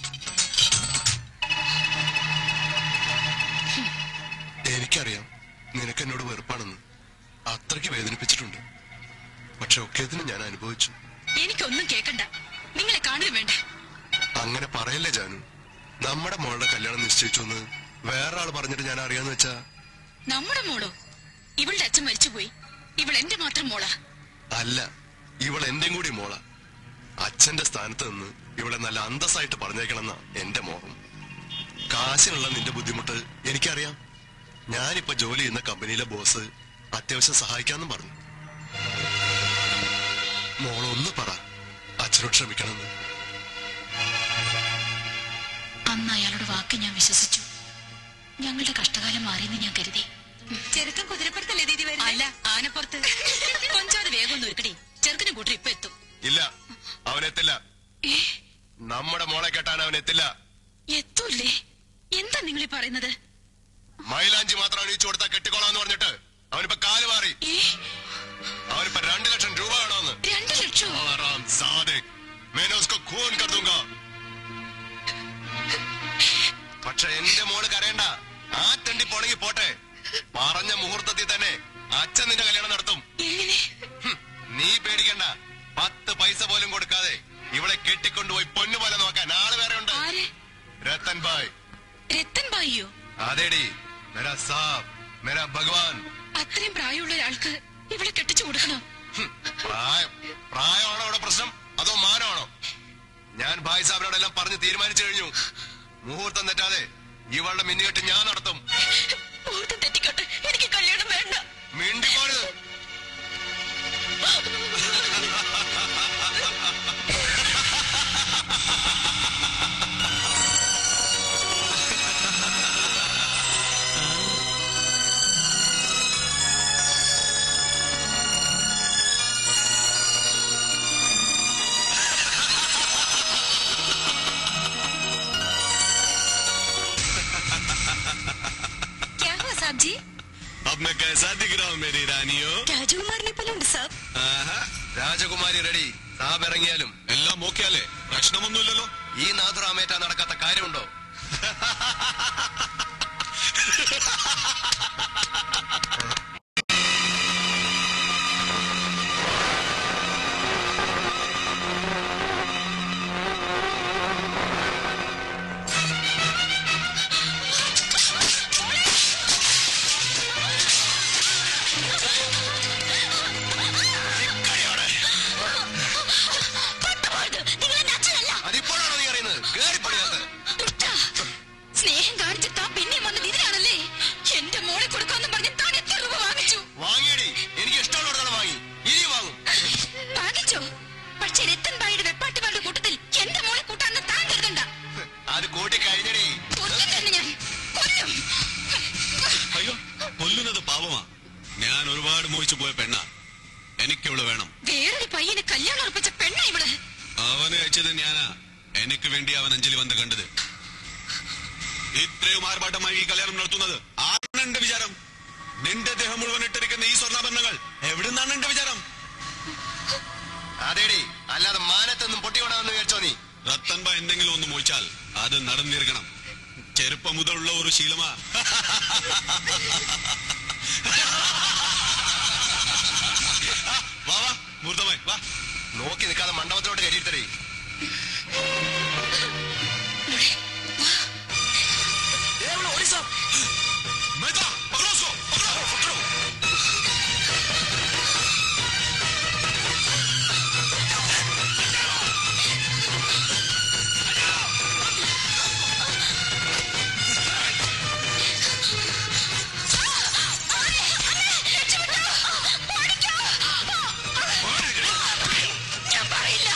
എനിക്കറിയാം നിനക്ക് എന്നോട് വെറുപ്പാണെന്ന് അത്രയ്ക്ക് വേദനിപ്പിച്ചിട്ടുണ്ട് പക്ഷെ ഒക്കേതിന് ഞാൻ അനുഭവിച്ചു എനിക്കൊന്നും കേക്കണ്ട നിങ്ങളെ കാണുക വേണ്ട അങ്ങനെ പറയല്ലേ ജാനു നമ്മുടെ മോളുടെ കല്യാണം നിശ്ചയിച്ചു എന്ന് വേറെ ആൾ പറഞ്ഞിട്ട് ഞാൻ അറിയാന്ന് വെച്ചാ നമ്മുടെ മോളോ ഇവളുടെ അച്ഛൻ മരിച്ചുപോയി ഇവൾ എന്റെ മാത്രം മോളാ അല്ല ഇവൾ എന്റെയും കൂടി മോള അച്ഛന്റെ സ്ഥാനത്ത് നിന്ന് ഇവളെ നല്ല അന്തസ്സായിട്ട് പറഞ്ഞേക്കണമെന്ന എന്റെ മോഹം കാശിനുള്ള നിന്റെ ബുദ്ധിമുട്ട് എനിക്കറിയാം ഞാനിപ്പോ ജോലി ചെയ്യുന്ന കമ്പനിയിലെ ബോസ് അത്യാവശ്യം സഹായിക്കാന്നും പറഞ്ഞു മോളൊന്ന് പറ അച്ഛനോട് ക്ഷമിക്കണമെന്ന് അന്ന് അയാളുടെ വാക്ക് ഞാൻ വിശ്വസിച്ചു ഞങ്ങളുടെ കഷ്ടകാലം മാറിയെന്ന് ഞാൻ കരുതി ചെറുക്കൻ കുതിരപ്പുറത്തല്ലേ ദീദി അല്ല ആനപ്പുറത്ത് കൊഞ്ചാതെ വേഗം ഒന്ന് ഒരുക്കടി ചെറുക്കനും കൂട്ടർ ഇപ്പൊ എത്തും ഇല്ല അവനെത്തില്ല നമ്മുടെ മോളെ കെട്ടാൻ അവനെത്തില്ല എത്തൂല്ലേ എന്താ നിങ്ങൾ ഈ പറയുന്നത് മൈലാഞ്ചി മാത്രം അണിയിച്ചു കൊടുത്താൽ കെട്ടിക്കോളാന്ന് പറഞ്ഞിട്ട് അവനിപ്പോ കാല് മാറി അവനിപ്പോ രണ്ടു ലക്ഷം രൂപ വേണമെന്ന് രണ്ടു ലക്ഷം आराम सादिक मैंने उसको खून कर दूंगा പക്ഷെ എന്റെ മോള് കരയണ്ട ആ തെണ്ടി പോണെങ്കി പോട്ടെ പറഞ്ഞ മുഹൂർത്തത്തിൽ തന്നെ അച്ഛൻ നിന്റെ കല്യാണം നടത്തും ഹും, നീ പേടിക്കണ്ട പത്ത് പൈസ പോലും കൊടുക്കാതെ ഇവളെ കെട്ടിക്കൊണ്ടുപോയി പൊന്നു പോലെ നോക്കാൻ ആള് വേറെ ഉണ്ട് രത്തൻ ബായ് രത്തൻ ബായിയോ അതേടി മെരാ സാബ് മെരാ ഭഗവാൻ അത്രയും പ്രായമുള്ള ഒരാൾക്ക് ഇവളെ കെട്ടിച്ചു കൊടുക്കണോ പ്രായം പ്രായമാണോ അവിടെ പ്രശ്നം അതോ മാനമാണോ ഞാൻ ഭായ് സാബിനോടെല്ലാം പറഞ്ഞ് തീരുമാനിച്ചു കഴിഞ്ഞു മുഹൂർത്തം തെറ്റാതെ ഇവളുടെ മിന്നുകെട്ട് ഞാൻ നടത്തും മുഹൂർത്തം തെറ്റിക്കോട്ടെ എനിക്ക് കല്യാണം വേണ്ട മിണ്ടി പോരുത് कैसा दिख रहा हूँ मेरी रानियो രാജകുമാരനെ പോലെ ഉണ്ട് സാർ ആഹാ. രാജകുമാരി റെഡി സാബ് ഇറങ്ങിയാലും എല്ലാം ഓക്കെ അല്ലേ പ്രശ്നമൊന്നുമില്ലല്ലോ ഈ നാഥുറാമേറ്റ നടക്കാത്ത കാര്യമുണ്ടോ അതിപ്പോഴാണോ നീ അറിയുന്നത് കേറിപ്പടിയകത്ത് സ്നേഹം കാണിച്ച് താൻ പിന്നെയും വന്നത് ഇതിനാണല്ലേ എന്റെ മോളെ കൊടുക്കാന്ന് പറഞ്ഞ് താൻ എത്ര രൂപ വാങ്ങിച്ചു വാങ്ങിയടി എനിക്ക് ഇഷ്ടമുള്ളിടത്തോളം വാങ്ങി ഇനി വാങ്ങും വാങ്ങിച്ചോ പക്ഷെ രത്തൻ ബായിയുടെ വെപ്പാട്ടിമാരുടെ കൂട്ടത്തിൽ എന്റെ മോളെ കൂട്ടാന്ന് താൻ കരുതണ്ട അത് കൂട്ടി കഴിഞ്ഞടി കൊല്ലും തന്നെ ഞാൻ കൊല്ലും അയ്യോ കൊല്ലുന്നത് പാപമാ ഞാൻ ഒരുപാട് മോഹിച്ചു പോയ പെണ്ണ എനിക്കിവള് വേണം വേറൊരു പയ്യന് കല്യാണം ഉറപ്പിച്ച പെണ്ണ ഇവള് അവന് അയച്ചത് ഞാനാ എനിക്ക് വേണ്ടി അവൻ അഞ്ജലി വന്ന് കണ്ടത് ഇത്രയും ആർഭാട്ടമായി ഈ കല്യാണം നടത്തുന്നത് ആരാണ് എന്റെ വിചാരം നിന്റെ ദേഹം മുഴുവൻ ഇട്ടിരിക്കുന്ന ഈ സ്വർണ്ണാഭരണങ്ങൾ എവിടുന്നാണ് എന്റെ വിചാരം അതേടി അല്ലാതെ മാനത്തൊന്നും പൊട്ടി വേണമെന്ന് വിചാരിച്ചോ നീ റത്തൻബ എന്തെങ്കിലും ഒന്ന് മോയിച്ചാൽ അത് നടന്നിരിക്കണം ചെറുപ്പം മുതലുള്ള ഒരു ശീലമാ ആ, വാ വാ മൂർത്തമായി വാ നോക്കി നിൽക്കാതെ മണ്ഡപത്തിലോട്ട് കയറ്റിയിരുത്തടി मेहता पकड़ो उसको पकड़ो पकड़ो ഞാൻ പറയില്ല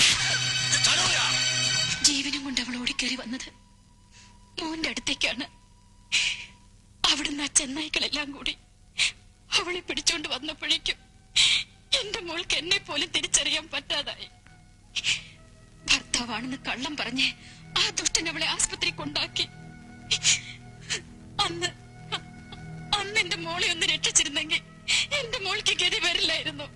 ജീവനും കൊണ്ട് അവൾ ഓടിക്കേറി വന്നത് മോന്റെ അടുത്തേക്കാണ് അവിടുന്ന് ആ ചെന്നായ്ക്കളെല്ലാം കൂടി അവളെ പിടിച്ചോണ്ട് വന്നപ്പോഴേക്കും എന്റെ മോൾക്ക് എന്നെ പോലും തിരിച്ചറിയാൻ പറ്റാതായി ഭർത്താവാണെന്ന് കള്ളം പറഞ്ഞ് ആ ദുഷ്ടൻ അവളെ ആസ്പത്രി കൊണ്ടാക്കി അന്ന് അന്ന് എന്റെ മോളെ ഒന്ന് രക്ഷിച്ചിരുന്നെങ്കിൽ എന്റെ മോൾക്ക് ഗതി വരില്ലായിരുന്നു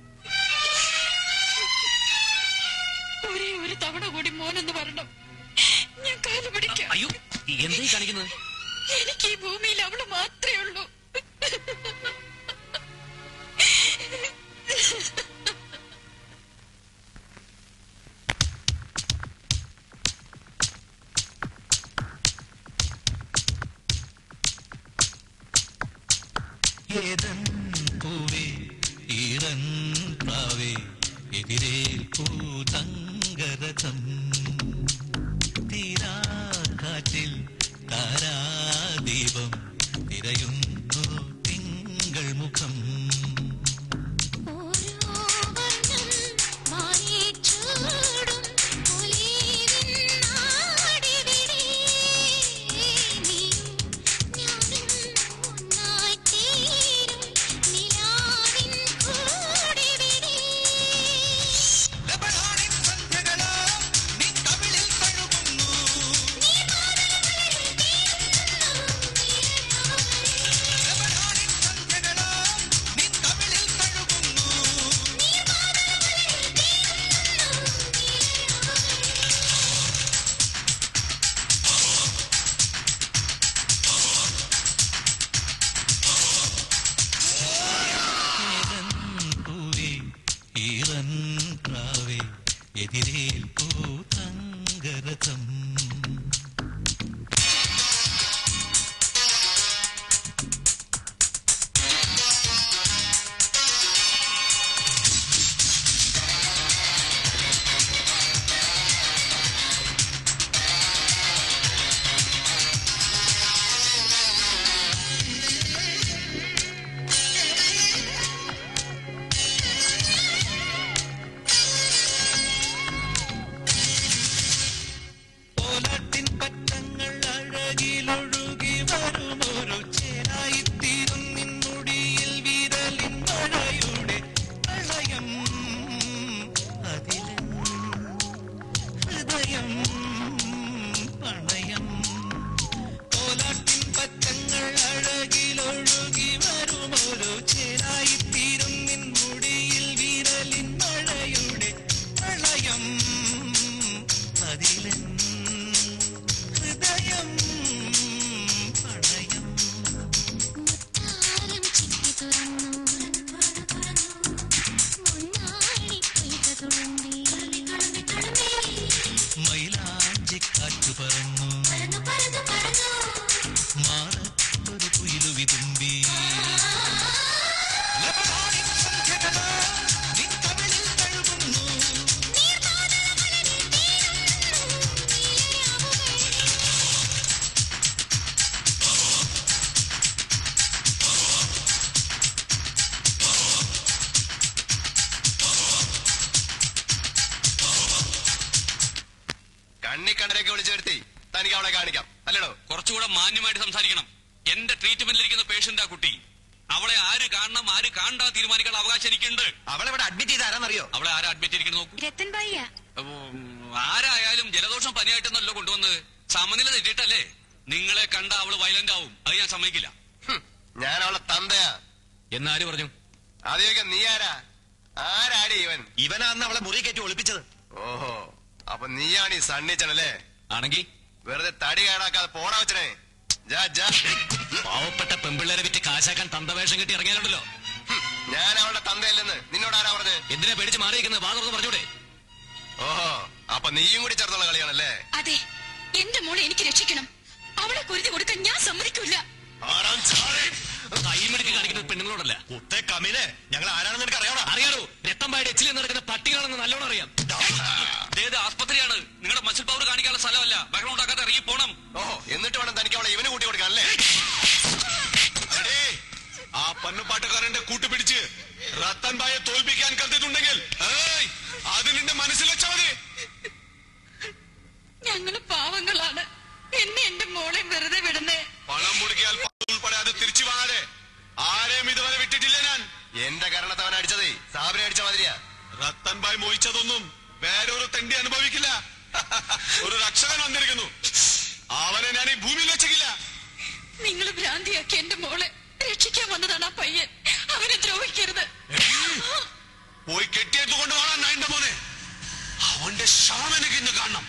ഒരേ ഒരു തവണ കൂടി മോനൊന്ന് വരണം ഞാൻ കാല് പിടിക്കാം അയ്യോ എന്തായി കാണിക്കുന്നത് എനിക്ക് ഈ ഭൂമിയിൽ അവള് മാത്രമേ ഉള്ളൂ ഏതൻ പൂവേ ഈറൻ പ്രാവേ എതിരേൽപ്പൂ തങ്കരഥം തീരാ കാറ്റിൽ താരാദീപം തിരയുന്നു തിങ്കൾ മുഖം ഏതൻ പൂവേ ഈറൻ പ്രാവേ എതിരേൽപ്പൂ തങ്കരഥം കണ്ണിക്കണ്ടരൊക്കെ വിളിച്ചു വരുത്തി തനിക്ക് അവളെ കാണിക്കാം അല്ലടോ കുറച്ചുകൂടെ മാന്യമായിട്ട് സംസാരിക്കണം എന്റെ ട്രീറ്റ്മെന്റിലിരിക്കുന്ന പേഷ്യന്റ് ആ കുട്ടി അവളെ ആര് കാണണം ആര് കാണണ്ട തീരുമാനിക്കാനുള്ള അവകാശം എനിക്കുണ്ട് അവളെ ഇവിടെ അഡ്മിറ്റ് ചെയ്ത് ആരാന്നറിയോ അവളെ ആരാ അഡ്മിറ്റ് ചെയ്തിരിക്കുന്നത് നോക്കൂ രത്തൻ ബായിയാ ഉം, ആരായാലും ജലദോഷം പനിയായിട്ടെന്നല്ലോ കൊണ്ടുവന്നത് സമനില തെറ്റിയിട്ടല്ലേ നിങ്ങളെ കണ്ട അവള് വയലന്റ് ആവും അത് ഞാൻ സമ്മതിക്കില്ല ഹും, ഞാൻ അവളെ തന്തയാ എന്നാര് പറഞ്ഞു ആദ്യമൊക്കെ നീ ആരാ ആരാടി ഇവൻ ഇവനാ അന്ന് അവളെ മുറി കയറ്റി ഒളിപ്പിച്ചത് ഓഹോ അപ്പൊ നീയാണ് ഈ സണ്ണിച്ചനല്ലേ ആണെങ്കി വെറുതെ തടി കേടാക്കാതെ പോടാ വെച്ചനെ ജാ ജാ പാവപ്പെട്ട പെമ്പിള്ളേരെ വിറ്റ് കാശാക്കാൻ തന്തവേഷം കെട്ടി ഇറങ്ങിയാലുണ്ടല്ലോ ഹും, ഞാൻ അവളുടെ തന്തയല്ലെന്ന് നിന്നോട് ആരാ പറഞ്ഞ് എന്തിനാ പേടിച്ച് മാറിയിരിക്കുന്നത് വാ തുറന്ന് പറഞ്ഞൂടെ ഓഹോ അപ്പൊ നീയും കൂടി ചേർന്നുള്ള കളിയാണല്ലേ അതെ എന്റെ മോളെ എനിക്ക് രക്ഷിക്കണം അവളെ കുരുതി കൊടുക്കാൻ ഞാൻ സമ്മതിക്കൂല ആറാം ചാളേ. കൈമെടുക്ക് കാണിക്കുന്നത് പെണ്ണുങ്ങളോടല്ല കുത്തേ കമീനെ ഞങ്ങൾ ആരാണെന്ന് നിനക്ക് അറിയാവോ അറിയാലോ രക്തം പായുടെ എച്ചിൽ നടക്കുന്ന പട്ടികളാണെന്ന് നല്ലോണം അറിയാം ഇതേത് ആസ്പത്രിയാണ് നിങ്ങളുടെ മസിൽ പവർ കാണിക്കാനുള്ള സ്ഥലമല്ല ബഹളം ഉണ്ടാക്കാതെ ഇറങ്ങി പോണം ഓഹോ എന്നിട്ട് വേണം തനിക്ക് അവളെ ഇവന് കൂട്ടി കൊടുക്കാൻ അല്ലേ എടീ, ആ പന്നുപാട്ടുകാരന്റെ കൂട്ടുപിടിച്ച് റത്തൻ ബായെ തോൽപ്പിക്കാൻ കരുതിയിട്ടുണ്ടെങ്കിൽ ഏയ്, അത് നിന്റെ മനസ്സിൽ വെച്ചാ മതി ഞങ്ങള് പാവങ്ങളാണ് എന്നെ എന്റെ മോളെ വെറുതെ വിടുന്നേ പണം മുടക്കിയാൽ പണം ഉൾപ്പെടെ അത് തിരിച്ചു വാങ്ങാതെ ആരെയും ഇതുവരെ വിട്ടിട്ടില്ല ഞാൻ എന്റെ കരണത്തവൻ അടിച്ചതേ സാബിനെ അടിച്ച മാതിരിയാ റത്തൻ ബായ് മോഹിച്ചതൊന്നും വേറെ ഒരു തെണ്ടി അനുഭവിക്കില്ല ഒരു രക്ഷകൻ വന്നിരിക്കുന്നു അവനെ ഞാൻ ഈ ഭൂമിയിൽ വെച്ചില്ല നിങ്ങൾ ഭ്രാന്തിയാക്കി എന്റെ മോളെ രക്ഷിക്കാൻ വന്നതാണ് ആ പയ്യൻ അവനെ ദ്രോഹിക്കരുത് പോയി കെട്ടിയെടുത്ത് കൊണ്ടുപോകാൻ നായിന്റെ മോനെ അവന്റെ ശവം എനിക്ക് ഇന്ന് കാണണം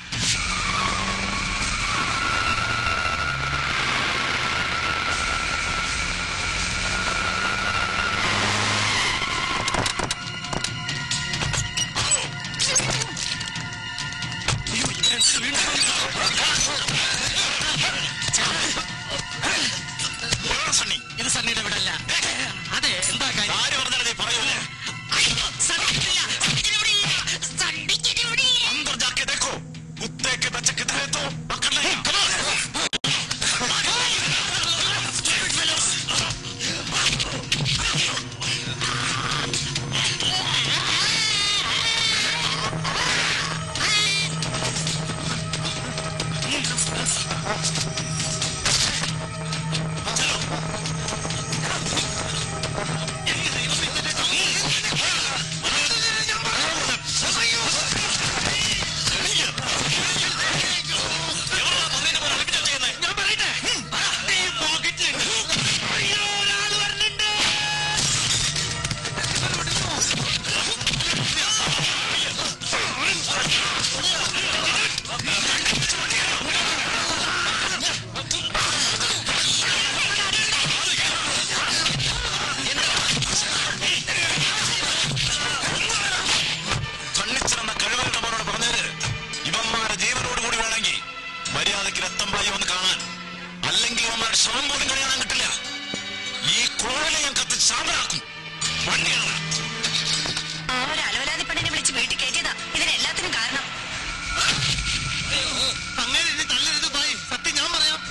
സണ്ണി ഇത് സണ്ണിയുടെ വീടല്ല അതെ എന്താ കാര്യം ആര് പറഞ്ഞാലും നീ പറയൂലേ अंदर जाके देखो कुत्ते के बच्चे किधर है तो पकड़ लेगा ഞാൻ പറയട്ടെ ഈ പോക്കറ്റിലുണ്ട് അയ്യോ ഒരാൾ വരുന്നുണ്ട് കണ്ണിച്ചിറന്ന കഴിവുകളുടെ പറഞ്ഞത് ഇവന്മാരെ ജീവനോട് കൂടി വേണമെങ്കിൽ മര്യാദയ്ക്ക് രക്തം പായി വന്ന് കാണാൻ അല്ലെങ്കിൽ ഇവന്മാരുടെ ശവം പോലും കഴിയാൻ കിട്ടില്ല ഈ കോഴലെ ഞാൻ കത്ത് ശാന്തരാക്കും വണ്ടിയാണ് ഒരു അലവലാതി പെണ്ണിനെ വിളിച്ച് വീട്ടിൽ കയറ്റിയതാ ഇതിനെല്ലാത്തിനും കാരണം അങ്ങനെ ഇനി തല്ലരുത് ബായി സത്യം ഞാൻ പറയാം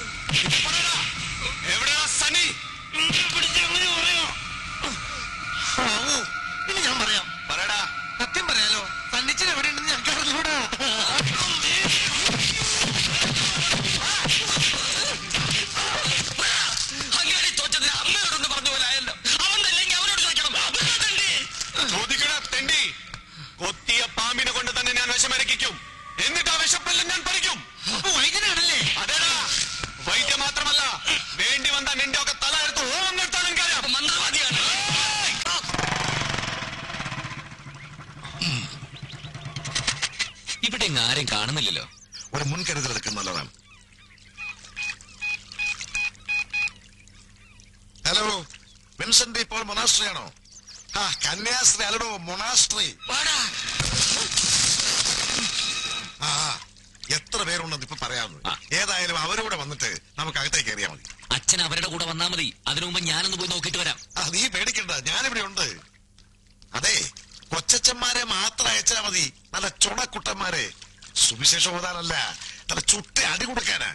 എവിടെയാ സണ്ണി പിടിച്ച് അങ്ങനെ പറയാം ആവൂ, ഇനി ഞാൻ പറയാം പറയടാ സത്യം പറയാലോ സണ്ണിച്ചൻ എവിടെ ഉണ്ടെന്ന് ഞങ്ങൾക്ക് അറിഞ്ഞൂടാ അങ്ങനെ തോറ്റത് അമ്മയോടൊന്ന് പറഞ്ഞ പോലെ ആയല്ലോ അവൻ അല്ലെങ്കിൽ അവരോട് ചോദിക്കണം അവനതല്ലേ? ചോദിക്കണ തെണ്ടി കൊത്തിയ പാമ്പിനെ കൊണ്ട് തന്നെ ഞാൻ വിഷമരക്കിക്കും എന്നിട്ട് ആ വിശപ്പെല്ലാം ഞാൻ പറിക്കും അപ്പൊ വൈദ്യനാണല്ലേ അതേടാ വൈദ്യം മാത്രമല്ല വേണ്ടി വന്ന നിന്റെ ഒക്കെ തല എടുത്ത് ഓം നിർത്താൻ എനിക്കറിയാം അപ്പൊ മന്ത്രവാദിയാണ് ഇവിടെ ഇങ്ങ് ആരെയും കാണുന്നില്ലല്ലോ ഒരു മുൻകരുതൽ എടുക്കുന്നത് നല്ലതാണ് ഹലോ വിൻസെന്റ് ഇപ്പോൾ മൊനാസ്ട്രി ആണോ ആ കന്യാസ്ത്രീ അല്ലടോ മൊണാസ്ട്രി വാടാ ആ എത്ര പേരുണ്ടെന്ന് ഇപ്പൊ പറയാമെന്ന് ആ. ഏതായാലും അവരൂടെ വന്നിട്ട് നമുക്ക് അകത്തേക്ക് കയറിയാൽ മതി അച്ഛൻ അവരുടെ കൂടെ വന്നാ മതി അതിനു മുമ്പ് ഞാനൊന്ന് പോയി നോക്കിയിട്ട് വരാം ആ നീ പേടിക്കണ്ട ഞാനിവിടെ ഉണ്ട് അതെ കൊച്ചച്ചന്മാരെ മാത്രം അയച്ചാ മതി നല്ല ചുണക്കുട്ടന്മാരെ സുവിശേഷം ഓതാനല്ല നല്ല ചുട്ട അടി കൊടുക്കാനാ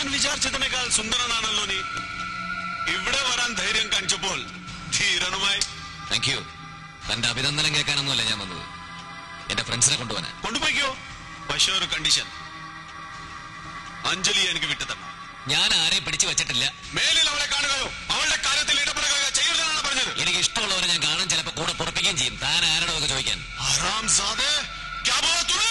ഞാൻ വിചാരിച്ചതിനേക്കാൾ സുന്ദരനാണല്ലോ നീ ഇവിടെ വരാൻ ധൈര്യം കാണിച്ചപ്പോൾ ധീരനുമായി താങ്ക് യു തന്റെ അഭിനന്ദനം കേൾക്കാനൊന്നുമല്ല ഞാൻ വന്നത് എന്റെ ഫ്രണ്ട്സിനെ കൊണ്ടുപോകാൻ കൊണ്ടുപോയിക്കോ പക്ഷെ ഒരു കണ്ടീഷൻ അഞ്ജലി എനിക്ക് വിട്ടു തരണം ഞാൻ ആരെയും പിടിച്ചു വെച്ചിട്ടില്ല മേലിൽ അവളെ കാണുകയോ അവളുടെ കാര്യത്തിൽ ഇടപെടുകയോ ചെയ്യരുതെന്നാണ് പറഞ്ഞത് എനിക്ക് ഇഷ്ടമുള്ളവരെ ഞാൻ കാണാൻ ചിലപ്പോ കൂടെ പുറപ്പിക്കുകയും ചെയ്യും താൻ ആരോടോ ഒക്കെ ചോദിക്കാൻ ആറാം സാധേ ക്യാ ബോലാ തൂനെ?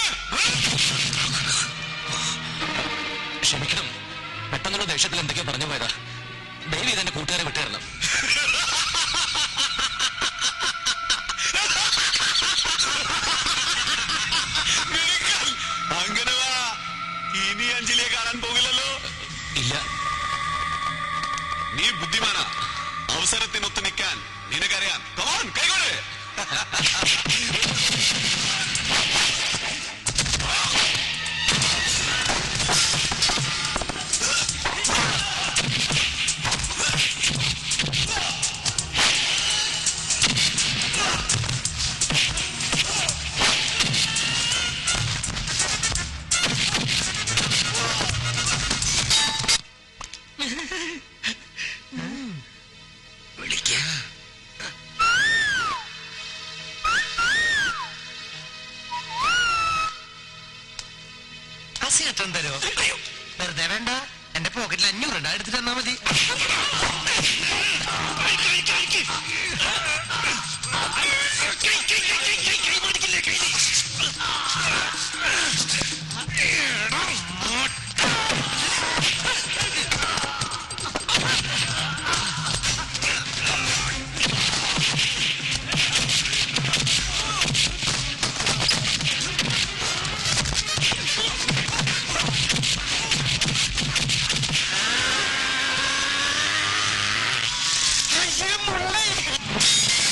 ക്ഷമിക്കണം പെട്ടെന്നുള്ള ദേഷ്യത്തിൽ എന്തൊക്കെയോ പറഞ്ഞു പോയതാ ദയവ് ഇതെന്റെ കൂട്ടുകാരെ വിട്ടുതരണം മിടുക്കൻ. അങ്ങനെ വാ ഇനി അഞ്ജലിയെ കാണാൻ പോകില്ലല്ലോ ഇല്ല നീ ബുദ്ധിമാനാ അവസരത്തിനൊത്ത് നിൽക്കാൻ നിനക്കറിയാം കമോൺ കൈകൊട് അസിയറ്റം തരോ വെറുതെ വേണ്ട എന്റെ പോക്കറ്റിൽ അഞ്ഞൂറുണ്ട് അത് എടുത്തിട്ട് തന്നാ മതി അയ്യോ, മുള്ളേ.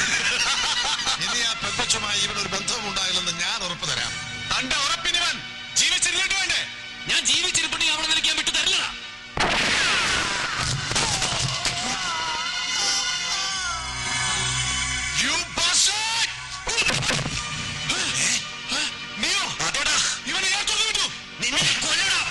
ഇനി ആ പെപ്പച്ചുമായി ഇവനൊരു ബന്ധവും ഉണ്ടാകില്ലെന്ന് ഞാൻ ഉറപ്പു തരാം തന്റെ ഉറപ്പിനിവൻ ജീവിച്ചിരുന്നിട്ട് വേണ്ടേ ഞാൻ ജീവിച്ചിരിപ്പുണ്ടെങ്കിൽ അവളെ നിനക്ക് ഞാൻ വിട്ടു തരില്ലടാ You bastard! നീയോ അതേടാ ഇവനെ ഞാൻ തുറന്നു വിട്ടു നിന്നെ കൊല്ലടാ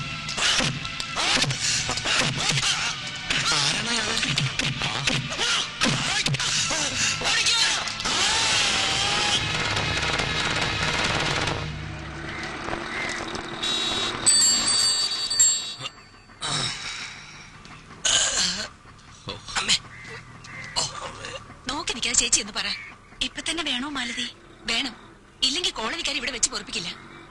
നോക്കി നിൽക്കാതെ ചേച്ചി എന്ന് പറ ഇപ്പൊ തന്നെ വേണോ മാലതി വേണം ഇല്ലെങ്കിൽ കോളനിക്കാർ ഇവിടെ വെച്ച് പൊറപ്പിക്കില്ല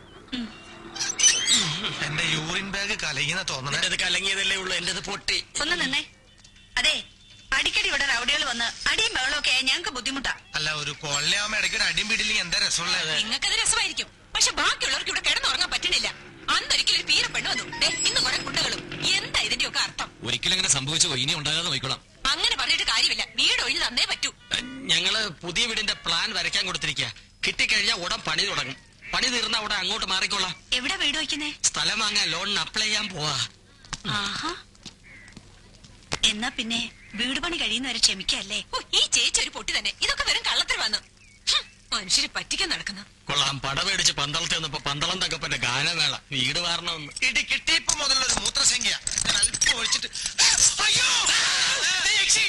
എന്റെ യൂറിൻ ബാഗ് കലങ്ങിന തോന്നണേ കലങ്ങിയതല്ലേ ഉള്ളൂ എന്റേത് പൊട്ടി ഒന്ന് നിന്നേ അതെ അടിക്കടി ഇവിടെ റൗഡികൾ വന്ന് അടിയും ബഹളമൊക്കെ ഞങ്ങൾക്ക് ബുദ്ധിമുട്ടാ അല്ല ഒരു കൊല്ലയാവുമ്പോ ഇടയ്ക്ക് അടിയും പിടിയില്ലെങ്കിൽ എന്താ രസമുള്ളത് നിങ്ങൾക്കത് രസമായിരിക്കും പക്ഷെ ബാക്കിയുള്ളവർക്ക് ഇവിടെ കിടന്നുറങ്ങാൻ പറ്റണില്ല അന്നൊരിക്കലും ഒരു പീര പെണ്ണു വന്നു ദേ, ഇന്ന് കുറെ കുണ്ടകളും എന്താ ഇതിന്റെയൊക്കെ അർത്ഥം ഒരിക്കലും അങ്ങനെ സംഭവിച്ചോ ഇനി ഉണ്ടാകാതെ നോക്കിക്കോളാം അങ്ങനെ പറഞ്ഞിട്ട് കാര്യമില്ല വീട് ഒഴിഞ്ഞു തന്നേ പറ്റൂ ഞങ്ങള് പുതിയ വീടിന്റെ പ്ലാൻ വരയ്ക്കാൻ കൊടുത്തിരിക്കുക കിട്ടിക്കഴിഞ്ഞാൽ ഉടൻ പണി തുടങ്ങും പണി തീർന്ന ഉടൻ അങ്ങോട്ട് മാറിക്കോളാം എവിടെ വീട് വയ്ക്കുന്നേ സ്ഥലം വാങ്ങാൻ ലോണിന് അപ്ലൈ ചെയ്യാൻ പോവാ ആഹാ എന്നാ പിന്നെ വീട് പണി കഴിയുന്നവരെ ക്ഷമിക്കല്ലേ ഓ ഈ ചേച്ചി ഒരു പൊട്ടി തന്നെ ഇതൊക്കെ വെറും കള്ളത്തിൽ വന്നു ഹും, മനുഷ്യരെ പറ്റിക്കാൻ നടക്കുന്നു കൊള്ളാം പട മേടിച്ച് പന്തളത്ത് വന്നപ്പോ പന്തളം തങ്കപ്പന്റെ ഗാനമേള വീട് മാറണമെന്ന് ഇടി കിട്ടിയപ്പോ മുതലുള്ള ഒരു മൂത്രസംഖ്യ ഞാൻ അല്പം ഒഴിച്ചിട്ട് അയ്യോ ദേ യക്ഷി.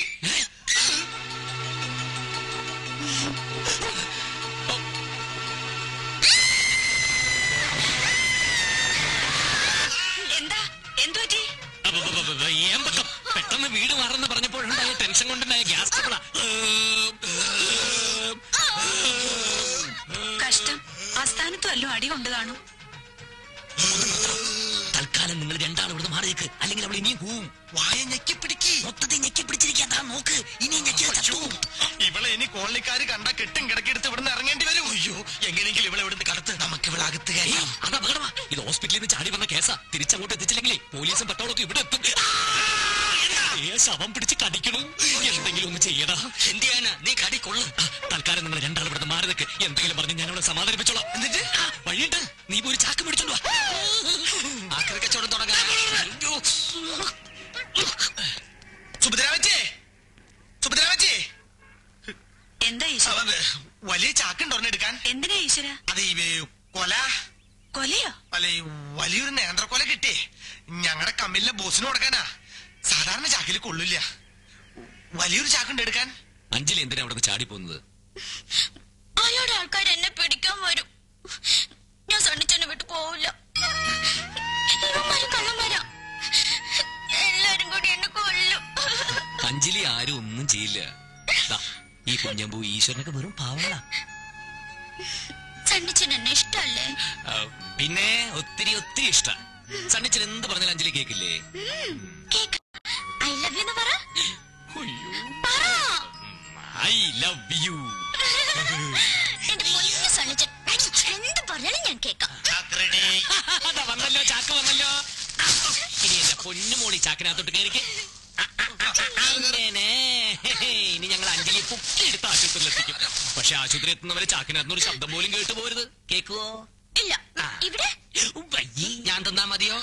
എന്താ എന്തു പറ്റി അപ്പൊ, അപ്പൊ, അപ്പൊ, അപ്പൊ, ഏമ്പക്കം പെട്ടെന്ന് വീട് മാറുന്ന പറഞ്ഞപ്പോഴുണ്ടായ ടെൻഷൻ കൊണ്ടുണ്ടായ ഗ്യാസ് ട്രബിളാ കഷ്ടം ആസ്ഥാനത്ത് വല്ലതും അടി കൊണ്ട് കാണും തൽക്കാലം നിങ്ങൾ രണ്ടാളും ഇവിടുന്ന് മാറി നിൽക്ക് അല്ലെങ്കിൽ അവൾ ഇനിയും കൂവും വായ ഞെക്കി പിടിക്ക് മൊത്തത്തിൽ ഞെക്കി പിടിച്ചിരിക്കാ നോക്ക് ഇനിയും ഞെക്കി ചത്തുവും ഇവളെ ഇനി കോളനിക്കാര് കണ്ട കെട്ടും കിടക്കെടുത്ത് ഇവിടുന്ന് ഇറങ്ങേണ്ടി വരും അയ്യോ എങ്ങനെയെങ്കിലും ഇവളെ ഇവിടുന്ന് കടത്ത് നമുക്ക് ഇവിടെ അകത്ത് ഏയ്, കയറാം അത് അപകടമാ ഇത് ഹോസ്പിറ്റലിൽ നിന്ന് ചാടി വന്ന കേസാ തിരിച്ചങ്ങോട്ട് എത്തിച്ചില്ലെങ്കിലേ പോലീസും പട്ടാളൊക്കെ ഇവിടെ എത്തും ഏ, ശവം പിടിച്ച് കടിക്കണു എന്തെങ്കിലും ഒന്ന് ചെയ്യടാ എന്ത് ചെയ്യാനാ നീ കടി കൊള്ളു ആ, തൽക്കാലം നിങ്ങൾ രണ്ടാളും ഇവിടെ മാറി നിൽക്ക് എന്തെങ്കിലും പറഞ്ഞ് ഞാൻ അവളെ സമാധാനിപ്പിച്ചോളാം എന്നിട്ട് ആ, വഴിയുണ്ട് നീ പോയി ഒരു ചാക്ക് മേടിച്ചോണ്ട് വാ ആക്രി കച്ചവടം തുടങ്ങാൻ അയ്യോ. സുഭദ്രാവച്ചേ സുഭദ്രാവച്ചേ എന്താ ഈശ്വര അവ- വലിയ ചാക്കുണ്ട് ഒരെണ്ണം എടുക്കാൻ എന്തിനാ ഈശ്വര അത് ഈ വേ- കൊല കൊലയോ അല്ല ഈ വലിയൊരു നേന്ത്രക്കൊല കിട്ടിയേ ഞങ്ങളുടെ കമ്മിലെ ബോസിന് കൊടുക്കാനാ സാധാരണ ചാക്കിൽ കൊള്ളില്ല വലിയൊരു ചാക്കുണ്ട് എടുക്കാൻ അഞ്ജലി എന്തിനാ അവിടെ ചാടി പോകുന്നത് അയാളുടെ ആൾക്കാർ എന്നെ പിടിക്കാൻ വരും ഞാൻ സണ്ണിച്ചെന്നെ വിട്ടു പോവില്ല ഇവന്മാര് കള്ളന്മാരാ എല്ലാരും കൂടി എന്നെ കൊല്ലും അഞ്ജലി ആരും ഒന്നും ചെയ്യില്ല ദാ, ഈ കുഞ്ഞമ്പൂ ഈശ്വരനൊക്കെ വെറും പാവങ്ങളാ സണ്ണിച്ചൻ എന്നെ ഇഷ്ടല്ലേ ആ, പിന്നെ ഒത്തിരി ഒത്തിരി ഇഷ്ട സണ്ണിച്ചൻ എന്ത് പറഞ്ഞാലും അഞ്ജലി കേക്കില്ലേ കേക്ക് ഐ ലവ് യു എന്ന് പറ പറ ഐ ലവ് യു എന്റെ പൊന്നു സണ്ണിച്ചൻ എന്ത് പറഞ്ഞാലും ഞാൻ കേക്കാം അതാ വന്നല്ലോ ചാക്ക് വന്നല്ലോ ഇനി എന്റെ പൊന്നുമോളി ചാക്കിനകത്തോട്ട് കയറിക്ക് അങ്ങനെ ഇനി ഞങ്ങൾ അഞ്ജലി പൊക്കി എടുത്ത് ആശുപത്രിയിൽ എത്തിക്കും പക്ഷെ ആശുപത്രി എത്തുന്നവരെ ചാക്കിനകത്തുനിന്ന് ഒരു ശബ്ദം പോലും കേട്ടു പോരുത് കേക്കുവോ ഇല്ല ഇവിടെ വയ്യേ. ഞാൻ തന്നാ മതിയോ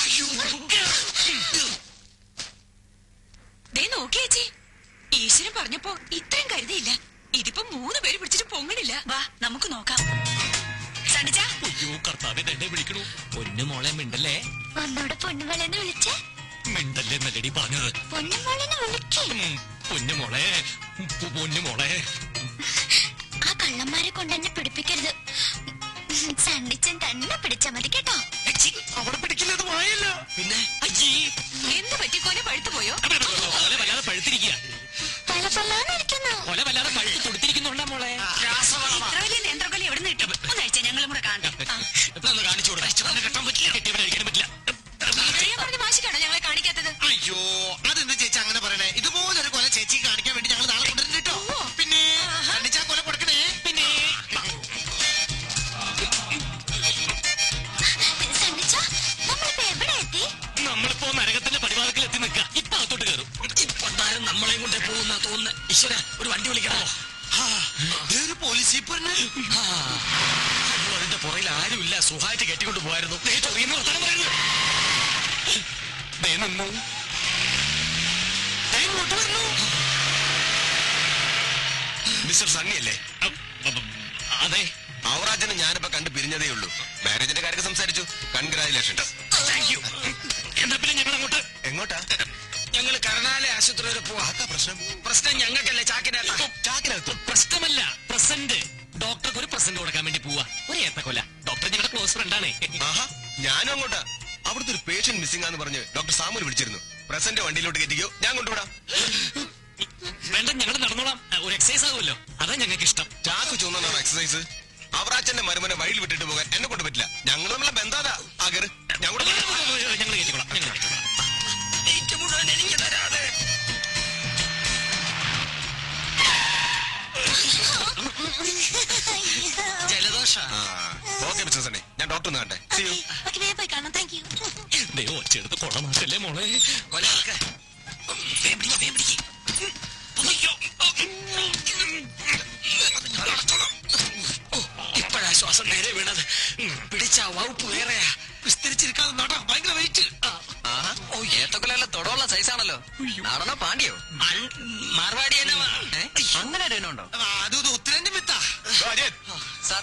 ദേ നോക്കി ചേച്ചി ഈശ്വരൻ പറഞ്ഞപ്പോ ഇത്രയും കരുതിയില്ല ഇതിപ്പോ മൂന്ന് പേര് പിടിച്ചിട്ട് പൊങ്ങണില്ല വാ നമുക്ക് നോക്കാം സണ്ണിച്ച അയ്യോ കർത്താവെ തന്നെ വിളിക്കണു പൊന്നു മോളെ മിണ്ടല്ലേ ഒന്നോട് പൊന്നുമോളെന്ന് വിളിച്ചേ മിണ്ടല്ലേ നല്ലടി പറഞ്ഞത് പൊന്നുമോളെന്ന് വിളിക്കേ ഉം, പൊന്നു മോളെ ഉം, പൊന്നു മോളെ ആ കള്ളന്മാരെ കൊണ്ട് എന്നെ പിടിപ്പിക്കരുത് സണ്ണിച്ചൻ തന്നെ പിടിച്ചാ മതി കേട്ടോ അവിടെ പിടിക്കില്ലത് വായല്ലോ പിന്നെ അയ്യേ എന്ത് പറ്റി കൊല പഴുത്തു പോയോ കൊല വല്ലാതെ പഴുത്തിരിക്കുക പലപല്ലാന്നിരിക്കുന്നു കൊല വല്ലാതെ പഴുത്ത് കൊടുത്തിരിക്കുന്നുണ്ടാ മോളെ ഇത്ര വലിയ നേന്ത്രക്കൊല എവിടെ നിന്ന് കിട്ടും ഒന്നഴിച്ച ഞങ്ങളും കൂടെ കാണട്ടെ ആ. ഒന്ന് കാണിച്ചു കൊടുക്കാം കെട്ടാൻ പറ്റില്ല കെട്ടിയവരെ അഴിക്കാൻ പറ്റില്ല ഞാൻ പറഞ്ഞ വാശിക്കാണോ ഞങ്ങളെ കാണിക്കാത്തത് അയ്യോ അതെന്താ ചേച്ചി അങ്ങനെ പറയണേ ഇതുപോലൊരു കൊല ചേച്ചി കാണിക്കാൻ വേണ്ടി ഞങ്ങൾ നാളെ കൊണ്ടുവരുന്നുണ്ട് കേട്ടോ പിന്നെ കണ്ണിച്ചാ കൊല കൊടുക്കണേ പിന്നെ സണ്ണിച്ച നമ്മളിപ്പോ എവിടെ എത്തി നമ്മളിപ്പോ നരകത്തിന്റെ പടിവാദത്തിൽ എത്തി നിൽക്കുക ഇപ്പൊ അകത്തോട്ട് കയറും ഇപ്പൊട്ടാരും നമ്മളെയും കൊണ്ടേ പോകുന്ന തോന്നുന്നു ഈശ്വര ഒരു വണ്ടി വിളിക്കണോ ഒരു പോലീസ് ജീപ്പ് അതിന്റെ പുറയിൽ ആരുമില്ല സുഖമായിട്ട് കെട്ടിക്കൊണ്ട് പോയായിരുന്നു മിസ്റ്റർ സണ്ണി അല്ലേ അതെ അവറാജനെ ഞാനിപ്പോ കണ്ടു പിരിഞ്ഞതേ ഉള്ളൂ മാരേജിന്റെ കാര്യം സംസാരിച്ചു കൺഗ്രാചുലേഷൻ താങ്ക് യു എന്നാ പിന്നെ ഞങ്ങൾ അങ്ങോട്ട് എങ്ങോട്ടാ ഞങ്ങൾ കരുണാലയ ആശുപത്രി വരെ പോവാ ആക്കാ പ്രശ്നം പ്രശ്നം ഞങ്ങൾക്കല്ലേ ചാക്കിനകത്ത് ചാക്കിനകത്തു പ്രശ്നമല്ല പ്രസന്റ് ഡോക്ടർക്ക് ഒരു പ്രസന്റ് കൊടുക്കാൻ വേണ്ടി പോവാ ഒരു ഏത്തക്കൊല ഡോക്ടർ ഞങ്ങളുടെ ക്ലോസ് ഫ്രണ്ടാണ് ആഹാ ഞാനും അങ്ങോട്ടാ അവിടുത്തെ ഒരു പേഷ്യന്റ് മിസ്സിംഗ് ആന്ന് പറഞ്ഞ് ഡോക്ടർ സാമുൽ വിളിച്ചിരുന്നു പ്രസന്റ് വണ്ടിയിലോട്ട് കയറ്റിക്കോ ഞാൻ കൊണ്ടുവിടാം വേണ്ട ഞങ്ങൾ നടന്നോളാം ഒരു എക്സസൈസ് ആകുമല്ലോ അതാ ഞങ്ങൾക്ക് ഇഷ്ടം ചാക്ക് ചൂന്നാണോ എക്സസൈസ് അവറാച്ചന്റെ മരുമനെ വഴിയിൽ വിട്ടിട്ട് പോകാൻ എന്നെ കൊണ്ട് പറ്റില്ല ഞങ്ങൾ നമ്മളെ ബന്ധാതാ ആകര് ഞങ്ങൾ ഞങ്ങൾ കയറ്റിക്കോളാം ഞങ്ങൾ കയറ്റിക്കോളാം മുഴുവൻ എനിക്ക് തരാതെ ജലദോഷ ഓക്കെ മിസ്റ്റർ സണ്ണി ഞാൻ ഡോക്ടർ ഒന്ന് കണ്ടേ See you. ഓക്കെ വേഗം പോയി കാണാം താങ്ക് യു ദൈവം ഒച്ചെടുത്ത് കൊള്ളമാക്കല്ലേ മോളെ കൊല ആൾക്ക് വേം പിടിക്ക്, വേം പിടിക്ക്. പൊയ്ക്കോ. ഓ, ഇപ്പോഴാ ശ്വാസം നേരെ വീണത് പിടിച്ച വകുപ്പ് വേറെയാ വിസ്തരിച്ചിരിക്കാതെ നട ഭയങ്കര വെയിറ്റ് ഓ ഏത്തക്കൊല തൊടമുള്ള സൈസാണല്ലോ നാടനോ പാണ്ടിയോ മാർവാടി അങ്ങനെ ഉണ്ടോ അത് ഉത്തരന്റെ മിത്താ ഓ, അജയ്. സാർ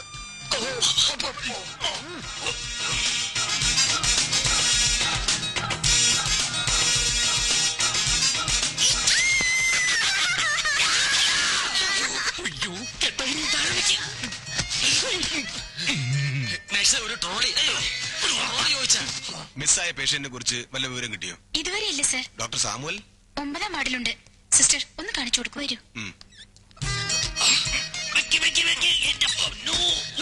അയ്യോ കേട്ടോ ഇനി താഴെ വെക്ക്. നഴ്സ് ഒരു ട്രോളി ഒരു ട്രോളി ചോദിച്ചാ മിസ്സായ പേഷ്യന്റിനെ കുറിച്ച് വല്ല വിവരം കിട്ടിയോ ഇതുവരെ ഇല്ല സർ ഡോക്ടർ സാമുവൽ ഒമ്പതാം വാർഡിലുണ്ട് സിസ്റ്റർ ഒന്ന് കാണിച്ചു കൊടുക്കു വരൂ ഉം. വെക്ക് വെക്ക് വെക്ക് എന്റെ പൊന്നൂ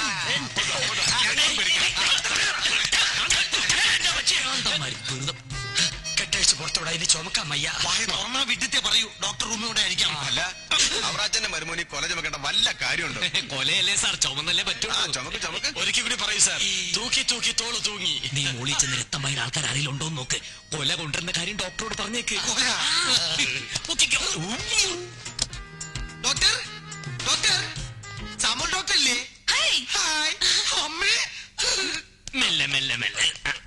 കെട്ടഴിച്ച് പുറത്തോടെ അതിന് ചുമക്കാൻ വയ്യ വിദ്യത്തെ പറയൂ ഡോക്ടർ റൂമിലൂടെ അഴിക്കാം അല്ല അവറാച്ചന്റെ മരുമോനി കൊല ചുമക്കേണ്ട വല്ല കാര്യമുണ്ടോ കൊലയല്ലേ സാർ ചുമന്നല്ലേ ആ പറ്റുള്ളൂ ചുമക്ക് ചുമക്ക് ഒരിക്കൽ കൂടി പറയൂ സാർ തൂക്കി തൂക്കി തോള് തൂങ്ങി നീ മോളിൽ ചെന്ന് രക്തമായ ആൾക്കാർ ആരെങ്കിലും ഉണ്ടോ നോക്ക് കൊല കൊണ്ടുവരുന്ന കാര്യം ഡോക്ടറോട് പറഞ്ഞേക്ക് പൊക്കിക്കോ. ഡോക്ടർ ഡോക്ടർ സാമൂൽ ഡോക്ടർ ഇല്ലേ ഹായ് ഹായ് അമ്മേ മെല്ലെ മെല്ലെ മെല്ലെ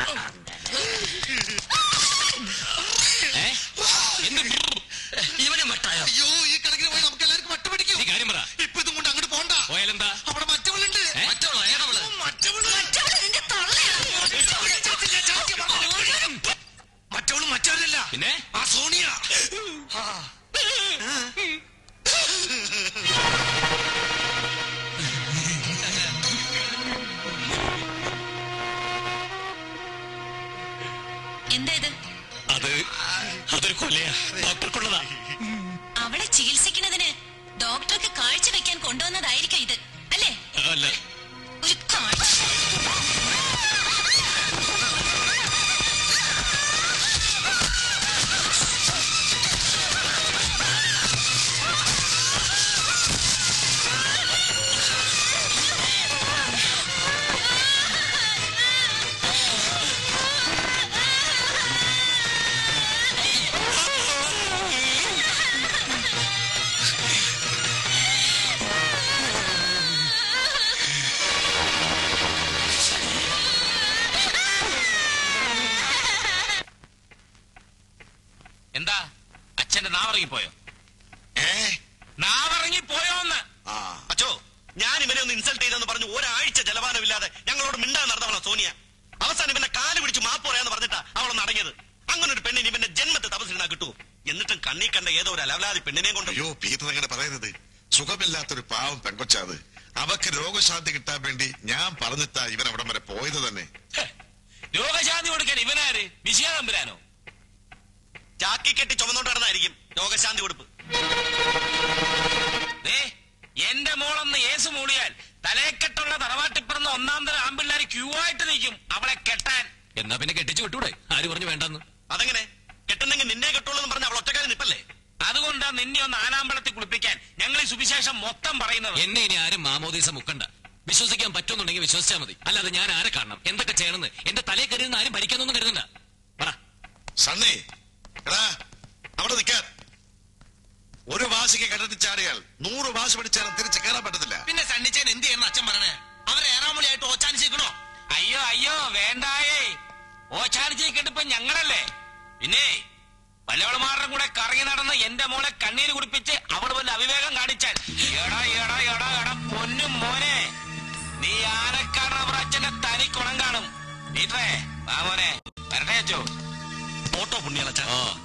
ഏ? എന്ത് ഇവനെ മട്ടായോ അയ്യോ ഈ കണക്കിന് പോയി നമുക്ക് എല്ലാവർക്കും വട്ട പിടിക്കും നീ കാര്യം പറ ഇപ്പൊ ഇതും കൊണ്ട് അങ്ങോട്ട് പോണ്ട പോയാലെന്താ അവിടെ മറ്റവളുണ്ട് ഏ? മറ്റവളോ ഏതവള് മറ്റവള് നിന്റെ തള്ളയാണ് മറ്റവള് മറ്റവരല്ല പിന്നെ ആ സോണിയ എന്താ ഇത് അത് അതൊരു കൊലയാ ഡോക്ടർക്കുള്ളതാ അവളെ ചികിത്സിക്കുന്നതിന് ഡോക്ടർക്ക് കാഴ്ച വെക്കാൻ കൊണ്ടുവന്നതായിരിക്കും ഇത് അല്ലേ അല്ല ഒരു കാഴ്ച എന്താ അച്ഛന്റെ നാവിറങ്ങിപ്പോയോ ഏ നാവിറങ്ങിപ്പോയോന്ന് ആ അച്ചോ ഞാൻ ഇവനെ ഒന്ന് ഇൻസൾട്ട് ചെയ്തെന്ന് പറഞ്ഞു ഒരാഴ്ച ജലപാനമില്ലാതെ ഞങ്ങളോട് മിണ്ടാൻ നടന്നവളാ സോനിയ അവസാനം ഇവന്റെ കാല് പിടിച്ച് മാപ്പ് പറയാന്ന് പറഞ്ഞിട്ടാ അവളൊന്ന് അടങ്ങിയത് അങ്ങനെ ഒരു പെണ്ണിന് ഇവന്റെ ജന്മത്തെ തപസ്സിനാ കിട്ടുമോ എന്നിട്ടും കണ്ണി കണ്ട ഏതോ ഒരു അലവലാതി പെണ്ണിനെയും കൊണ്ട് അയ്യോ പീറ്റർ അങ്ങനെ പറയരുത് സുഖമില്ലാത്തൊരു പാവം പെങ്കൊച്ചാത് അവക്ക് രോഗശാന്തി കിട്ടാൻ വേണ്ടി ഞാൻ പറഞ്ഞിട്ടാ ഇവൻ അവിടം വരെ പോയത് തന്നെ രോഗശാന്തി കൊടുക്കാൻ ഇവനാര് വിജയതമ്പുരാനോ ചാക്കി കെട്ടി ചുമന്നോണ്ട് നടന്നായിരിക്കും രോഗശാന്തി കൊടുപ്പ് ദേ എന്റെ മോളൊന്ന് ഏസ് മൂളിയാൽ തലയെക്കെട്ടുള്ള തറവാട്ടിപ്പിറന്ന ഒന്നാം തരം ആമ്പിള്ളാര് ക്യൂ ആയിട്ട് നിൽക്കും അവളെ കെട്ടാൻ എന്നാ പിന്നെ കെട്ടിച്ചു വിട്ടൂടെ ആര് പറഞ്ഞു വേണ്ടെന്ന് അതെങ്ങനെ കെട്ടുന്നെങ്കിൽ നിന്നെ കെട്ടുള്ളൂ എന്ന് പറഞ്ഞ അവൾ ഒറ്റക്കാരി നിപ്പല്ലേ അതുകൊണ്ടാ നിന്നെ ഒന്ന് ആനാമ്പളത്തിൽ കുളിപ്പിക്കാൻ ഞങ്ങൾ ഈ സുവിശേഷം മൊത്തം പറയുന്നത് എന്നെ ഇനി ആരും മാമോദീസ മുക്കണ്ട വിശ്വസിക്കാൻ പറ്റുന്നുണ്ടെങ്കിൽ വിശ്വസിച്ചാൽ മതി അല്ലാതെ ഞാൻ ആരെ കാണണം എന്തൊക്കെ ചെയ്യണമെന്ന് എന്റെ തലയെ കരുതുന്ന ആരും ഭരിക്കാനൊന്നും കരുതണ്ട പറ സണ്ണി എടാ അവിടെ നിൽക്കാൻ ഒരു വാശിക്ക് കിടത്തി ചാടിയാൽ നൂറ് വാശി പിടിച്ചാലും തിരിച്ച് കയറാൻ പറ്റത്തില്ല പിന്നെ സണ്ണിച്ചൻ എന്ത് ചെയ്യണം അച്ഛൻ പറയണേ അവരെ ഏറാമൂലിയായിട്ട് ഓച്ചാനിച്ചേക്കണോ അയ്യോ അയ്യോ വേണ്ടായേ ഓച്ചാനിച്ചേക്കിട്ടിപ്പോ ഞങ്ങളല്ലേ പിന്നെ വല്ലവളമാരുടെ കൂടെ കറങ്ങി നടന്ന് എന്റെ മോളെ കണ്ണീര് കുടിപ്പിച്ച് അവള് വല്ല അവിവേകം കാണിച്ചാൽ എടാ എടാ എടാ എടാ പൊന്നും മോനെ നീ ആനക്കാട് അച്ഛന്റെ തനി കുണം കാണും വീട്ടേ വാ മോനെ വരട്ടെ അച്ചോ ഓട്ടോ പുണ്യാളച്ച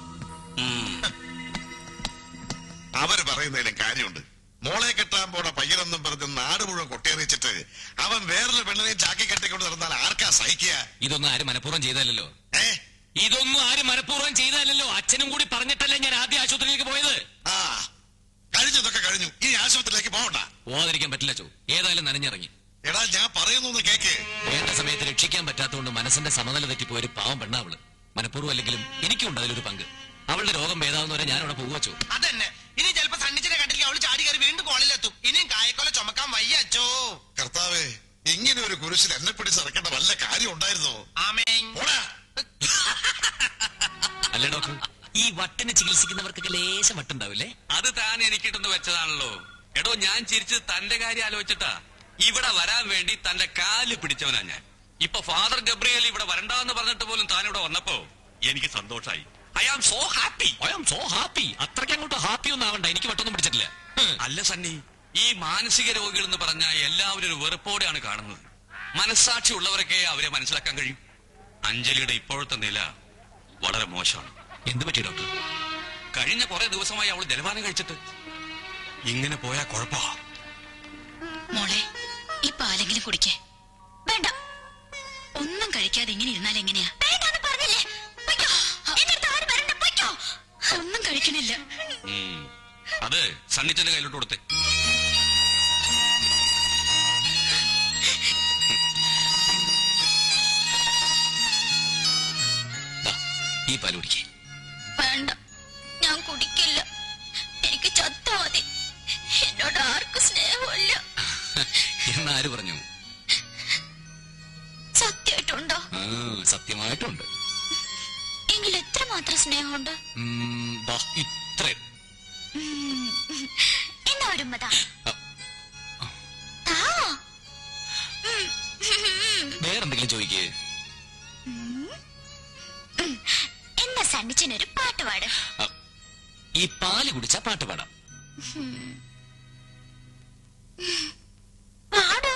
അവര് പറയുന്നതിലും കാര്യമുണ്ട് മോളെ കെട്ടാൻ പോണ പയ്യനെന്നും പറഞ്ഞ് നാട് മുഴുവൻ കൊട്ടിയറിയിച്ചിട്ട് അവൻ വേറൊരു പെണ്ണിനെ ചാക്കി കെട്ടിക്കൊണ്ട് നടന്നാൽ ആർക്കാ സഹിക്കുക ഇതൊന്നും ആരും മനഃപൂർവ്വം ചെയ്തല്ലോ ഏ ഇതൊന്നും ആരും മനഃപൂർവ്വം ചെയ്തല്ലോ അച്ഛനും കൂടി പറഞ്ഞിട്ടല്ലേ ഞാൻ ആദ്യ ആശുപത്രിയിലേക്ക് പോയത് ആ കഴിഞ്ഞതൊക്കെ കഴിഞ്ഞു ഇനി ആശുപത്രിയിലേക്ക് പോകണ്ട പോവാതിരിക്കാൻ പറ്റില്ല ചോ ഏതായാലും നനഞ്ഞിറങ്ങി എടാ ഞാൻ പറയുന്നു കേക്ക് വേണ്ട സമയത്ത് രക്ഷിക്കാൻ പറ്റാത്തതുകൊണ്ട് മനസ്സിന്റെ സമനില തെറ്റിപ്പോയ ഒരു പാവം പെണ്ണാവള് മനഃപൂർവ്വം അല്ലെങ്കിലും എനിക്കുണ്ട് അതിലൊരു പങ്ക് അവളുടെ രോഗം ഭേദാവുന്നവരെ ഞാൻ അവിടെ പോകുവച്ചോ അതന്നെ ഇനി ചിലപ്പോ സണ്ണിച്ചനെ കണ്ടിരിക്കും അവള് ചാടി കയറി വീണ്ടും കോളിലെത്തും ഇനിയും കായക്കൊല ചുമക്കാൻ വയ്യ അച്ചോ കർത്താവേ ഇങ്ങനെ ഒരു കുരിശിൽ എന്നെ പിടിച്ചിറക്കേണ്ട വല്ല കാര്യം ഉണ്ടായിരുന്നോ ആമേൻ പോടാ അല്ലേ ഡോക്ടർ ഈ വട്ടിന് ചികിത്സിക്കുന്നവർക്കൊക്കെ ലേശം വട്ടുണ്ടാവില്ലേ അത് താൻ എനിക്കിട്ടൊന്ന് വെച്ചതാണല്ലോ എടോ ഞാൻ ചിരിച്ചത് തന്റെ കാര്യം ആലോചിച്ചിട്ടാ ഇവിടെ വരാൻ വേണ്ടി തന്റെ കാല് പിടിച്ചവനാ ഞാൻ ഇപ്പൊ ഫാദർ ഗബ്രിയേൽ ഇവിടെ വരണ്ടാന്ന് പറഞ്ഞിട്ട് പോലും താൻ ഇവിടെ വന്നപ്പോ എനിക്ക് സന്തോഷായി I am so happy I am so happy അത്രയ്ക്ക് അങ്ങോട്ട് ഹാപ്പി ഒന്നും ആവണ്ട എനിക്ക് വട്ടൊന്നും പിടിച്ചിട്ടില്ല ഹ്. അല്ല സണ്ണി ഈ മാനസിക രോഗികൾ എന്ന് പറഞ്ഞാൽ എല്ലാവരും ഒരു വെറുപ്പോടെയാണ് കാണുന്നത് മനസ്സാക്ഷി ഉള്ളവരൊക്കെ അവരെ മനസ്സിലാക്കാൻ കഴിയും അഞ്ജലിയുടെ ഇപ്പോഴത്തെ നില വളരെ മോശമാണ് എന്ത് പറ്റി ഡോക്ടർ കഴിഞ്ഞ കുറെ ദിവസമായി അവൾ ജലപാനം കഴിച്ചിട്ട് ഇങ്ങനെ പോയാ കുഴപ്പമാ മോളെ ഈ പാലെങ്കിലും കുടിക്കേ വേണ്ട ഒന്നും കഴിക്കാതെ ഇങ്ങനെ ഇരുന്നാൽ എങ്ങനെയാ വേണ്ടാന്ന് പറഞ്ഞില്ലേ പൊയ്ക്കോ. എന്റെ അടുത്ത് ആരും വരണ്ട, പൊയ്ക്കോ. ഒന്നും കഴിക്കണില്ല ഉം. അത് സണ്ണിച്ചന്റെ കയ്യിലോട്ട് കൊടുത്തേ ദാ, ഈ പാല് കുടിക്കേ വേണ്ട ഞാൻ കുടിക്കില്ല എനിക്ക് ചത്ത മതി എന്നോട് ആർക്കും സ്നേഹമില്ല എന്നാര് പറഞ്ഞു സത്യമായിട്ടുണ്ടോ ആ, സത്യമായിട്ടുണ്ട് എങ്കിൽ എത്ര മാത്രം സ്നേഹമുണ്ട് ഉം, ദാ, ഇത്രയും ഉം. എന്നാ ഒരുമ്മതാ ആ. താ. ഉം. വേറെന്തെങ്കിലും ചോദിക്കേ ഉം. എന്നാ സണ്ണിച്ചനൊരു പാട്ട് പാട് ഈ പാല് കുടിച്ചാ പാട്ട് പാടാം പാട്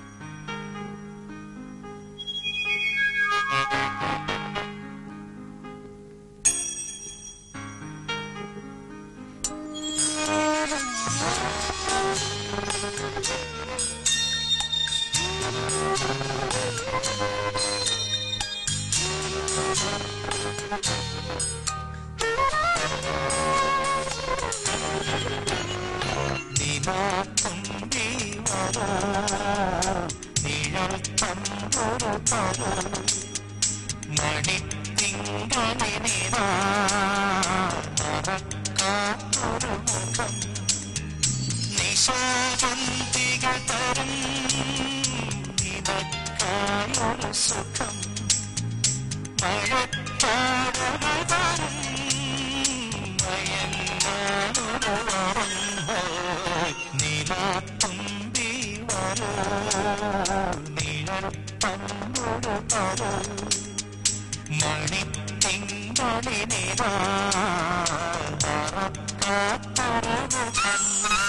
സുഖം നീലാത്തുമ്പി വരൂ നീഴത്തമ്പൊരു തരൂ മണിത്തിങ്കളി നിരാ മറക്കാത്തൊരു മുഖം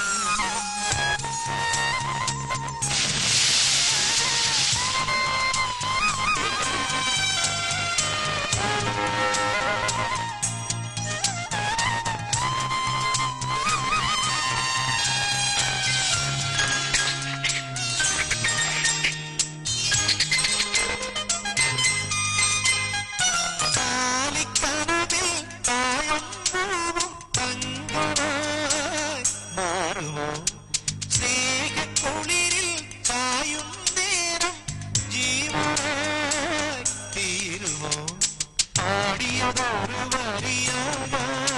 കാലിക്കനവിൽ തായം പൂവും തങ്കമായി മാറുമോ സ്നേഹക്കുളിരിൽ ചായും നേരം ജീവനായി തീരുമോ പാടിയതൊരു വരിയാക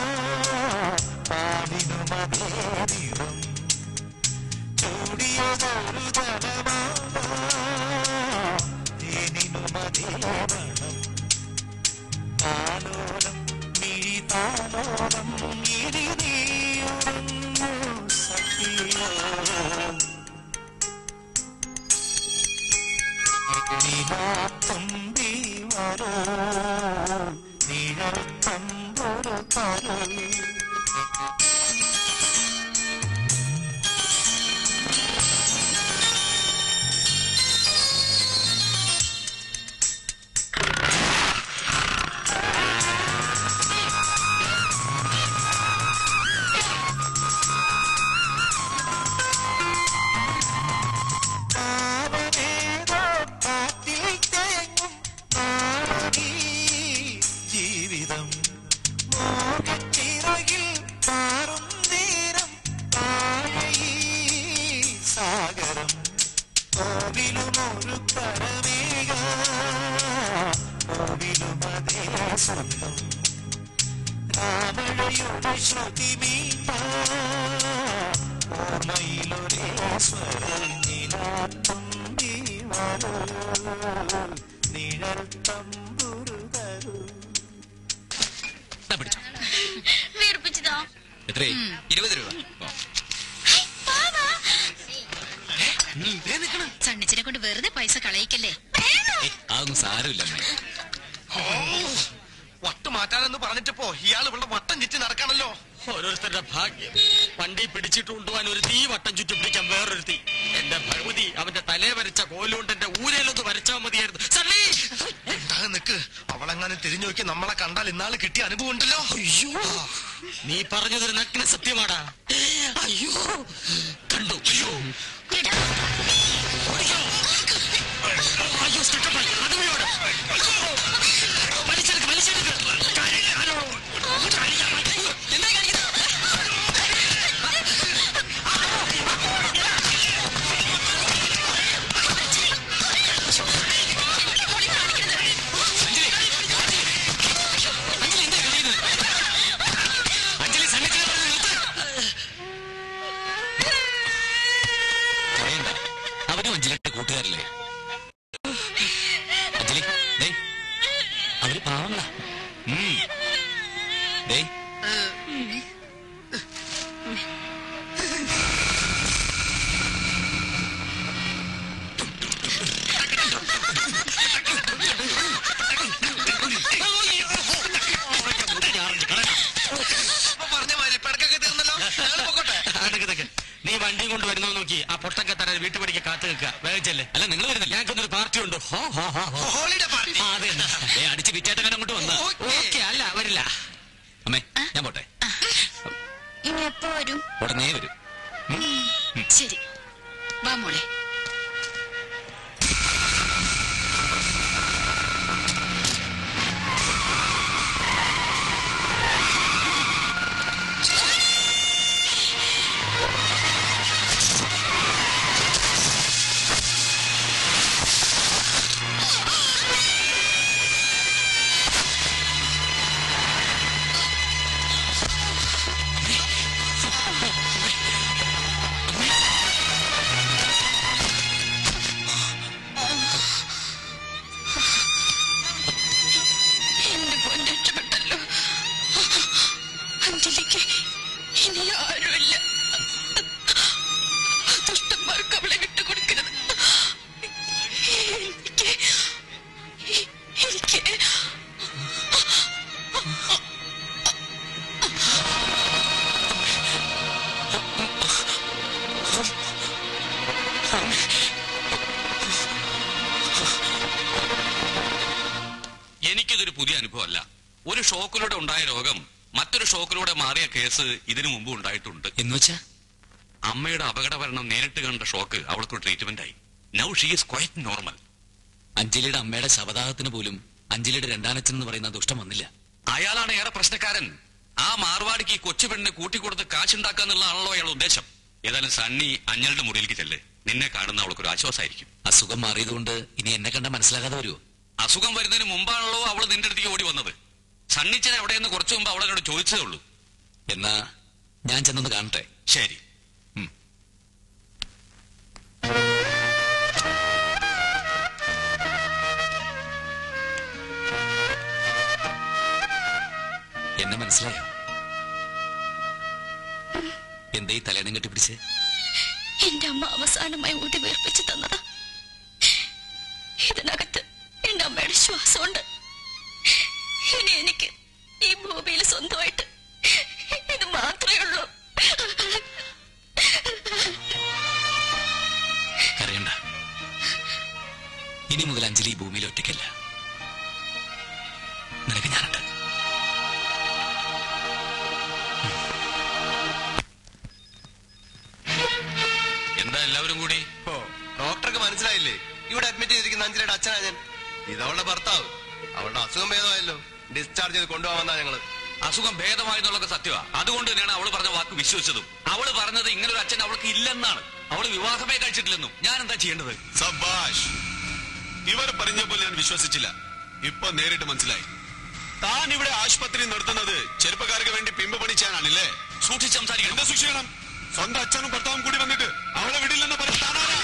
പാടിനു മതേരിവം ചൂടിയതൊരു തലമാല തേനിനു മതേവണം താലോലം മിഴി താലോലം ഇരി നീയുടെ നിലാത്തുമ്പി വരൂ നിഴൽ തമ്പൊരു തരൂ പാവമേതോ കാറ്റിൽ തേങ്ങും നാടകീ ജീവിതം മോഹച്ചിറകിൽ പാറും നേരം താഴെയീ സാഗരം കോവിലുമൊരു പരമേക കോവിലുമതേ സ്വന്തം രാമഴയുടെ ശ്രുതി മീട്ടാ ഓർമ്മയിലൊരേ സ്വരം നിലാത്തുമ്പി വരൂ നിഴൽ തമ്പുരു തരൂ ദാ പിടിച്ചോ. വീർപ്പിച്ചതോ എത്രേ ഇരുപത് രൂപ സണ്ണിച്ചിനെ കൊണ്ട് വെറുതെ പൈസ കളയിക്കല്ലേ ഏയ്, അതൊന്നും സാരമില്ല അമ്മേ വട്ട് മാറ്റാനെന്ന് പറഞ്ഞിട്ടിപ്പോ ഇയാൾ ഇവിടെ വട്ടം ചുറ്റി നടക്കാണല്ലോ ഓരോരുത്തരുടെ ഭാഗ്യം വണ്ടി പിടിച്ചിട്ട് കൊണ്ടുപോകാൻ ഒരു തീ വട്ടം ചുറ്റി പിടിക്കാൻ വേറൊരു തീ എന്റെ ഭഗവതി അവന്റെ തലേ വരച്ച കോലുകൊണ്ട് എന്റെ ഊരയിലൊന്ന് വരച്ചാൽ മതിയായിരുന്നു സണ്ണി! ഉണ്ടാകെ നിക്ക് അവളെങ്ങാനും തിരിഞ്ഞു നോക്കി നമ്മളെ കണ്ടാൽ ഇന്നാള് കിട്ടിയ അനുഭവം ഉണ്ടല്ലോ അയ്യോ നീ പറഞ്ഞതൊരു നഗ്ന സത്യമാടാ അയ്യോ കണ്ടു അയ്യോ അയ്യോ അയ്യോ സ്റ്റിക്കപ്പായി അതുവഴിയോട് വലിച്ചെടുക്ക് വലിച്ചെടുക്ക് കാര്യം ഞാനോ എന്താ കാണിക്കുന്നത് അഞ്ജലി സന്നിധിയിൽ വന്ന് നിർത്ത്. പറയണ്ട അവനും അഞ്ജലിയുടെ കൂട്ടുകാരല്ലേ അഞ്ജലി ദേ അവര് പാവങ്ങളാ ഉം. ദേ ഇപ്പൊ പറഞ്ഞ മാതിരി പിടക്കൊക്കെ തീർന്നല്ലോ ഞങ്ങൾ പൊക്കോട്ടെ അടക്ക് നിക്ക്. നീ വണ്ടി കൊണ്ട് വരുന്നോ നോക്കി ആ പൊട്ടൊക്കെ തരാൻ വീട്ടു പഠിക്ക് കാത്തു നിൽക്കുക വേഗച്ചല്ലേ അല്ല നിങ്ങൾ വരുന്നില്ല ഞങ്ങൾക്കൊന്നൊരു പാർട്ടി ഉണ്ട് ഹോ, ഹോ, ഹോ, ഹോ. ഹോളിഡേ പാർട്ടി ആ, അതെ ദേ അടിച്ച് വിറ്റേട്ടവൻ അങ്ങോട്ട് വന്നാ ഓക്കെ അല്ല വരില്ല അമ്മേ ഞാൻ പോട്ടെ ഇനി എപ്പോ വരും ഉടനെ വരും ശരി വാ മോളെ എന്റെ പൊൻ രക്ഷപ്പെട്ടല്ലോ അഞ്ജലിക്ക് ഇനി ആരുമില്ല ദുഷ്ടന്മാർക്ക് അവളെ വിട്ടുകൊടുക്കരുത് എനിക്ക് എനിക്ക് എനിക്കിതൊരു പുതിയ അനുഭവമല്ല ഒരു ഷോക്കിലൂടെ ഉണ്ടായ രോഗം മറ്റൊരു ഷോക്കിലൂടെ മാറിയ കേസ് ഇതിനു മുമ്പ് ഉണ്ടായിട്ടുണ്ട് എന്നുവെച്ചാ അമ്മയുടെ അപകടമരണം നേരിട്ട് കണ്ട ഷോക്ക് അവൾക്ക് ട്രീറ്റ്മെന്റ് ആയി now she is quite normal അഞ്ജലിയുടെ അമ്മയുടെ ശവദാഹത്തിന് പോലും അഞ്ജലിയുടെ രണ്ടാനച്ഛൻ എന്ന് പറയുന്ന ദുഷ്ടം വന്നില്ല അയാളാണ് ഏറെ പ്രശ്നക്കാരൻ ആ മാർവാടിക്ക് ഈ കൊച്ചു പെണ്ണിനെ കൂട്ടിക്കൊടുത്ത് കാശുണ്ടാക്കാന്നുള്ളതാണല്ലോ അയാളുടെ ഉദ്ദേശം ഏതായാലും സണ്ണി അഞ്ഞളുടെ മുറിയിലേക്ക് ചെല്ല് നിന്നെ കാണുന്ന അവൾക്കൊരു ആശ്വാസമായിരിക്കും അസുഖം മാറിയതുകൊണ്ട് ഇനി എന്നെ കണ്ട മനസ്സിലാകാതെ വരുമോ അസുഖം വരുന്നതിന് മുമ്പാണല്ലോ അവള് നിന്റെ അടുത്തേക്ക് ഓടി വന്നത് സണ്ണിച്ചൻ എവിടെയെന്ന് കുറച്ചു മുമ്പ് അവളെന്നോട് ചോദിച്ചതേ ഉള്ളൂ എന്നാ ഞാൻ ചെന്നൊന്ന് കാണട്ടെ ശരി എന്നെ മനസ്സിലായോ എന്താ ഈ തലേണം കെട്ടിപ്പിടിച്ച് എന്റെ അമ്മ അവസാനമായി ഊതി വീർപ്പിച്ചു തന്നതാ ഇതിനകത്ത് എന്റെ അമ്മയുടെ ശ്വാസമുണ്ട് ഇനി എനിക്ക് ഈ ഭൂമിയിൽ സ്വന്തമായിട്ട് ഇത് മാത്രമേ ഉള്ളൂ കരയണ്ട ഇനി മുതൽ അഞ്ജലി ഈ ഭൂമിയിൽ ഒറ്റയ്ക്കല്ല നിനക്ക് ഞാനുണ്ട് എന്താ എല്ലാവരും കൂടി ഓ ഡോക്ടർക്ക് മനസ്സിലായില്ലേ ഇവിടെ അഡ്മിറ്റ് ചെയ്തിരിക്കുന്ന അഞ്ജലിയുടെ അച്ഛനാ ഞാൻ ഇതവളുടെ ഭർത്താവ് അവളുടെ അസുഖം ഭേദമായല്ലോ ഡിസ്ചാർജ് ചെയ്ത് കൊണ്ടുപോകാമെന്നാ ഞങ്ങള് അസുഖം ഭേദമായെന്നുള്ളത് സത്യമാ അതുകൊണ്ട് തന്നെയാണ് അവള് പറഞ്ഞ വാക്ക് വിശ്വസിച്ചതും അവള് പറഞ്ഞത് ഇങ്ങനെ ഒരു അച്ഛൻ അവൾക്ക് ഇല്ലെന്നാണ് അവള് വിവാഹമേ കഴിച്ചിട്ടില്ലെന്നും ഞാൻ എന്താ ചെയ്യേണ്ടത് സബാഷ് ഇവർ പറഞ്ഞ പോലെ ഞാൻ വിശ്വസിച്ചില്ല ഇപ്പൊ നേരിട്ട് മനസ്സിലായി താൻ ഇവിടെ ആശുപത്രി നടത്തുന്നത് ചെറുപ്പക്കാർക്ക് വേണ്ടി പിമ്പ് പണിച്ചാനാണല്ലേ സൂക്ഷിച്ച് സംസാരിക്കണം എന്താ സൂക്ഷിക്കണം സ്വന്തം അച്ഛനും ഭർത്താവും കൂടി വന്നിട്ട് അവളെ വിടില്ലെന്ന് പറഞ്ഞ താനാരാ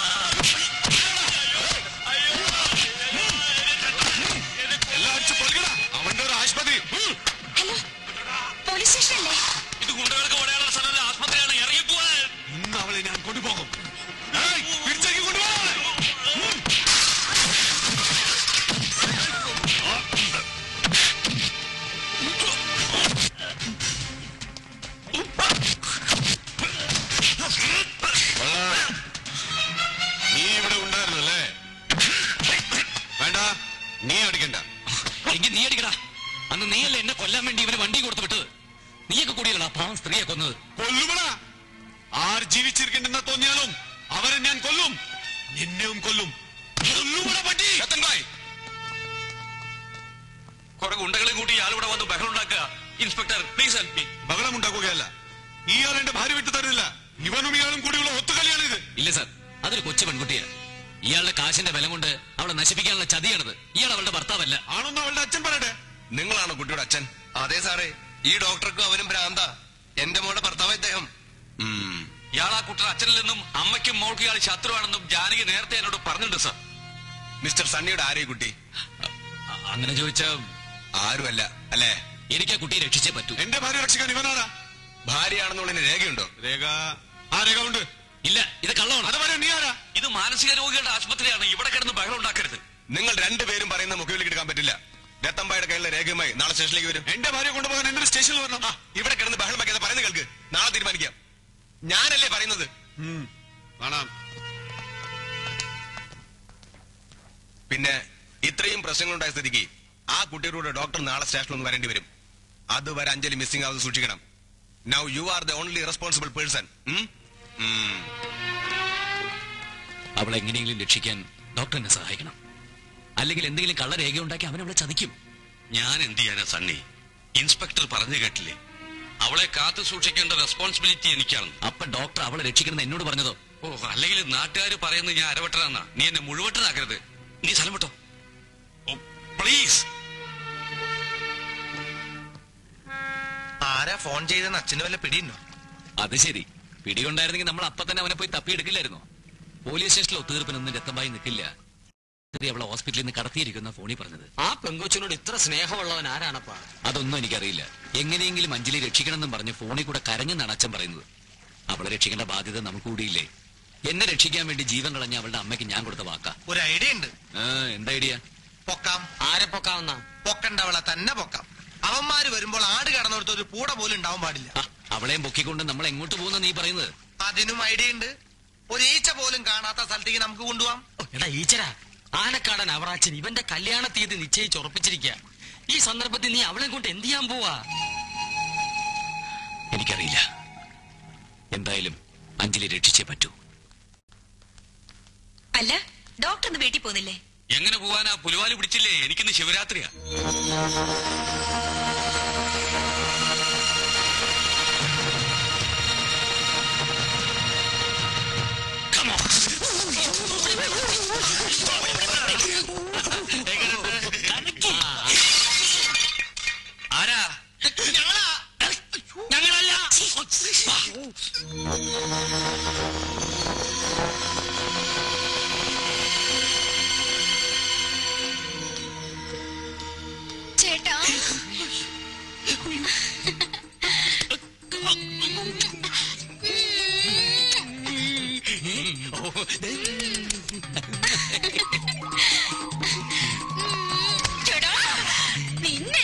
എല്ലാം അടിച്ചു പൊളിക്കടാ അവന്റെ ഒരു ആശുപത്രി ഉം. ഹലോ പോലീസ് സ്റ്റേഷനല്ലേ ഇത് ഗുണ്ടകൾക്ക് ഓടാനുള്ള സ്ഥലമല്ല ആസ്പത്രിയാണ് ഇറങ്ങിപ്പോവാൻ ഇന്ന് അവളെ ഞാൻ കൊണ്ടുപോകും ഏയ്, പിടിച്ചേക്ക് കൊണ്ടുപോകാം കൊള്ളാം. നീ ഇവിടെ ഉണ്ടായിരുന്നല്ലേ വേണ്ട നീ അടിക്കണ്ട എങ്കിൽ നീ അടിക്കടാ അന്ന് നീയല്ലേ എന്നെ കൊല്ലാൻ വേണ്ടി ഇവന് വണ്ടി കൊടുത്തു വിട്ടത് നീയൊക്കെ കൂടിയല്ലടാ പാവം സ്ത്രീയെ കൊന്നത് കൊല്ലുമടാ ആർ ജീവിച്ചിരിക്കണ്ടെന്ന് തോന്നിയാലും അവരെ ഞാൻ കൊല്ലും നിന്നെയും കൊല്ലും കൊല്ലുമടാ പട്ടി കുറെ ഗുണ്ടകളെ കൂട്ടി ഇയാൾ ഇവിടെ വന്ന് ബഹളം ഉണ്ടാക്കുക ഇൻസ്പെക്ടർ പ്ലീസ് ഹെൽപ്പ് മീ ബഹളം ഉണ്ടാക്കുകയല്ല ഇയാൾ എന്റെ ഭാര്യ വിട്ടു തരുന്നില്ല ഇവനും ഇയാളും കൂടിയുള്ള ഒത്തുകളിയാണിത് ഇല്ല സാർ അതൊരു കൊച്ചു പെൺകുട്ടിയാ ഇയാളുടെ കാശിന്റെ ബലം കൊണ്ട് അവളെ നശിപ്പിക്കാനുള്ള ചതിയാണത് ഇയാൾ അവളുടെ ഭർത്താവല്ല ആണെന്ന് അവളുടെ അച്ഛൻ പറയട്ടെ നിങ്ങളാണോ കുട്ടിയുടെ അച്ഛൻ അതെ സാറേ ഈ ഡോക്ടർക്കും അവനും ഭ്രാന്ത എന്റെ മോളുടെ ഭർത്താവ് ഇദ്ദേഹം ഇയാൾ ആ കുട്ടിയുടെ അച്ഛനിൽ നിന്നും അമ്മയ്ക്കും മോൾക്കും ഇയാൾ ശത്രുവാണെന്നും ജാനകി നേരത്തെ എന്നോട് പറഞ്ഞിട്ടുണ്ട് സാർ മിസ്റ്റർ സണ്ണിയുടെ ആരെയും കുട്ടി അങ്ങനെ ചോദിച്ചാ ആരുമല്ല അല്ലേ എനിക്ക് ആ കുട്ടിയെ രക്ഷിച്ചേ പറ്റൂ എന്റെ ഭാര്യ രക്ഷിക്കാൻ ഇവനാടാ ഭാര്യയാണെന്നുള്ളതിന് രേഖയുണ്ടോ രേഖ ആ രേഖ ഉണ്ട് ഇല്ല ഇത് കള്ളമാണ് അത് പറയാൻ നീ ആരാ ഇത് മാനസിക രോഗികളുടെ ആശുപത്രിയാണ് ഇവിടെ കിടന്ന് ബഹളം ഉണ്ടാക്കരുത് നിങ്ങൾ രണ്ടുപേരും പറയുന്ന മുഖവിലേക്ക് എടുക്കാൻ പറ്റില്ല രത്തമ്പായുടെ കയ്യിലെ രേഖയുമായി നാളെ സ്റ്റേഷനിലേക്ക് വരും എന്റെ ഭാര്യ കൊണ്ടുപോകാൻ എന്റെ സ്റ്റേഷനിൽ വരണം ആ ഇവിടെ കിടന്ന് ബഹളം വെക്കാതെ പറയുന്നത് കേൾക്ക് നാളെ തീരുമാനിക്കാം ഞാനല്ലേ പറയുന്നത് ഉം, കാണാം പിന്നെ ഇത്രയും പ്രശ്നങ്ങളുണ്ടായ സ്ഥിതിക്ക് ആ കുട്ടിയുടെ ഡോക്ടർ നാളെ സ്റ്റേഷനിൽ ഒന്ന് വരേണ്ടി വരും അതുവരെ അഞ്ജലി മിസ്സിംഗ് ആവുന്നത് സൂക്ഷിക്കണം now you are the only responsible person അവളെ എങ്ങനെയെങ്കിലും രക്ഷിക്കാൻ ഡോക്ടർ എന്നെ സഹായിക്കണം അല്ലെങ്കിൽ എന്തെങ്കിലും കള്ളരേഖ ഉണ്ടാക്കി അവൻ അവളെ ചതിക്കും ഞാൻ എന്ത് ചെയ്യാനാ സണ്ണി ഇൻസ്പെക്ടർ പറഞ്ഞു കേട്ടില്ലേ അവളെ കാത്തു സൂക്ഷിക്കേണ്ട റെസ്പോൺസിബിലിറ്റി എനിക്കാണ് അപ്പൊ ഡോക്ടർ അവളെ രക്ഷിക്കണമെന്ന് എന്നോട് പറഞ്ഞതോ ഓ അല്ലെങ്കിൽ നാട്ടുകാർ പറയുന്നത് ഞാൻ അരവട്ടനാന്നാ നീ എന്നെ മുഴുവട്ടനാക്കരുത് നീ സ്ഥലം വിട്ടോ ഓ പ്ലീസ് ആരാ ഫോൺ ചെയ്തെന്ന് അച്ഛന് വല്ല പിടിയുണ്ടോ അത് ശരി പിടികൊണ്ടായിരുന്നെങ്കിൽ നമ്മൾ അപ്പൊ തന്നെ അവനെ പോയി തപ്പിയെടുക്കില്ലായിരുന്നോ പോലീസ് സ്റ്റേഷനിൽ ഒത്തുതീർപ്പിനൊന്നും രക്തമായി നിൽക്കില്ല രാത്രി അവളെ ഹോസ്പിറ്റലിൽ നിന്ന് കടത്തിയിരിക്കുന്ന ഫോണിൽ പറഞ്ഞത് ആ പെങ്കൊച്ചിനോട് ഇത്ര സ്നേഹമുള്ളവൻ ആരാണപ്പാ അതൊന്നും എനിക്കറിയില്ല എങ്ങനെയെങ്കിലും അഞ്ജലി രക്ഷിക്കണമെന്നും പറഞ്ഞ് ഫോണിൽ കൂടെ കരഞ്ഞെന്നാണ് അച്ഛൻ പറയുന്നത് അവളെ രക്ഷിക്കേണ്ട ബാധ്യത നമുക്ക് കൂടിയില്ലേ എന്നെ രക്ഷിക്കാൻ വേണ്ടി ജീവൻ കളഞ്ഞ അവളുടെ അമ്മയ്ക്ക് ഞാൻ കൊടുത്ത വാക്കാ ഒരു ഐഡിയ ഉണ്ട് ആ, എന്താ ഐഡിയ പൊക്കാം ആരെ പൊക്കാവുന്ന പൊക്കണ്ടവളെ തന്നെ പൊക്കാം അവന്മാര് വരുമ്പോൾ ആട് കടന്നിടത്ത് ഒരു പൂട പോലും ഉണ്ടാവാൻ പാടില്ല ആ, അവളെയും പൊക്കിക്കൊണ്ട് നമ്മൾ എങ്ങോട്ട് പോകുന്ന നീ പറയുന്നത് അതിനും ഐഡിയ ഉണ്ട് ഒരു ഈച്ച പോലും കാണാത്ത സ്ഥലത്തേക്ക് നമുക്ക് കൊണ്ടുപോവാം എടാ ഈച്ചരാ ആനക്കാടൻ അവറാച്ചൻ ഇവന്റെ കല്യാണ തീയതി നിശ്ചയിച്ച് ഉറപ്പിച്ചിരിക്കുക ഈ സന്ദർഭത്തിൽ നീ അവളെ കൊണ്ട് എന്ത് ചെയ്യാൻ പോവാ എനിക്കറിയില്ല എന്തായാലും അഞ്ജലി രക്ഷിച്ചേ പറ്റൂ അല്ല ഡോക്ടർ ഒന്ന് വീട്ടിൽ പോകുന്നില്ലേ എങ്ങനെ പോവാനാ പുലിവാലി പിടിച്ചില്ലേ എനിക്കിന്ന് ശിവരാത്രിയാ ആരാ ഞങ്ങളല്ല ചേട്ടാ ചേട്ടാ നിന്നെ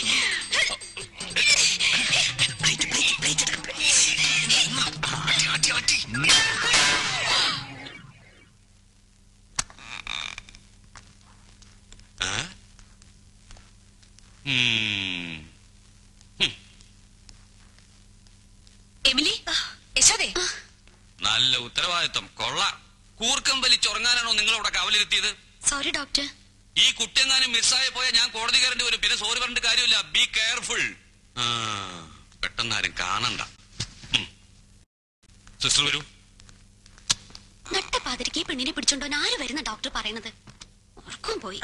എമിലി യശോദേ നല്ല ഉത്തരവാദിത്വം കൊള്ള കൂർക്കം വലിച്ചുറങ്ങാനാണോ നിങ്ങൾ ഇവിടെ കാവലിരുത്തിയത് സോറി ഡോക്ടർ ഈ കുട്ടിയെങ്ങാനും മിസ്സായി പോയാൽ ഞാൻ കോടതി കയറേണ്ടി വരും പിന്നെ സോറി പറഞ്ഞിട്ട് കാര്യമില്ല ബി കെയർഫുൾ പെട്ടെന്ന് ആരും കാണണ്ട സിസ്റ്റർ വരൂ നട്ട പാതിരിക്ക് ഈ പെണ്ണിനെ പിടിച്ചോണ്ടോ ആര് വരുന്ന ഡോക്ടർ പറയണത് ഉറക്കം പോയി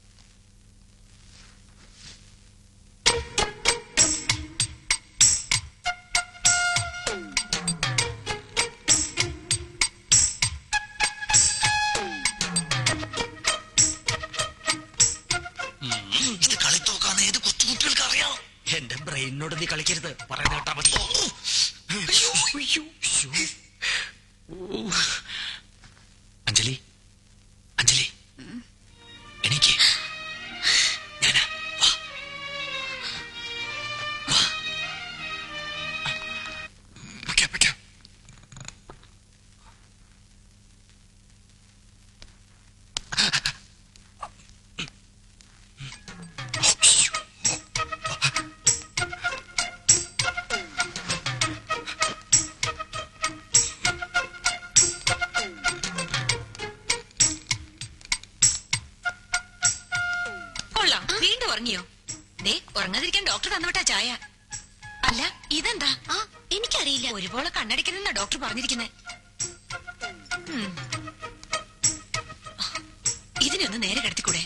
ഇത് കളിത്തോക്കാന്ന് ഏത് കൊച്ചുകുട്ടികൾക്ക് അറിയാം എന്റെ ബ്രെയിനോട് നീ കളിക്കരുത് പറയുന്ന കേട്ടാ മതി അഞ്ജലി അഞ്ജലി എനിക്ക് ഞാനാ വാ വാ വെക്കാം വെക്കാം കൊള്ളാം വീണ്ടും ഉറങ്ങിയോ ദേ ഉറങ്ങാതിരിക്കാൻ ഡോക്ടർ തന്നുവിട്ടാ ചായ അല്ല ഇതെന്താ ആ എനിക്കറിയില്ല ഒരുപോലെ കണ്ണടിക്കണമെന്നാ ഡോക്ടർ പറഞ്ഞിരിക്കുന്നത് ഇതിനൊന്ന് നേരെ കിടത്തിക്കൂടെ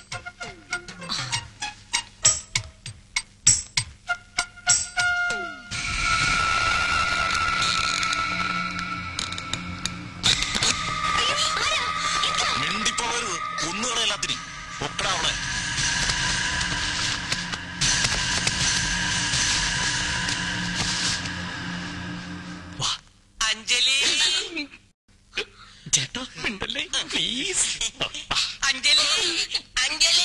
മിണ്ടിപ്പോകരുത് കുന്നുകളെ എല്ലാത്തിനും ഒക്കടാ അവളെ അഞ്ജലി ചേട്ടാ മിണ്ടല്ലേ പ്ലീസ് അഞ്ജലി അഞ്ജലി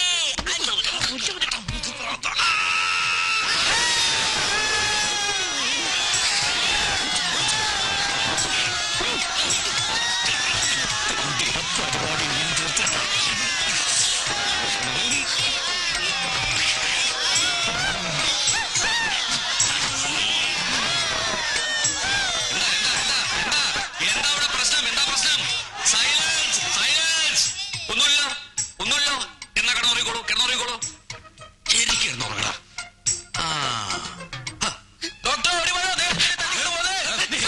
എന്താ ഇവിടെ പ്രശ്നം എന്താ പ്രശ്നം സൈലൻസ് സൈലൻസ് ഒന്നുമില്ല ഒന്നുമില്ല എന്നാ കിടന്നുറങ്ങിക്കോളൂ കിടന്നുറങ്ങിക്കോളൂ ശരി കിടന്നുറങ്ങടാ ആ ഹ. ഡോക്ടർ ഓടി വാ, ദേ, തട്ടിക്കൊണ്ട് പോ, ദേ.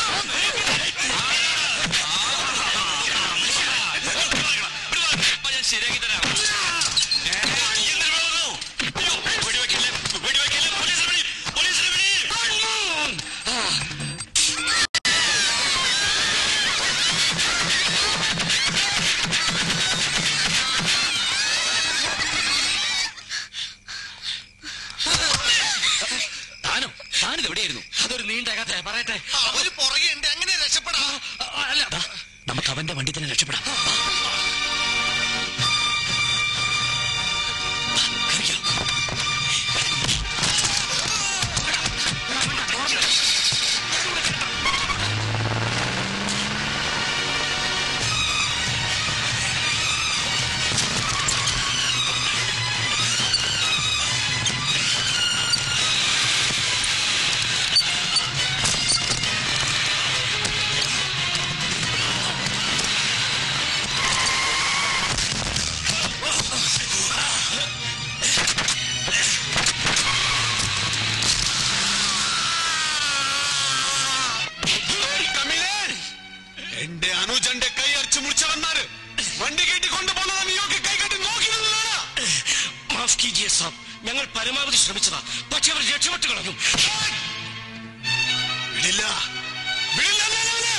ഇപ്പൊ ഞാൻ ശരിയാക്കി തരാം ഏ, എന്തിന് പോകുന്നു? അയ്യോ, വെടിവെക്കല്ലേ, വെടിവെക്കല്ലേ, പോലീസിനെ വിളി, പോലീസിനെ വിളി. ആ. താനോ താനിത് എവിടെയായിരുന്നു അതൊരു നീണ്ട കഥ പറയട്ടെ അവര് പുറകെ ഉണ്ട് എങ്ങനെ രക്ഷപ്പെടാ അല്ല നമുക്ക് അവന്റെ വണ്ടി തന്നെ രക്ഷപ്പെടാം എന്റെ അനുജന്റെ കൈ അടിച്ചു മുറിച്ചവന്മാര് വണ്ടി കയറ്റി കൊണ്ടുപോകുന്നത് നീയൊക്കെ കൈ കെട്ടി നോക്കി നിന്നതാ. മാഫ് കീജിയെ സാബ് ഞങ്ങൾ പരമാവധി ശ്രമിച്ചതാ പക്ഷെ അവർ രക്ഷപ്പെട്ടു കളഞ്ഞു വിടില്ല വിടില്ല ഞാൻ അവനെ.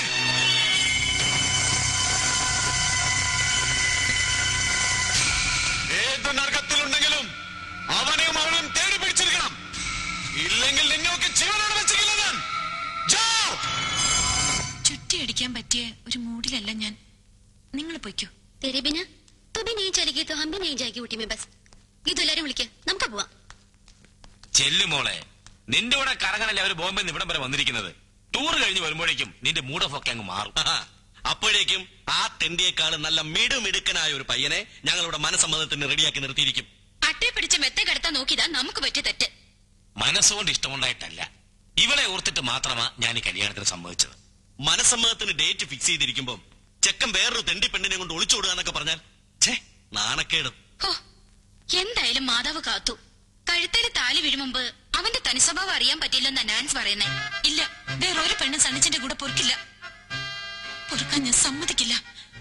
ഏത് നരകത്തിലുണ്ടെങ്കിലും അവനെയും അവനും തേടി പിടിച്ചിരിക്കണം ഇല്ലെങ്കിൽ നിന്നെയൊക്കെ ജീവനോട് വെച്ചിട്ടില്ല ഞാൻ ജാ ചുറ്റിയടിക്കാൻ പറ്റിയ ഒരു മൂഡിലല്ല ഞാൻ നിങ്ങൾ പൊയ്ക്കോ तेरे बिना तू भी नहीं चलेगी तो हम भी नहीं जाएगी ഊട്ടി में बस ഈ ദുല്ലാരും വിളിക്ക നമുക്ക് പോവാം ചെല്ലു മോളെ നിന്റെ കൂടെ കറങ്ങാനല്ലേ അവര് ബോംബെ ഇവിടം വരെ വന്നിരിക്കുന്നത് ടൂർ കഴിഞ്ഞ് വരുമ്പോഴേക്കും നിന്റെ മൂഡ് ഓഫ് ഒക്കെ അങ്ങ് മാറും അപ്പോഴേക്കും ആ തെണ്ടിയേക്കാളും നല്ല മിടുമിടുക്കനായ ഒരു പയ്യനെ ഞങ്ങളുടെ മനസ്സമ്മതത്തിന് റെഡിയാക്കി നിർത്തിയിരിക്കും അട്ടേ പിടിച്ച് മെത്ത കിടത്താൻ നോക്കിയതാ നമുക്ക് പറ്റിയ തെറ്റ് മനസ്സുകൊണ്ട് ഇഷ്ടമുണ്ടായിട്ടല്ല ഇവളെ ഓർത്തിട്ട് മാത്രമാ ഞാൻ ഈ കല്യാണത്തിന് സമ്മതിച്ചത് മനസ്സമ്മതത്തിന് ഡേറ്റ് ഫിക്സ് ചെയ്തിരിക്കുമ്പോ ചെക്കൻ വേറൊരു തെണ്ടി പെണ്ണിനെ കൊണ്ട് ഒളിച്ചോടുക എന്നൊക്കെ പറഞ്ഞാൽ ഛേ നാണക്കേട് ഹോ എന്തായാലും മാതാവ് കാത്തു കഴുത്തേല് താലി വീഴും മുമ്പ് അവന്റെ തനി സ്വഭാവം അറിയാൻ പറ്റില്ലെന്നാ നാൻസ് പറയുന്നേ ഇല്ല വേറൊരു പെണ്ണും സണ്ണിച്ചന്റെ കൂടെ പൊറുക്കില്ല പൊറുക്കാൻ ഞാൻ സമ്മതിക്കില്ല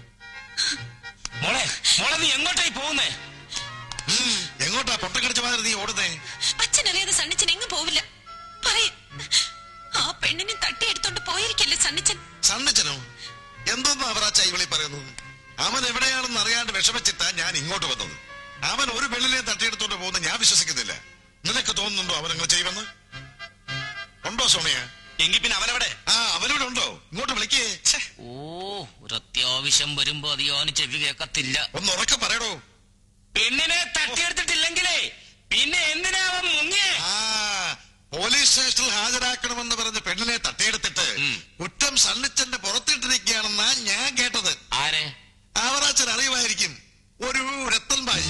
മോളെ മോളെ നീ എങ്ങോട്ടായി പോകുന്നേ എങ്ങോട്ടാ പൊട്ടം കടിച്ച മാതിരി നീ ഓടുന്നേ അച്ഛനറിയാതെ സണ്ണിച്ചൻ എങ്ങും പോവില്ല പറയും ആ പെണ്ണിനെ തട്ടിയെടുത്തോണ്ട് പോയിരിക്കല്ലേ സണ്ണിച്ചൻ സണ്ണിച്ചനോ എന്തോന്നും അവറാച്ച ഇവളി പറയുന്നത് അവൻ എവിടെയാണെന്ന് അറിയാണ്ട് വിഷമിച്ചിട്ടാ ഞാൻ ഇങ്ങോട്ട് വന്നത് അവൻ ഒരു പെണ്ണിനെ തട്ടിയെടുത്തോണ്ട് പോകുന്ന ഞാൻ വിശ്വസിക്കുന്നില്ല നിനക്ക് തോന്നുന്നുണ്ടോ അവനങ്ങൾ ചെയ്യുമെന്ന് ഉണ്ടോ സോണിയ എങ്കിൽ പിന്നെ അവനെവിടെ ആ അവനിവിടെ ഉണ്ടോ ഇങ്ങോട്ട് വിളിക്കേ ഓ ഒരു അത്യാവശ്യം വരുമ്പോ അധികം ചെവി കേക്കത്തില്ല ഒന്ന് ഉറക്കെ പറയടോ പെണ്ണിനെ തട്ടിയെടുത്തിട്ടില്ലെങ്കിലേ പിന്നെ എന്തിനാ അവൻ മുങ്ങിയേ ആ പോലീസ് സ്റ്റേഷനിൽ ഹാജരാക്കണമെന്ന് പറഞ്ഞ് പെണ്ണിനെ തട്ടിയെടുത്തിട്ട് കുറ്റം സണ്ണിച്ചന്റെ പുറത്തിട്ടിരിക്കുകയാണെന്നാ ഞാൻ കേട്ടത് ആരെ അവറാച്ചൻ അറിയുമായിരിക്കും ഒരു രത്തൻ ബായി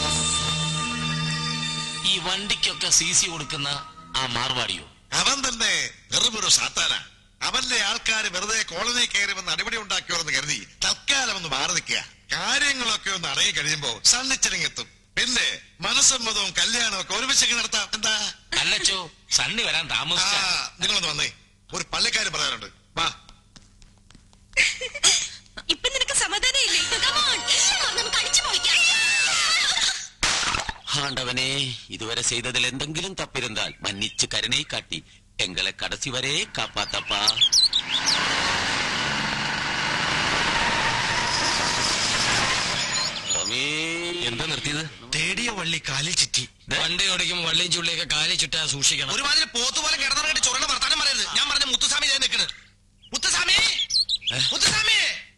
ഈ വണ്ടിക്കൊക്കെ സി സി കൊടുക്കുന്ന ആ മാർവാടിയോ അവൻ തന്നെ വെറുമൊരു സാത്താന അവന്റെ ആൾക്കാർ വെറുതെ കോളനി കയറി വന്ന് അടിപൊളി ഉണ്ടാക്കിയോന്ന് കരുതി തൽക്കാലം ഒന്ന് മാറി നിൽക്കുക കാര്യങ്ങളൊക്കെ ഒന്ന് അടങ്ങി കഴിയുമ്പോ സണ്ണിച്ചനിങ്ങെത്തും പിന്നെ മനസ്സമ്മതവും കല്യാണവും ഒക്കെ ഒരുമിച്ച് നടത്താം എന്താ അല്ലച്ചോ സണ്ണി വരാൻ ആ താമസിച്ച നിങ്ങളൊന്ന് വന്നേ ഒരു പള്ളിക്കാരൻ പറയാനുണ്ട് വാ ഇപ്പൊ നിനക്ക് സമാധാനം ഇല്ലേ നമുക്ക് അടിച്ചു പോയിക്കാം ஆண்டவனே இதுவரை செய்ததில் எந்தெங்கிலும் தப்பிருந்தால் மன்னிச்சு கருணை காட்டி எங்களை கடைசி வரை காப்பாத்தப்பா സ്വാമി എന്താ നിർത്തിയത് തേടിയ വള്ളി കാലിൽ ചുറ്റി വണ്ടി ഓടിക്കുമ്പോ വള്ളിയും ചുള്ളിയൊക്കെ കാലി ചുറ്റാ സൂക്ഷിക്കണം ഒരുമാതിരി പോത്തുപോലെ കിടന്നിറങ്ങിട്ട് ചൊറണ വർത്താനം പറയരുത് ഞാൻ പറഞ്ഞ മുത്തുസ്വാമി ഞാൻ നിൽക്കണ് മുത്തുസ്വാമി മുത്തുസ്വാമി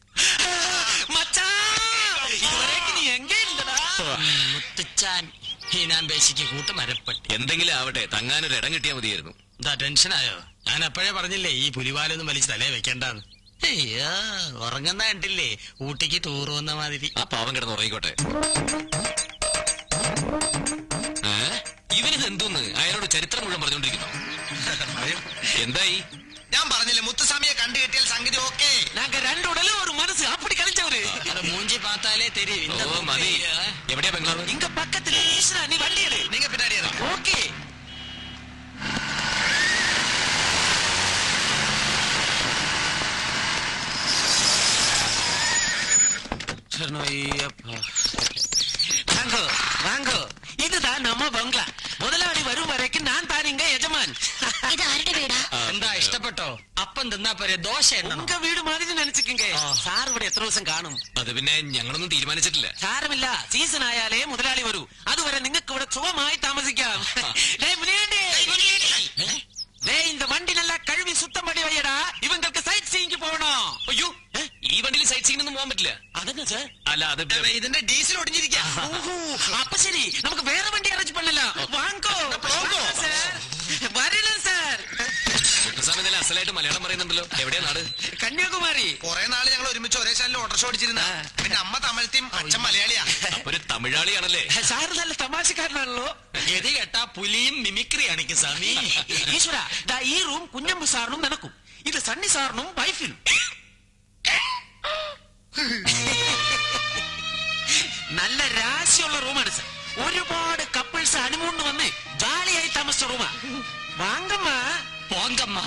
മുത്തിച്ചാൻ ഹീനാൻ ബേശിക്ക് കൂട്ട് മരപ്പെട്ടി എന്തെങ്കിലും ആവട്ടെ തങ്ങാനൊരു ഇടം കിട്ടിയാൽ മതിയായിരുന്നു എന്താ ടെൻഷനായോ ഞാൻ അപ്പോഴേ പറഞ്ഞില്ലേ ഈ പുലിവാലൊന്നും വലിച്ച് തലേ വെക്കണ്ടെന്ന് അയ്യോ ഉറങ്ങുന്ന കണ്ടില്ലേ ഊട്ടിക്ക് ടൂർ വന്ന മാതിരി ആ പാവം കിടന്ന് ഉറങ്ങിക്കോട്ടെ ഏ? ഇവനിത് എന്തോന്ന് അയാളോട് ചരിത്രം മുഴുവൻ പറഞ്ഞോണ്ടിരിക്കുന്നു എന്തായി ഞാൻ പറഞ്ഞില്ലേ മുത്തുസ്വാമിയെ കണ്ടു കിട്ടിയാൽ സംഗതി ഓക്കേ நாங்க ரெண்டு உடலும் ஒரு மனசு அப்படி கழிச்சவரு அத மூஞ்சி பார்த்தாலே தெரியும் இந்த ഓ മതി എവിടെയാ ബംഗ്ലാവ് இங்க பக்கத்துல ஈஸ்வரா நீ வண்டி எடு நீங்க பின்னாடி ஏறுங்க. ஓகே வாங்கோ வாங்கோ இதுதான் நம்ம பங்களா முதலாளி வரும் வரைக்கும் நான் தான் இங்க எஜமான் ഇത് ആരുടെ വീടാ എന്താ ഇഷ്ടപ്പെട്ടോ അപ്പം തിന്നാ പോരെ ദോശ ഉങ്ക വീട് മാതിരി നനച്ചിക്കേ സാർ ഇവിടെ എത്ര ദിവസം കാണും അത് പിന്നെ ഞങ്ങളൊന്നും തീരുമാനിച്ചിട്ടില്ല സാരമില്ല സീസൺ ആയാലേ മുതലാളി വരൂ അതുവരെ നിങ്ങൾക്ക് ഇവിടെ സുഖമായി താമസിക്കാം டேய், முனியாண்டி. டேய், இந்த வண்டி நல்லா கழுவி சுத்தம் பண்ணி வையடா இவங்களுக்கு சைட் சீயிங்க்கு போகணும் അയ്യോ ഈ വണ്ടിയിൽ സൈറ്റ് സീനൊന്നും പോകാൻ പറ്റില്ല അതെന്നാ സാർ അല്ല അത് ഇതിന്റെ ഡീസൽ ഒടിഞ്ഞിരിക്കാ ஓஹோ, அப்ப சரி நமக்கு வேற வண்டி அரேஞ்ச் பண்ணலாம் வாங்கோ போங்கோ. சார் வரலாம் சார் മുത്തസ്വാമി ഇന്നലെ അസലായിട്ട് മലയാളം പറയുന്നുണ്ടല്ലോ എവിടെയാ നാട് കന്യാകുമാരി കുറെ നാള് ഞങ്ങൾ ഒരുമിച്ച് ഒരേ ചാനലിൽ ഓട്ടർഷോ ഓടിച്ചിരുന്ന പിന്നെ അമ്മ തമിഴത്തെയും അച്ഛൻ മലയാളിയാ അപ്പൊ ഒരു തമിഴാളിയാണല്ലേ സാറ് നല്ല തമാശക്കാരനാണല്ലോ ഗതി കേട്ടാ പുലിയും മിമിക്രി കാണിക്കും സ്വാമി ഈശ്വര ദാ ഈ റൂം കുഞ്ഞമ്പു സാറിനും നിനക്കും ഇത് സണ്ണി സാറിനും വൈഫിനും നല്ല രാശിയുള്ള റൂമാണ് സാർ ഒരുപാട് കപ്പിൾസ് ഹണിമൂണിന് വന്ന് ജാളിയായി താമസിച്ച റൂമാ വാങ്കമ്മ പോങ്കമ്മ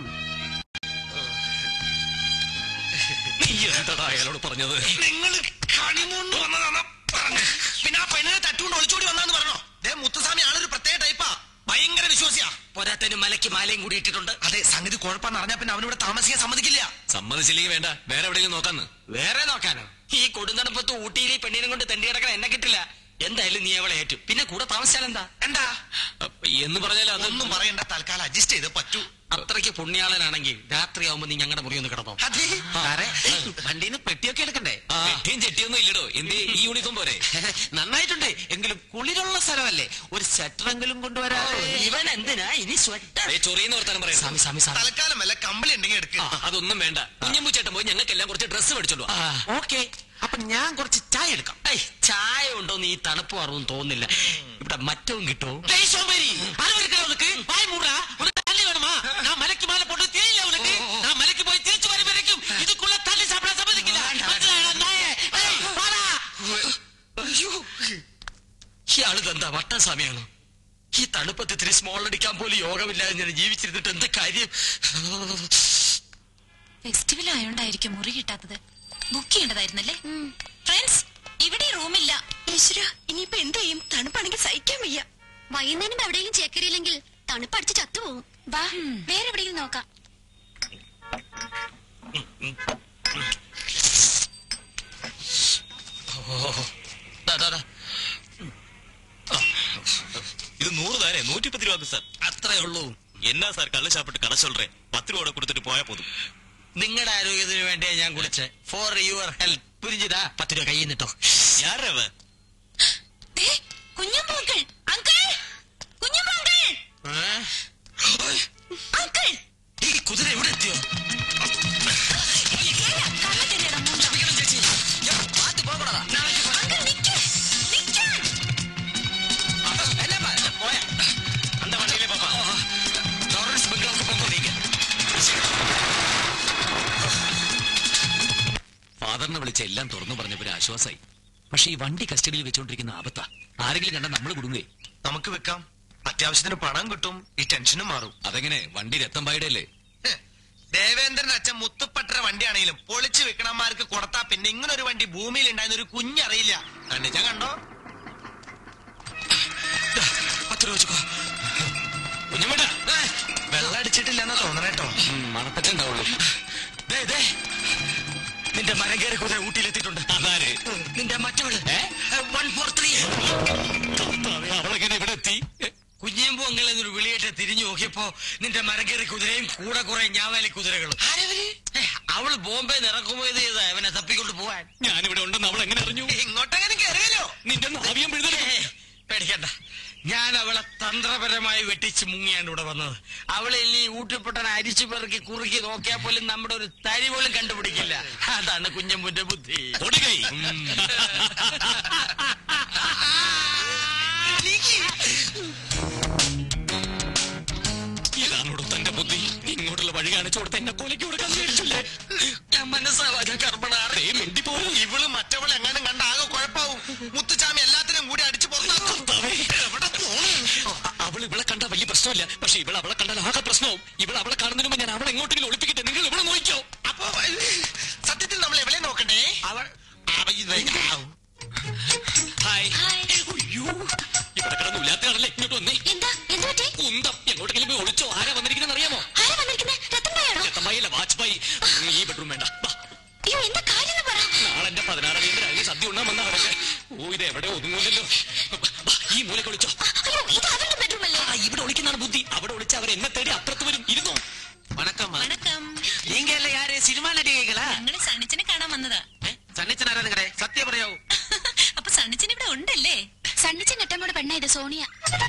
നീ എന്താടാ അയാളോട് പറഞ്ഞത് നിങ്ങൾ കണിമൂന്ന് വന്നതാണ് പറഞ്ഞത്. പിന്നെ ആ പെണ്ണിനെ തട്ടുകൊണ്ട് ഒളിച്ചോടി വന്നാന്ന് പറഞ്ഞോ ദേ മുത്തുസ്വാമി ആളൊരു പ്രത്യേക ടൈപ്പാ ഭയങ്കര വിശ്വാസിയാ പോരാത്തതിന് മലയ്ക്ക് മാലയും കൂടി ഇട്ടിട്ടുണ്ട് അതെ സംഗതി കുഴപ്പമെന്ന് അറിഞ്ഞാ പിന്നെ അവനിവിടെ താമസിക്കാൻ സമ്മതിക്കില്ല സമ്മതിച്ചില്ലെങ്കിൽ വേണ്ട വേറെ എവിടെയെങ്കിലും നോക്കാന്ന് വേറെ നോക്കാനോ ഈ കൊടുന്നടപ്പത്ത് ഊട്ടിയിൽ ഈ പെണ്ണിനെ കൊണ്ട് തെണ്ടി കിടക്കണ എന്നെ കിട്ടില്ല എന്തായാലും നീ അവളെ ഏറ്റു പിന്നെ കൂടെ താമസിച്ചാൽ എന്താ എന്താ അപ്പൊ എന്ന് പറഞ്ഞാൽ അത് ഒന്നും പറയണ്ട തൽക്കാലം അഡ്ജസ്റ്റ് ചെയ്ത് പറ്റൂ അത്രയ്ക്ക് പുണ്യാളനാണെങ്കിൽ രാത്രിയാവുമ്പോ നീ ഞങ്ങളുടെ മുറി ഒന്ന് കിടന്നോ സാറേ വണ്ടീന്ന് പെട്ടിയൊക്കെ എടുക്കണ്ടേ പെട്ടിയും ചെട്ടിയൊന്നും ഇല്ലടോ എന്തേ ഈ യൂണിഫോം പോരെ നന്നായിട്ടുണ്ട് എങ്കിലും കുളിരുള്ള സ്ഥലമല്ലേ ഒരു സ്വെറ്ററെങ്കിലും കൊണ്ടുവരാതെ ഇവൻ എന്തിനാ ഇനി സ്വെറ്റർ ഏ, ചൊറിയെന്ന് വർത്താനം പറയാം സ്വാമി സ്വാമി സ്വാമി തൽക്കാലം വല്ല കമ്പിളി ഉണ്ടെങ്കിൽ എടുക്കുക ആ, അതൊന്നും വേണ്ട കുഞ്ഞമ്പു ചേട്ടൻ പോയി ഞങ്ങൾക്കെല്ലാം കുറച്ച് ഡ്രസ്സ് മേടിച്ചോളൂ ഓക്കെ അപ്പൊ ഞാൻ കുറച്ച് ചായ എടുക്കാം ഏയ്, ചായ ഉണ്ടോന്ന് ഈ തണുപ്പ് അറിവും തോന്നില്ല ഇവിടെ മറ്റവും കിട്ടുമോ டேய் சோம்பேறி அளவு இருக்கிற உனக்கு வாய் மூடுறா உனக்கு தண்ணி வேணுமா நான் மலைக்கு மேல போட்டு தெரியல உனக்கு நான் மலைக்கு போய் திருச்சி வர வரைக்கும் இதுக்குள்ள தண்ணி சாப்பிட சம்மதிக்கல മനസ്സിലായോ, നായേ? ഏയ്, വാടാ. അയ്യോ ഇയാള് എന്താ വട്ടസ്വാമിയാണോ ഈ തണുപ്പത്ത് ഇത്തിരി സ്മോൾ അടിക്കാൻ പോലും യോഗമില്ലാതെ ഞാൻ ജീവിച്ചിരുന്നിട്ട് എന്താ കാര്യം ഫെസ്റ്റിവൽ ആയോണ്ടായിരിക്കും മുറി കിട്ടാത്തത് ബുക്ക് ചെയ്യേണ്ടതായിരുന്നല്ലേ ഫ്രണ്ട്സ് ഇവിടെ റൂമില്ല ഈശ്വര ഇനിയിപ്പോ എന്ത് ചെയ്യും തണുപ്പാണെങ്കിൽ സഹിക്കാൻ വയ്യ വൈകുന്നേരം എവിടെയെങ്കിലും ചേക്കരിയില്ലെങ്കിൽ തണുപ്പടിച്ച് ചത്തുപോകും വാ വേറെ എവിടെയെങ്കിലും നോക്കാം ദാ, ദാ, ദാ. இது நூறு தானே நூற்றி பத்து ரூபாக்கு சார் അത്രേ ഉള്ളൂ என்ன சார் கள்ள சாப்பிட்டு கடை சொல்றேன் பத்து ரூபா கொடுத்துட்டு போயா போதுം നിങ്ങളുടെ ആരോഗ്യത്തിന് വേണ്ടിയാ ഞാൻ കുടിച്ചേ ഫോർ യുവർ ഹെൽത്ത് പുരിഞ്ചിതാ പത്ത് രൂപ കയ്യിൽ നിട്ടോ யார் அவ കുഞ്ഞമ്പൂക്കൾ അങ്കിൾ കുഞ്ഞമ്പൂക്കൾ അങ്കിൾ ഈ കുതിര എവിടെ എത്തിയോ அந்த வண்டியிலே பாப்பா ടോറൻസ് ബംഗ്ലാവ് പോകാൻ ഫാദറിനെ വിളിച്ച എല്ലാം തുറന്നു പറഞ്ഞപ്പോ ഒരു ആശ്വാസമായി പക്ഷെ ഈ വണ്ടി കസ്റ്റഡിയിൽ വെച്ചോണ്ടിരിക്കുന്ന ആപത്താ ആരെങ്കിലും കണ്ട നമ്മൾ കുടുങ്ങേ നമുക്ക് വെക്കാം അത്യാവശ്യത്തിന് പണം കിട്ടും ഈ ടെൻഷനും മാറും അതെങ്ങനെ വണ്ടി രത്തം പായുടെ അല്ലേ ദേവേന്ദ്രൻ അച്ഛൻ മുത്തുപ്പട്ടര വണ്ടിയാണെങ്കിലും പൊളിച്ചു വിൽക്കണന്മാർക്ക് കൊടുത്താ പിന്നെ ഇങ്ങനെ ഒരു വണ്ടി ഭൂമിയിൽ ഉണ്ടായിരുന്ന ഒരു കുഞ്ഞറിയില്ല കണ്ടിച്ചാ കണ്ടോ പത്ത് രൂപ വെച്ചോ കുഞ്ഞമ്മേട്ടാ വെള്ളം അടിച്ചിട്ടില്ലെന്നാ തോന്നണേട്ടോ മണപ്പറ്റുണ്ടാവുള്ളൂ ദേ, ദേ. നിന്റെ മരം കയറി കുതിര ഊട്ടിയിലെത്തിയിട്ടുണ്ട് അതാര് നിന്റെ മറ്റവള് വൺ ഫോർ ത്രീ അവളെങ്ങനെ ഇവിടെ എത്തി കുഞ്ഞിയമ്പു അങ്ങനെ ഒരു വിളിയേറ്റ് തിരിഞ്ഞു നോക്കിയപ്പോ നിന്റെ മരം കയറി കുതിരയും കൂടെ കുറെ ഞാവാലി കുതിരകളും ഏ, അവള് ബോംബെ ഇറക്കുമതി ചെയ്താ അവനെ തപ്പിക്കൊണ്ട് പോവാൻ ഞാനിവിടെ ഉണ്ടെന്ന് അവൾ എങ്ങനെ അറിഞ്ഞു ഇങ്ങോട്ടെങ്ങനെ കയറിയല്ലോ നിന്റെ നാവിയം ഏ, പേടിക്കണ്ട ഞാൻ അവളെ തന്ത്രപരമായി വെട്ടിച്ച് മുങ്ങിയാണ് ഇവിടെ വന്നത് അവളെ ഇനി ഊട്ടിപ്പൊട്ടൻ അരിച്ചു പെറുക്കി കുറുക്കി നോക്കിയാൽ പോലും നമ്മുടെ ഒരു തരി പോലും കണ്ടുപിടിക്കില്ല അതാണ് കുഞ്ഞമ്പുന്റെ ബുദ്ധി തൊടുകൈ ഇതാണോടോ തന്റെ ബുദ്ധി ഇങ്ങോട്ടുള്ള വഴി കാണിച്ചു കൊടുത്ത് എന്നെ കൊലയ്ക്ക് കൊടുക്കാൻ വിചാരിച്ചില്ലേ ഞാൻ മനസ്സാവാജ കർമ്മണാറേ ദേ മിണ്ടിപ്പോരും ഇവള് മറ്റവൾ എങ്ങാനും കണ്ട ആകെ കുഴപ്പാവും മുത്തുചാമി എല്ലാത്തിനും കൂടി അടിച്ചു പുറത്താക്കും എവിടെ പോണു അവൾ ഇവളെ കണ്ട വലിയ പ്രശ്നമല്ല പക്ഷെ ഇവൾ അവളെ കണ്ടാൽ ആകെ പ്രശ്നവും ഇവൾ അവളെ കാണുന്നതിന് മുമ്പ് ഞാൻ അവളെ എങ്ങോട്ടെങ്കിലും ഒളിപ്പിക്കട്ടെ നിങ്ങൾ ഇവിടെ നോക്കിയോ അപ്പൊ സത്യത്തിൽ നമ്മൾ എവിടെ നോക്കണ്ടേ അവൾ ഹായ് അയ്യോ ഇവിടെ കിടന്ന് ഉല്ലാത്തയാണല്ലേ ഇങ്ങോട്ട് വന്നേ എന്താ എന്ത് പറ്റി കുന്തം എങ്ങോട്ടെങ്കിലും പോയി ഒളിച്ചോ ആരാ വന്നിരിക്കുന്നത് അറിയാമോ ആരാ വന്നിരിക്കുന്നത് രത്തൻഭായാണോ രത്തമ്പായില്ല വാജ്പായി ഈ ബെഡ്റൂം വേണ്ട വാ. അയ്യോ എന്താ കാര്യം എന്ന് പറ നാളെ എന്റെ പതിനാറാം തീയതി രാവിലെ സദ്യ ഉണ്ണാൻ വന്ന അവരൊക്കെ ഓ ഇത് എവിടെ ഒതുങ്ങൂലല്ലോ വാ, ഈ മൂലക്ക് ഒളിച്ചോ അയ്യോ ഇത് അവരുടെ ബെഡ്റൂം അല്ലേ ആ ഇവിടെ ഒളിക്കുന്നതാണ് ബുദ്ധി അവിടെ ഒളിച്ച് അവർ എന്നെ തേടി അപ്പുറത്ത് വരും ഇരുന്നോ வணக்கம் വണക്കം நீங்க எல்லாம் யாரு சினிமா நடிகைகளா ഞങ്ങള് സണ്ണിച്ചനെ കാണാൻ വന്നതാ சன்னிச்சன் ஆராதகரே சத்தியம் പറയാവൂ അപ്പൊ സണ്ണിച്ചൻ ഇവിടെ ഉണ്ടല്ലേ സണ്ണിച്ചൻ കെട്ടമ്മയുടെ പെണ്ണ ഇത് സോണിയ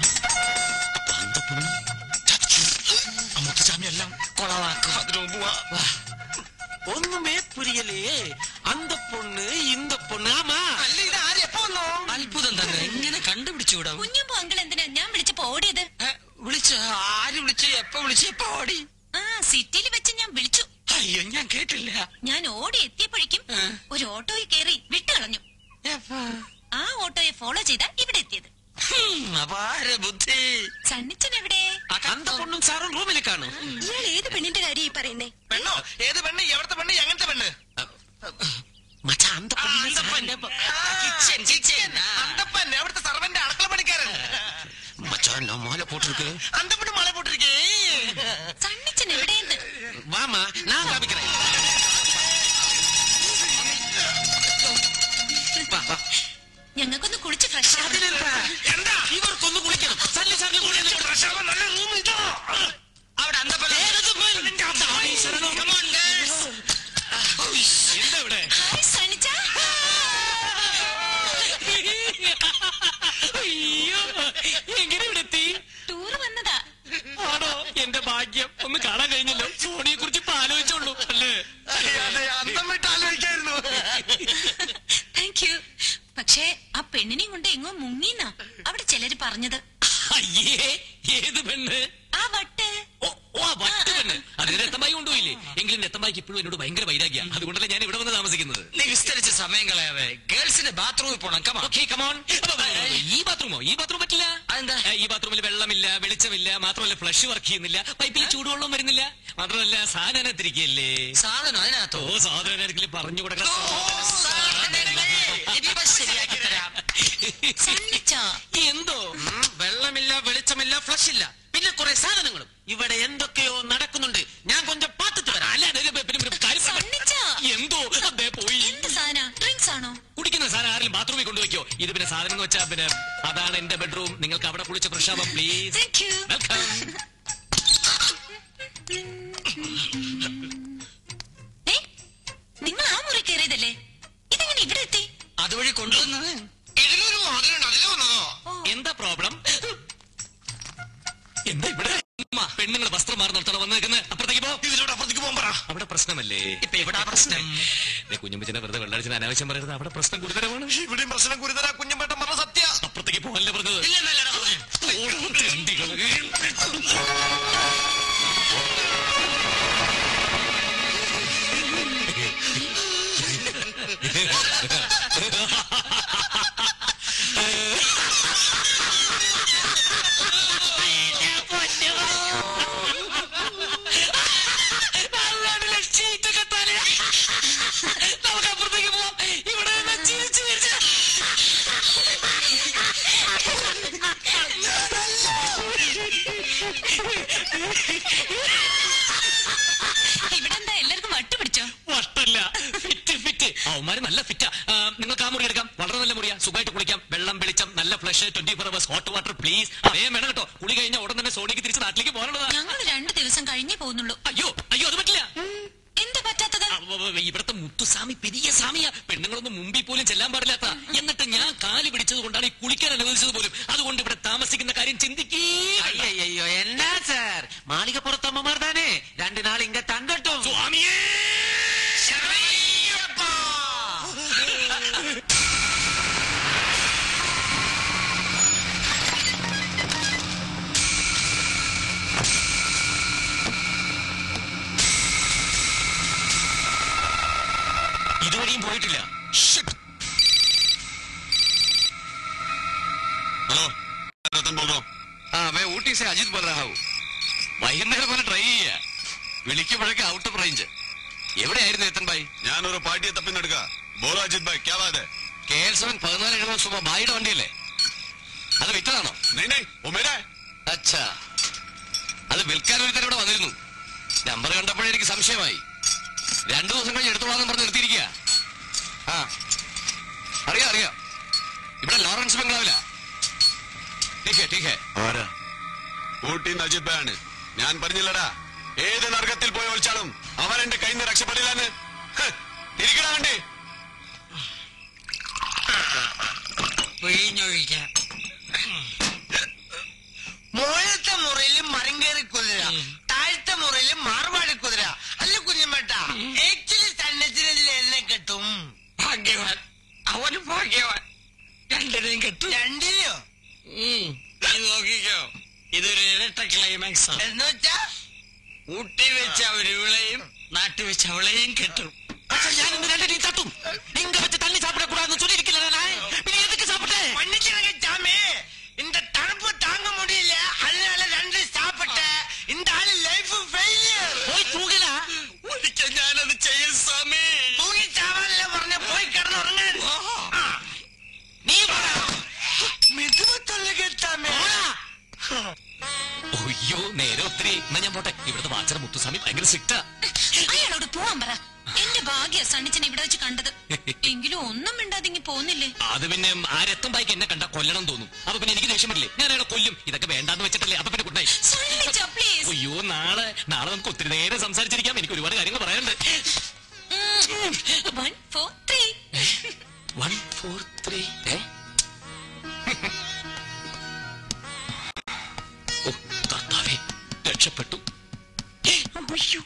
മുത്തുചാമി എല്ലാം കൊളവാക്കും അതിനു മുമ്പ് വാ. വാ. ഒന്നുമേ പുരിയലേ അന്ത പൊണ്ണ് ഇന്ത പൊണ്ണ് ആമാ അല്ല ഇത് ആര് എപ്പോ വന്നോ അത്ഭുതം തന്നെ എങ്ങനെ കണ്ടുപിടിച്ചു വിടാം കുഞ്ഞമ്പു അങ്കിൾ എന്തിനാ ഞാൻ വിളിച്ചപ്പോ ഓടിയത് വിളിച്ച ആര് വിളിച്ച് എപ്പോ വിളിച്ച് എപ്പോ ഓടി ആ സിറ്റിയിൽ വെച്ച് ഞാൻ വിളിച്ചു അയ്യോ ഞാൻ കേട്ടില്ല ഞാൻ ഓടി എത്തിയപ്പോഴേക്കും ഒരു ഓട്ടോയിൽ കയറി വിട്ടുകളഞ്ഞു ആ ഓട്ടോയെ ഫോളോ ചെയ്താ ഇവിടെ എത്തിയത് ഹും, അപാര ബുദ്ധി സണ്ണിച്ചൻ എവിടെ അന്ത പൊണ്ണും സാറും റൂമിൽ കാണും ഇയാൾ ഏത് പെണ്ണിന്റെ കാര്യം ഈ പറയുന്നേ പെണ്ണോ ഏത് പെണ്ണ് എവിടത്തെ പെണ്ണ് എങ്ങനത്തെ പെണ്ണ് മച്ചാ അന്ത ആ, പൊണ്ണിനെ അന്തപ്പൻ. സാറിന്റെ ആ, കിച്ചൻ, കിച്ചൻ. ആ. അന്തപ്പൻ എവിടുത്തെ സർവന്റെ അടുക്കള പണിക്കാരൻ மச்சான் நான் மாலை போட்டிருக்கு അന്തപ്പന് മഴ പോട്ടിരിക്കേ സണ്ണിച്ചൻ എവിടെയെന്ന് வாமா நான் காமிக்கிறேன் வா, வா. ഞങ്ങൾക്കൊന്ന് കുളിച്ച് ഫ്രഷ് എന്താ ഇവർക്കൊന്ന് കുളിക്കണം സല്ലി സാറിന് കുളിക്കണം അവിടെ അന്തപ്പന പക്ഷേ ആ പെണ്ണിനെയും കൊണ്ട് എങ്ങോ മുങ്ങിന്നാ അവിടെ ചിലര് പറഞ്ഞത് അയ്യേ ഏത് പെണ്ണ് ആ വട്ട് ഓ ഓ, ആ വട്ട് പെണ്ണ് അതിന് രത്തമ്പായി കൊണ്ടുപോയില്ലേ എങ്കിലും രത്തമ്പായിക്ക് ഇപ്പോഴും എന്നോട് ഭയങ്കര വൈരാഗ്യ അതുകൊണ്ടല്ലേ ഞാൻ ഇവിടെ വന്ന് താമസിക്കുന്നത് നീ വിസ്തരിച്ച് സമയം കളയാതെ ഗേൾസിന്റെ ബാത്റൂമിൽ പോണം കമാ ഓക്കെ കമോൺ ഈ ബാത്റൂമോ ഈ ബാത്റൂം പറ്റില്ല അതെന്താ? ഏ, ഈ ബാത്റൂമിൽ വെള്ളമില്ല വെളിച്ചമില്ല മാത്രമല്ല ഫ്ലഷ് വർക്ക് ചെയ്യുന്നില്ല പൈപ്പിൽ ചൂടുവെള്ളം വരുന്നില്ല മാത്രമല്ല സാധനം തിരികെയല്ലേ സാധനം അതിനകത്തോ ഓ സാധനം ആരെങ്കിലും പറഞ്ഞു കൊടുക്കണം ഇനിയിപ്പോ ശരിയാക്കി തരാം സണ്ണിച്ചാ എന്തോ ഉം, വെള്ളമില്ല വെളിച്ചമില്ല ഫ്ലഷ് ഇല്ല പിന്നെ കുറെ സാധനങ്ങളും ഇവിടെ എന്തൊക്കെയോ നടക്കുന്നുണ്ട് ഞാൻ കൊഞ്ചം പാത്തിട്ട് വരാം അല്ല അല്ല, പിന്നെ- പിന്നെ- പിന്നെ കാര്യം പറ- സണ്ണിച്ചാ എന്തോ അതെ പോയി എന്ത് സാധന ഡ്രിങ്ക്സ് ആണോ കുടിക്കുന്ന സാധനം ആരെങ്കിലും ബാത്റൂമിൽ കൊണ്ടുവയ്ക്കോ ഇത് പിന്നെ സാധനം എന്ന് വെച്ചാ പിന്നെ അതാണ് എന്റെ ബെഡ്റൂം നിങ്ങൾക്ക് അവിടെ കുളിച്ച് ഫ്രഷ് ആവാം പ്ലീസ് താങ്ക് യു വെൽക്കം ഏ നിങ്ങൾ ആ മുറി കയറിയതല്ലേ ഇതെങ്ങനെ ഇവിടെ എത്തി അതുവഴി കൊണ്ടുവന്നത് ഇതിലൊരു വാതിലുണ്ട് അതിലെ വന്നതോ എന്താ പ്രോബ്ലം എന്താ ഇവിടെ പെണ്ണുങ്ങൾ വസ്ത്രം മാറുന്നിടത്തോളം വന്ന് നിൽക്കുന്നത് അപ്പുറത്തേക്ക് പോ ഇതിലൂടെ അപ്പുറത്തേക്ക് പോകാൻ പറ അവിടെ പ്രശ്നമല്ലേ ഇപ്പൊ എവിടാ പ്രശ്നം കുഞ്ഞുമ്പച്ചനെ വെറുതെ വെള്ളടിച്ചിന് അനാവശ്യം പറയരുത് അവിടെ പ്രശ്നം ഗുരുതരമാണ് ഇവിടെയും പ്രശ്നം ഗുരുതര കുഞ്ഞുമ്പേട്ടൻ പറഞ്ഞ സത്യ അപ്പുറത്തേക്ക് പോകല്ലേ പറഞ്ഞത് ഇല്ലെന്നല്ലടാ പറഞ്ഞേ. ഓ, തെണ്ടികള്. നമുക്ക് അപ്പുറത്തേക്ക് പോവാം ഇവിടെ നിന്ന് ചിരിച്ച് ചിരിച്ച് ഇവിടെ എന്താ എല്ലാവർക്കും വട്ട് പിടിച്ചോ വട്ടല്ല ഫിറ്റ് ഫിറ്റ് അവന്മാര് നല്ല ഫിറ്റാ ആ, നിങ്ങൾക്ക് ആ മുറി എടുക്കാം വളരെ നല്ല മുറിയാ സുഖമായിട്ട് കുളിക്കാം വെള്ളം വെളിച്ചം നല്ല flush twenty four hours hot water please വേഗം വേണം കേട്ടോ കുളി കഴിഞ്ഞ ഉടൻ തന്നെ സോണിക്ക് തിരിച്ച് നാട്ടിലേക്ക് പോകാനുള്ളതാ ഞങ്ങൾ രണ്ടു ദിവസം കഴിഞ്ഞേ പോകുന്നുള്ളൂ അയ്യോ അയ്യോ അത് പറ്റില്ല എന്താ പറ്റാത്തത് ആ, വ- വ- ഇവിടുത്തെ മുത്തുസ്വാമി പെരിയ സ്വാമിയാ പെണ്ണുങ്ങളൊന്നും മുമ്പിൽ പോലും ചെല്ലാൻ പാടില്ലാത്ത എന്നിട്ട് ഞാൻ കാല് പിടിച്ചത് കൊണ്ടാണ് ഈ കുളിക്കാൻ അനുവദിച്ചത് പോലും അതുകൊണ്ട് ഇവിടെ താമസിക്കുന്ന കാര്യം ചിന്തിക്കേ വേണ്ട. അയ്യോ എന്നാ സാർ മാളികപ്പുറത്തമ്മമാർ താനേ രണ്ടു നാൾ ഇങ്ങ തങ്കട്ടും സ്വാമിയേ ഇതുവരെയും പോയിട്ടില്ല ഹലോ രത്തൻ ബോൾ हाँ मैं ऊटी से अजीत बोल रहा हूँ വൈകുന്നേരം പോലെ ട്രൈ ചെയ്യ വിളിക്കുമ്പോഴൊക്കെ ഔട്ട് ഓഫ് റേഞ്ച് എവിടെയായിരുന്നു എത്തൻ ഭായി ഞാനൊരു പാർട്ടിയെ തപ്പിന്നെടുക്ക ബോളോ അജിത് ഭായ് ക്യാ ബാത് കെ എൽ സെവൻ പതിനാല് എഴുപത് സുമ ഭായിയുടെ വണ്ടിയല്ലേ അത് വിറ്റതാണോ नहीं नहीं वो मेरा है അച്ഛാ അത് വിൽക്കാൻ ഒരുത്തൻ ഇവിടെ വന്നിരുന്നു നമ്പർ കണ്ടപ്പോഴേ എനിക്ക് സംശയമായി രണ്ടു ദിവസം കഴിഞ്ഞ് എടുത്തോളാന്ന് പറഞ്ഞ് നിർത്തിയിരിക്കുക ആ അറിയാം അറിയാം ഇവിടെ ലോറൻസ് ബംഗ്ലാവില ടീക്കേ ടീക്കേ ആരാ ഊട്ടിന്ന് അജിത് ഭായ് ആണ് ഞാൻ പറഞ്ഞില്ലടാ ഏത് നരകത്തിൽ പോയി ഒളിച്ചാലും അവൻ എന്റെ കയ്യിൽ നിന്ന് രക്ഷപ്പെടില്ലാന്ന് ഹ്, ഇരിക്കടാ വണ്ടി പിഴിഞ്ഞൊഴിക്കാം മുകളിലത്തെ മുറിയിൽ മരം കയറി കുതിര താഴത്തെ മുറിയിൽ മാർവാടി കുതിര അല്ല കുഞ്ഞമ്മേട്ട ആക്ച്വലി സന്നദ്ധത്തിൽ എന്നെ കിട്ടും ഭാഗ്യവാൻ അവന് ഭാഗ്യവാൻ രണ്ടിനെയും കിട്ടും രണ്ടിനെയോ ഇത് നോക്കിക്കോ ഇതൊരു ഇരട്ട ക്ലൈമാക്സ് എന്ന് വെച്ചാ ഊട്ടി വെച്ച് അവരിവിളെയും നാട്ടിൽ വെച്ച് അവളെയും കെട്ടും പക്ഷെ ഞാൻ ഇന്ന് രണ്ടടി തട്ടും ഇങ്ക വെച്ച് തള്ളി சாப்பிடக்கூடாதுன்னு சொல்லியிருக்கல நான் പിന്നെ எதுக்கு சாப்பிட்டேன் மன்னிச்சிருங்க சாமி இந்த தடுப்பு தாங்க முடியல அதனால ரெண்டு சாப்பிட்டேன் இந்த ஆளு லைஃப் ஃபெயிலியர் പോയി തൂങ്ങല ഒരിക്കൽ ഞാനത് ചെയ്യും സ്വാമി തൂങ്ങി ചാവാനല്ലേ പറഞ്ഞ പോയി കിടന്നുറങ്ങാൻ നീ മെതുവത്തല്ല കേട്ടാമേ അയ്യോ നേരെ ഒത്തിരി എന്നാ ഞാൻ പോട്ടെ ഇവിടുത്തെ വാച്ചറ മുത്തുസ്വാമി ഭയങ്കര സ്ട്രിക്റ്റാ അയാളോട് പോവാൻ പറ എന്റെ ഭാഗ്യ സണ്ണിച്ചനെ ഇവിടെ വെച്ച് കണ്ടത് എങ്കിലും ഒന്നും മിണ്ടാതിങ്ങി പോന്നില്ലേ അത് പിന്നെ ആ രക്തം ബായിക്ക് എന്നെ കണ്ട കൊല്ലണം തോന്നും അപ്പൊ പിന്നെ എനിക്ക് ദേഷ്യം വരില്ലേ ഞാൻ അയാളെ കൊല്ലും ഇതൊക്കെ വേണ്ടാന്ന് വെച്ചിട്ടല്ലേ അപ്പൊ പിന്നെ ഗുഡ് സണ്ണിച്ച പ്ലീസ് അയ്യോ നാളെ നാളെ നമുക്ക് ഒത്തിരി നേരം സംസാരിച്ചിരിക്കാം എനിക്ക് ഒരുപാട് കാര്യങ്ങൾ പറയാനുണ്ട് one four three one four three ഓ കർത്താവേ രക്ഷപ്പെട്ടു അയ്യോ.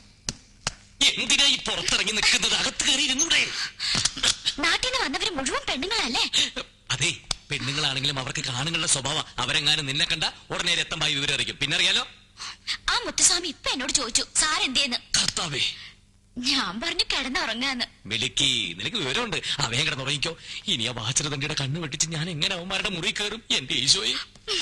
എന്തിനാ ഈ പുറത്തിറങ്ങി നിൽക്കുന്നത് അകത്ത് കയറി ഇരുന്നൂടെ നാട്ടിൽ നിന്ന് വന്നവര് മുഴുവൻ പെണ്ണുങ്ങളല്ലേ അതെ പെണ്ണുങ്ങളാണെങ്കിലും അവർക്ക് കാണുങ്ങളുടെ സ്വഭാവം അവരെങ്ങാനും നിന്നെ കണ്ട ഉടനെ രക്തമായി വിവരം അറിയിക്കും പിന്നെ അറിയാലോ ആ മുത്തുസ്വാമി ഇപ്പൊ എന്നോട് ചോദിച്ചു സാർ എന്തേന്ന് കർത്താവേ ഞാൻ പറഞ്ഞു കിടന്നുറങ്ങാന്ന് മെലിക്കി നിനക്ക് വിവരമുണ്ട് അവയെ കിടന്നുറങ്ങിക്കോ ഇനി ആ വാച്ചര തണ്ടിയുടെ കണ്ണ് വെട്ടിച്ച് ഞാൻ എങ്ങനെ അവന്മാരുടെ മുറി കയറും എന്റെ ഈശോയെ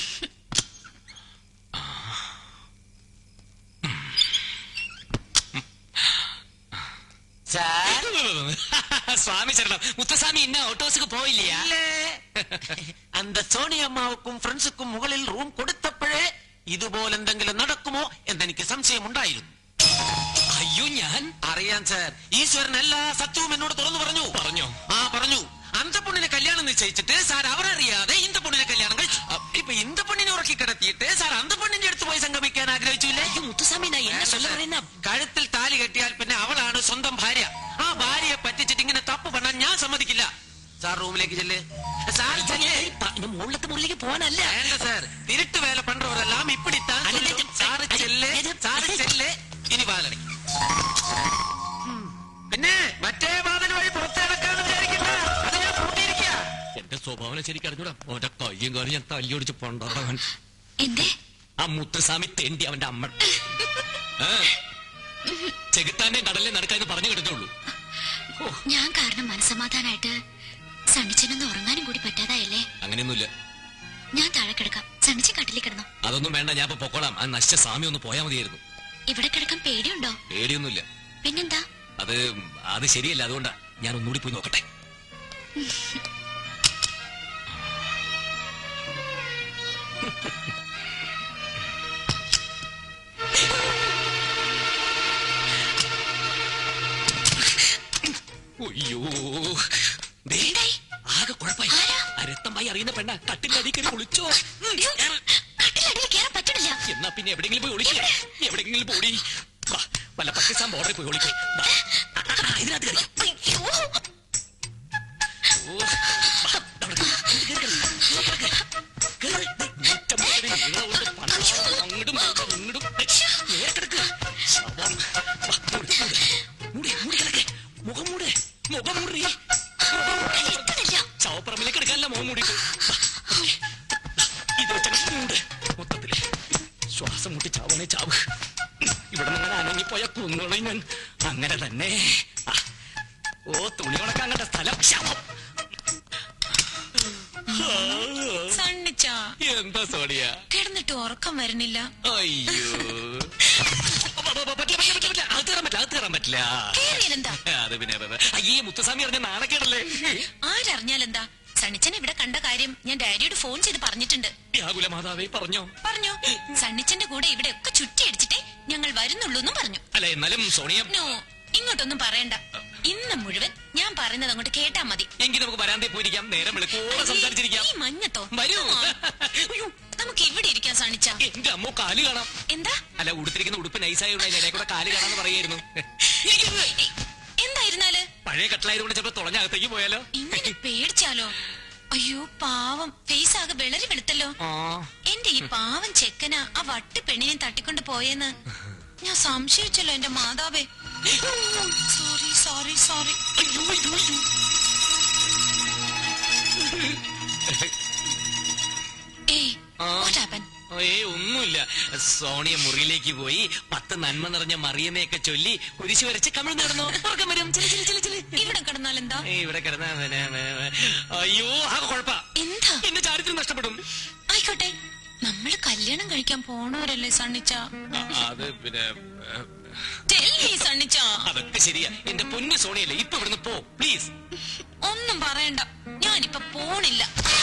சுவாமி சரணம் முத்தசாமி என்ன ஆட்டோஸுக்கு போயில்லையா அந்த സോണി അമ്മാവുക്കും ഫ്രണ്ട്സുക്കും മുകളിൽ റൂം കൊടുത്തപ്പോഴേ ഇതുപോലെ എന്തെങ്കിലും നടക്കുമോ എന്നെനിക്ക് സംശയമുണ്ടായിരുന്നു അയ്യോ ഞാൻ അറിയാൻ സാർ ഈശ്വരൻ എല്ലാ സത്യവും എന്നോട് തുറന്നു പറഞ്ഞു പറഞ്ഞോ ആ പറഞ്ഞു അന്തപ്പൊണ്ണിനെ കല്യാണം നിശ്ചയിച്ചിട്ട് സാർ അവരറിയാതെ ഇന്തപ്പൊണ്ണിനെ കല്യാണം കഴിച്ചു ഇപ്പൊ ഇന്തപ്പൊണ്ണിനെ ഉറക്കി കിടത്തിയിട്ട് സാർ അന്തപ്പൊണ്ണിന്റെ അടുത്ത് പോയി സംഗമിക്കാൻ ആഗ്രഹിച്ചില്ലേ മുത്തുസ്വാമി ഞാൻ എന്നെ சொல்ல வரேன்னா കഴുത്തിൽ താലി കെട്ടിയാൽ പിന്നെ അവളാണ് സ്വന്തം ഭാര്യ ആ ഭാര്യയെ പറ്റിച്ചിട്ട് ഇങ്ങനെ തപ്പ് പണാൻ ഞാൻ സമ്മതിക്കില്ല സാർ റൂമിലേക്ക് ചെല്ല് സാർ ചെല്ല്. മുകളിലത്തെ മുറിയിലേക്ക് പോകാനല്ല വേണ്ട സാർ തിരുട്ട് വേല പண்றவரெல்லாம் இப்படித்தான் சொல்லும். സാറ് ചെല്ല് സാറ് ചെല്ല് ഇനി വാലടയ്ക്ക് പിന്നെ മറ്റേ വാതിൽ വഴി പുറത്തിറക്കാന്ന് വിചാരിക്കണ്ട അത് ഞാൻ പൂട്ടിയിരിക്കുക എന്റെ സ്വഭാവം ശരിക്കും അറിഞ്ഞൂടാ അവന്റെ കയ്യും കാര്യം ഞാൻ തല്ലിയൊടിച്ച് പണ്ടാറവൻ എന്തേ ആ മുത്തസ്വാമി തെണ്ടി അവന്റെ അമ്മ ആ, ചെകുത്താന്റെ കടലിൽ നടക്കാന്ന് പറഞ്ഞു കിടന്നുള്ളൂ ഞാൻ കാരണം മനസമാധാനായിട്ട് സണ്ണിച്ചനൊന്ന് ഉറങ്ങാനും കൂടി പറ്റാതായല്ലേ അങ്ങനെയൊന്നുമില്ല ഞാൻ താഴെ കിടക്കാം സണ്ണിച്ചൻ കട്ടിലിൽ കിടന്നു അതൊന്നും വേണ്ട ഞാൻ ഇപ്പൊ പൊക്കോളാം ആ നശിച്ച സ്വാമി ഒന്ന് പോയാ മതിയായിരുന്നു ഇവിടെ കിടക്കാൻ പേടിയുണ്ടോ പേടിയൊന്നുമില്ല പിന്നെന്താ അത് അത് ശരിയല്ല അതുകൊണ്ടാ ഞാൻ ഒന്നുകൂടി പോയി നോക്കട്ടെ അയ്യോ ദേ, ആകെ കുഴപ്പമായി ആ രക്തമായി അറിയുന്ന പെണ്ണ കട്ടിന്റെ അടി കയറി ഒളിച്ചോ കട്ടിലടിയിൽ കയറാൻ പറ്റണില്ല എന്നാ പിന്നെ എവിടെയെങ്കിലും പോയി ഒളിക്കുക എവിടെയെങ്കിലും പോടി വാ, വല്ല പാകിസ്ഥാൻ ബോർഡറിൽ പോയി ഒളിക്കുക ഇതിനകത്ത് കയറി അയ്യോ ഓ, വാ, അവിടെ കേറ്, കേറ്, കേറ്, കേറ്, കേറ്. ദേ, നൂറ്റമ്പത് അടി നീളമുണ്ട്, പണം, അങ്ങടും ഇങ്ങടും, ഇങ്ങടും. ദേ, നേരെ കിടക്ക്. ശവം. വാ, മൂട്, മൂട്. മൂടി, മൂടി കിടക്ക്. മുഖം മൂട് മുഖം മൂടി ശവപ്പറമ്പിലേക്ക് എടുക്കാനല്ല മുഖം മൂടിയിട്ട് വാ, ഇത് വെച്ചങ്ങ് മൂട് മൊത്തത്തില് ശ്വാസം മുട്ടി ചാവണേ ചാവ് ഇവിടെ നിന്ന് അനങ്ങിപ്പോയ കുന്നുകളെ ഞാൻ അങ്ങനെ തന്നെ ആ, ഓ തുണി ഉണക്കാൻ കണ്ട സ്ഥലം ശവം സണ്ണിച്ചാ എന്താ സോണിയ കിടന്നിട്ട് ഉറക്കം വരണില്ല അയ്യോ പറ്റില്ല പറ്റില്ല പറ്റില്ല അത് കയറാൻ പറ്റില്ല അത് കയറാൻ പറ്റില്ല കേറിയാലെന്താ അത് പിന്നെ അയ്യേ മുത്തുസ്വാമി അറിഞ്ഞ നാണക്കേടല്ലേ ആരറിഞ്ഞാലെന്താ സണ്ണിച്ചൻ ഇവിടെ കണ്ട കാര്യം ഞാൻ ഡാഡിയോട് ഫോൺ ചെയ്ത് പറഞ്ഞിട്ടുണ്ട് വ്യാകുല മാതാവേ പറഞ്ഞോ പറഞ്ഞു സണ്ണിച്ചന്റെ കൂടെ ഇവിടെ ഒക്കെ ചുറ്റിയടിച്ചിട്ടേ ഞങ്ങൾ വരുന്നുള്ളൂ എന്നും പറഞ്ഞു അല്ല എന്നാലും സോണിയ നോ ഇങ്ങോട്ടൊന്നും പറയണ്ട ഇന്ന് മുഴുവൻ ഞാൻ പറയുന്നത് അങ്ങോട്ട് കേട്ടാ മതി എങ്കിൽ നമുക്ക് വരാന്തേ പോയിരിക്കാം നേരം വെളുക്കോടെ സംസാരിച്ചിരിക്കാം ഈ മഞ്ഞത്തോ വരൂ അയ്യോ, നമുക്ക് ഇവിടെ ഇരിക്കാൻ സണ്ണിച്ച എന്റെ അമ്മോ കാല് കാണാം എന്താ അല്ല ഉടുത്തിരിക്കുന്ന ഉടുപ്പ് നൈസായുള്ള ഇടയിൽ കൂടെ കാല് കാണാന്ന് പറയായിരുന്നു എന്തായിരുന്നാല് പഴയ കട്ടിലായതുകൊണ്ട് ചിലപ്പോ തുളഞ്ഞകത്തേക്ക് പോയാലോ ഇങ്ങനെ പേടിച്ചാലോ അയ്യോ പാവം ഫേസ് ആകെ വിളരി വെളുത്തല്ലോ എന്റെ ഈ പാവം ചെക്കന ആ വട്ടി പെണ്ണിനെ തട്ടിക്കൊണ്ട് പോയെന്ന് ഞാൻ സംശയിച്ചല്ലോ എന്റെ മാതാവേ സോറി സോറി സോറി അയ്യോ അയ്യോ അയ്യോ ഏയ് വാട്ട് ഹാപ്പൻ ഏ ഒന്നുമില്ല സോണിയ മുറിയിലേക്ക് പോയി പത്ത് നന്മ നിറഞ്ഞ മറിയമയൊക്കെ ചൊല്ലി കുരിശ് വരച്ച് കമിഴ് നടന്നു ഉറക്കം വരും ചില ചില ചില ചില ഇവിടെ കിടന്നാലെന്താ ഇവിടെ കിടന്ന അയ്യോ ആ കുഴപ്പ എന്താ എന്റെ ചാരിത്രം നഷ്ടപ്പെടും ആയിക്കോട്ടെ നമ്മള് കല്യാണം കഴിക്കാൻ പോണവരല്ലേ സണ്ണിച്ച അത് പിന്നെ Tell me, സണ്ണിച്ച അതൊക്കെ ശരിയാ എന്റെ പൊന്നു സോണിയല്ലേ ഇപ്പൊ ഇവിടുന്ന് പോ പ്ലീസ് ഒന്നും പറയണ്ട ഞാനിപ്പൊ പോണില്ല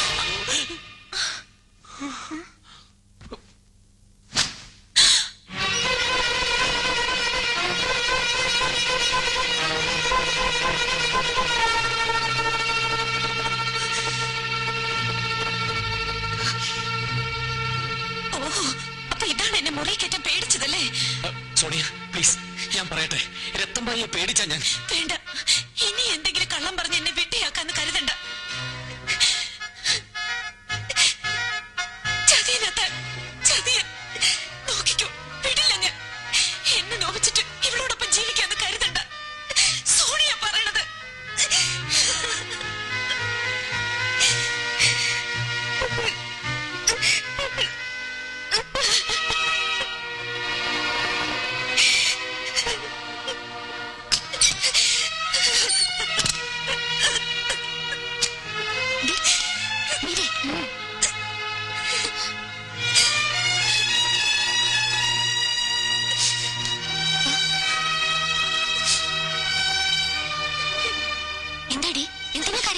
ഓ അപ്പൊ ഇതാണ് എന്നെ മുറി കയറ്റാൻ പേടിച്ചതല്ലേ സോണിയ പ്ലീസ് ഞാൻ പറയട്ടെ രക്തം പായെ പേടിച്ചാ ഞാൻ വേണ്ട ഇനി എന്തെങ്കിലും കള്ളം പറഞ്ഞ് എന്നെ വെട്ടിയാക്കാന്ന് കരുതണ്ട ചതിയനകത്ത് ചതിയ നോക്കിക്കോ വിടില്ല ഞാൻ എന്നെ നോവിച്ചിട്ട് ഇവളോടൊപ്പം ജീവിക്കാന്ന് കരുതണ്ട സോണിയ പറയണത്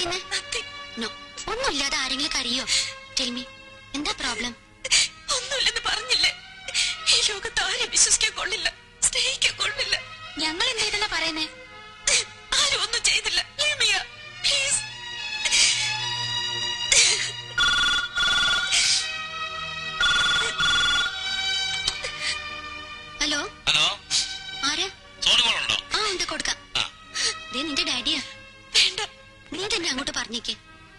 പറയുന്നേ നോ ഒന്നുമില്ലാതെ ആരെങ്കിലും കരയോ ടെൽമി എന്താ പ്രോബ്ലം ഒന്നുമില്ലെന്ന് പറഞ്ഞില്ലേ ഈ ലോകത്ത് ആരെ വിശ്വസിക്കാൻ കൊള്ളില്ല സ്നേഹിക്കാൻ കൊള്ളില്ല ഞങ്ങൾ എന്ത് ചെയ്തെന്നാ പറയുന്നേ ആരും ഒന്നും ചെയ്തില്ല ലേമിയ പ്ലീസ് ഹലോ ഹലോ ആരാ സോണുമോളുണ്ടോ ആ ഉണ്ട് കൊടുക്കാം ദേ നിന്റെ ഡാഡിയാ വേണ്ട നീ തന്നെ അങ്ങോട്ട് പറഞ്ഞേക്ക്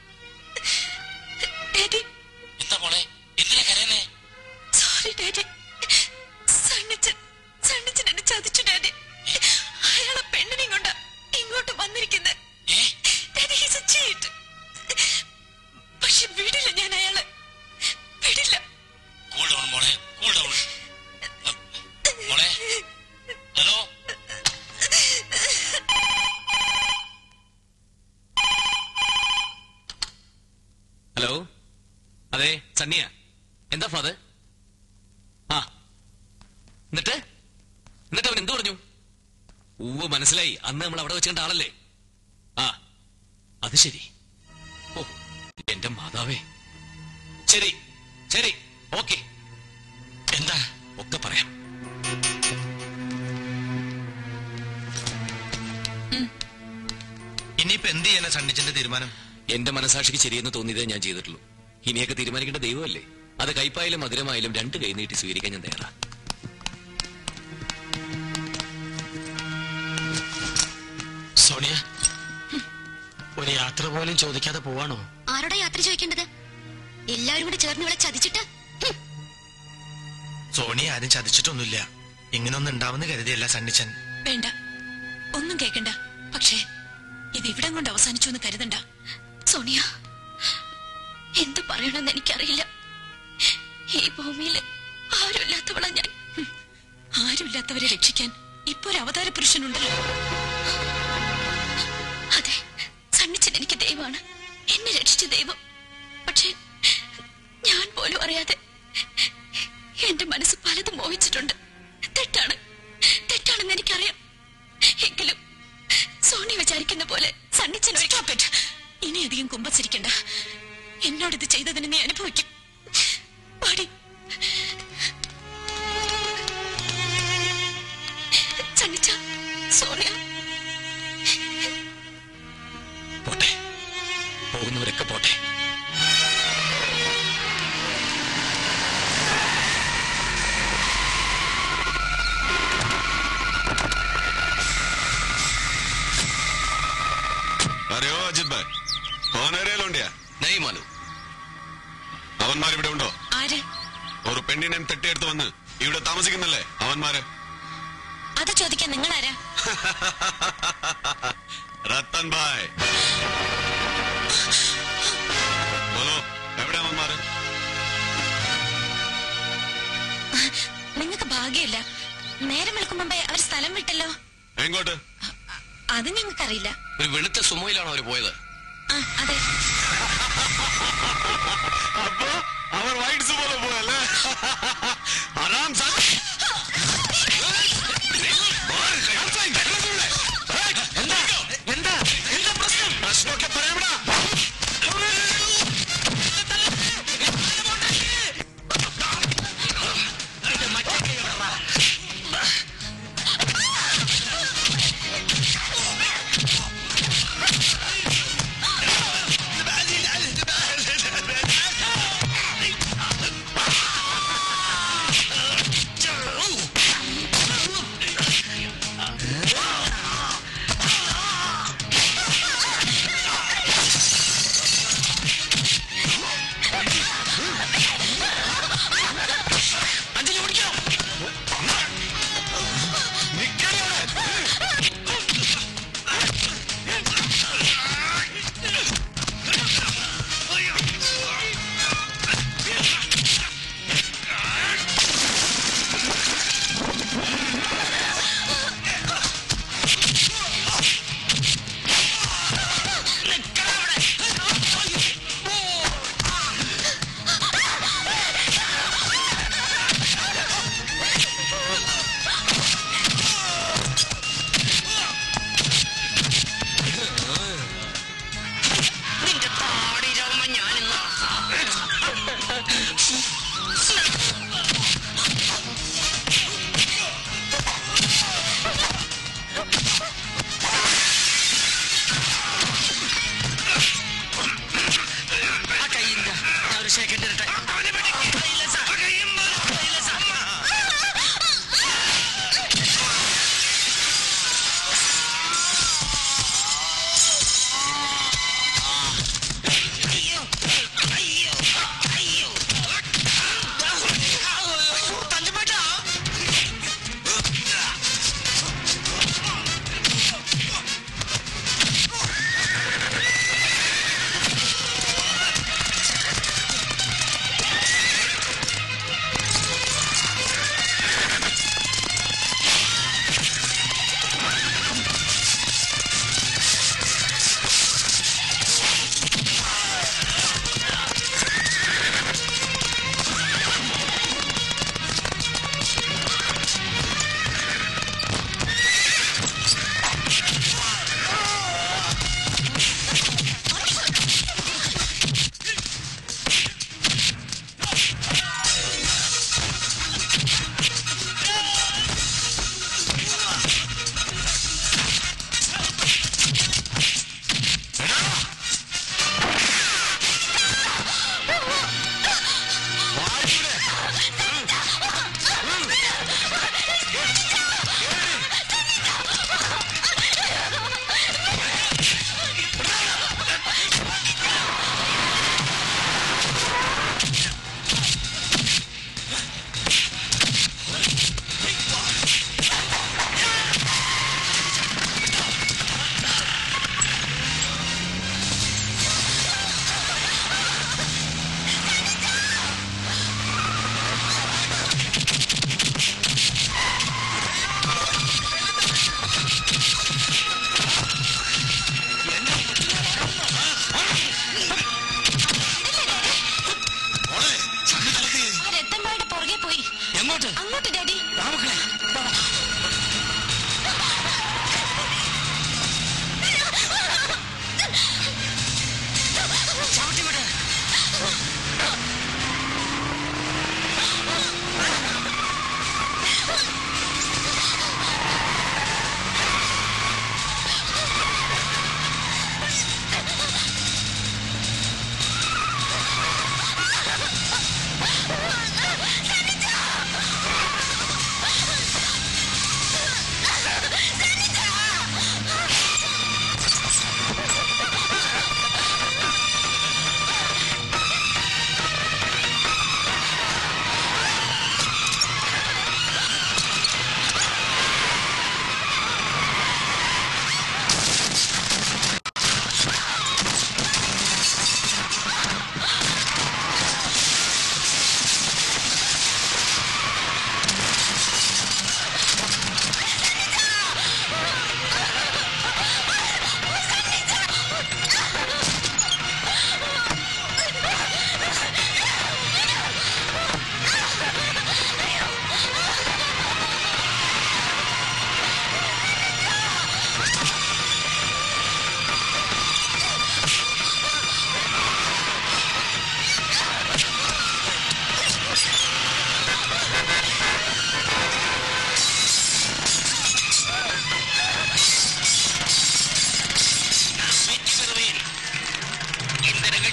ഡാഡി എന്താ മോളെ എന്തിനാ കരയുന്നേ സോറി ഡാഡി സണ്ണിച്ചൻ സണ്ണിച്ചൻ എന്നെ ചതിച്ചു ഡാഡി അയാളെ പെണ്ണിനെയും കൊണ്ട് ഇങ്ങോട്ട് വന്നിരിക്കുന്നത് ഡാഡി he's a cheat. പക്ഷെ വിടില്ല ഞാൻ അയാളെ വിടില്ല കൂൾ ഡൗൺ മോളെ കൂൾ ഡൗൺ മോളെ ഹലോ ഹലോ അതെ സണ്ണിയ എന്താ ഫാദർ ആ എന്നിട്ട് എന്നിട്ട് അവൻ എന്തു പറഞ്ഞു ഊവ് മനസ്സിലായി അന്ന് നമ്മൾ അവിടെ വെച്ച് കണ്ട ആളല്ലേ ആ അത് ശരി ഓ എന്റെ മാതാവേ ശരി ശരി ഓക്കെ എന്താ ഒക്കെ പറയാം ഇനിയിപ്പോ എന്ത് ചെയ്യാനാ സണ്ണിച്ചന്റെ തീരുമാനം എന്റെ മനസാക്ഷിക്ക് ശരിയെന്ന് തോന്നിയതേ ഞാൻ ചെയ്തിട്ടുള്ളൂ ഇനിയൊക്കെ തീരുമാനിക്കേണ്ട ദൈവമല്ലേ അത് കൈപ്പായാലും മധുരമായാലും രണ്ട് കൈ നീട്ടി സ്വീകരിക്കാൻ ഞാൻ തയ്യാറാ സോണിയ ഒരു യാത്ര പോലും ചോദിക്കാതെ പോവാണോ ആരോടാ യാത്ര ചോദിക്കേണ്ടത് എല്ലാവരും കൂടി ചേർന്ന് ഇവിടെ ചതിച്ചിട്ട് ഹും, സോണി ആരും ചതിച്ചിട്ടൊന്നുമില്ല ഇങ്ങനൊന്നും ഉണ്ടാവുന്ന കരുതിയല്ല സണ്ണിച്ചൻ വേണ്ട ഒന്നും കേക്കണ്ട പക്ഷേ ഇത് ഇവിടം കൊണ്ട് അവസാനിച്ചു എന്ന് കരുതണ്ട സോണിയ എന്ത് പറയണമെന്ന് എനിക്കറിയില്ല ഈ ഭൂമിയിൽ ആരുമില്ലാത്തവളാ ഞാൻ ആരുമില്ലാത്തവരെ രക്ഷിക്കാൻ ഇപ്പൊ ഒരു അവതാര പുരുഷനുണ്ടല്ലോ അതെ സണ്ണിച്ചൻ എനിക്ക് ദൈവമാണ് എന്നെ രക്ഷിച്ച ദൈവം പക്ഷേ ഞാൻ പോലും അറിയാതെ എന്റെ മനസ്സ് പലതും മോഹിച്ചിട്ടുണ്ട് തെറ്റാണ് തെറ്റാണെന്ന് എനിക്കറിയാം എങ്കിലും സോണി വിചാരിക്കുന്ന പോലെ സണ്ണിച്ചൻ Stop it. ഇനി അധികം കുമ്പസരിക്കണ്ട എന്നോട് ഇത് ചെയ്തതിന് നീ അനുഭവിക്കും പാടി സണ്ണിച്ച സോണിയ പോട്ടെ പോകുന്നവരൊക്കെ പോട്ടെ അറിയോ അജിത് ഭായ് കോനേരയിലുണ്ടിയാ നൈ മാലു അവന്മാർ ഇവിടെ ഉണ്ടോ ആര് ഒരു പെണ്ണിനെ തട്ടിയെടുത്ത് വന്ന് ഇവിടെ താമസിക്കുന്നല്ലേ അവന്മാര് അത് ചോദിക്കാൻ നിങ്ങളാരാ റത്തൻ ഭായ് ബോലോ എവിടെ അവന്മാര് നിങ്ങൾക്ക് ഭാഗ്യമില്ല നേരം വെളുക്കും മുമ്പേ അവർ സ്ഥലം വിട്ടല്ലോ എങ്ങോട്ട് അത് ഞങ്ങൾക്കറിയില്ല ഒരു വെളുത്ത സുമോയിലാണോ അവര് പോയത് ആ അതെ അപ്പൊ അവർ വൈറ്റ്സ് പോലെ പോയല്ലേ ആരാം സാ എന്താ എന്താ എന്താ പ്രശ്നം പ്രശ്നമൊക്കെ പറയപ്പെടാ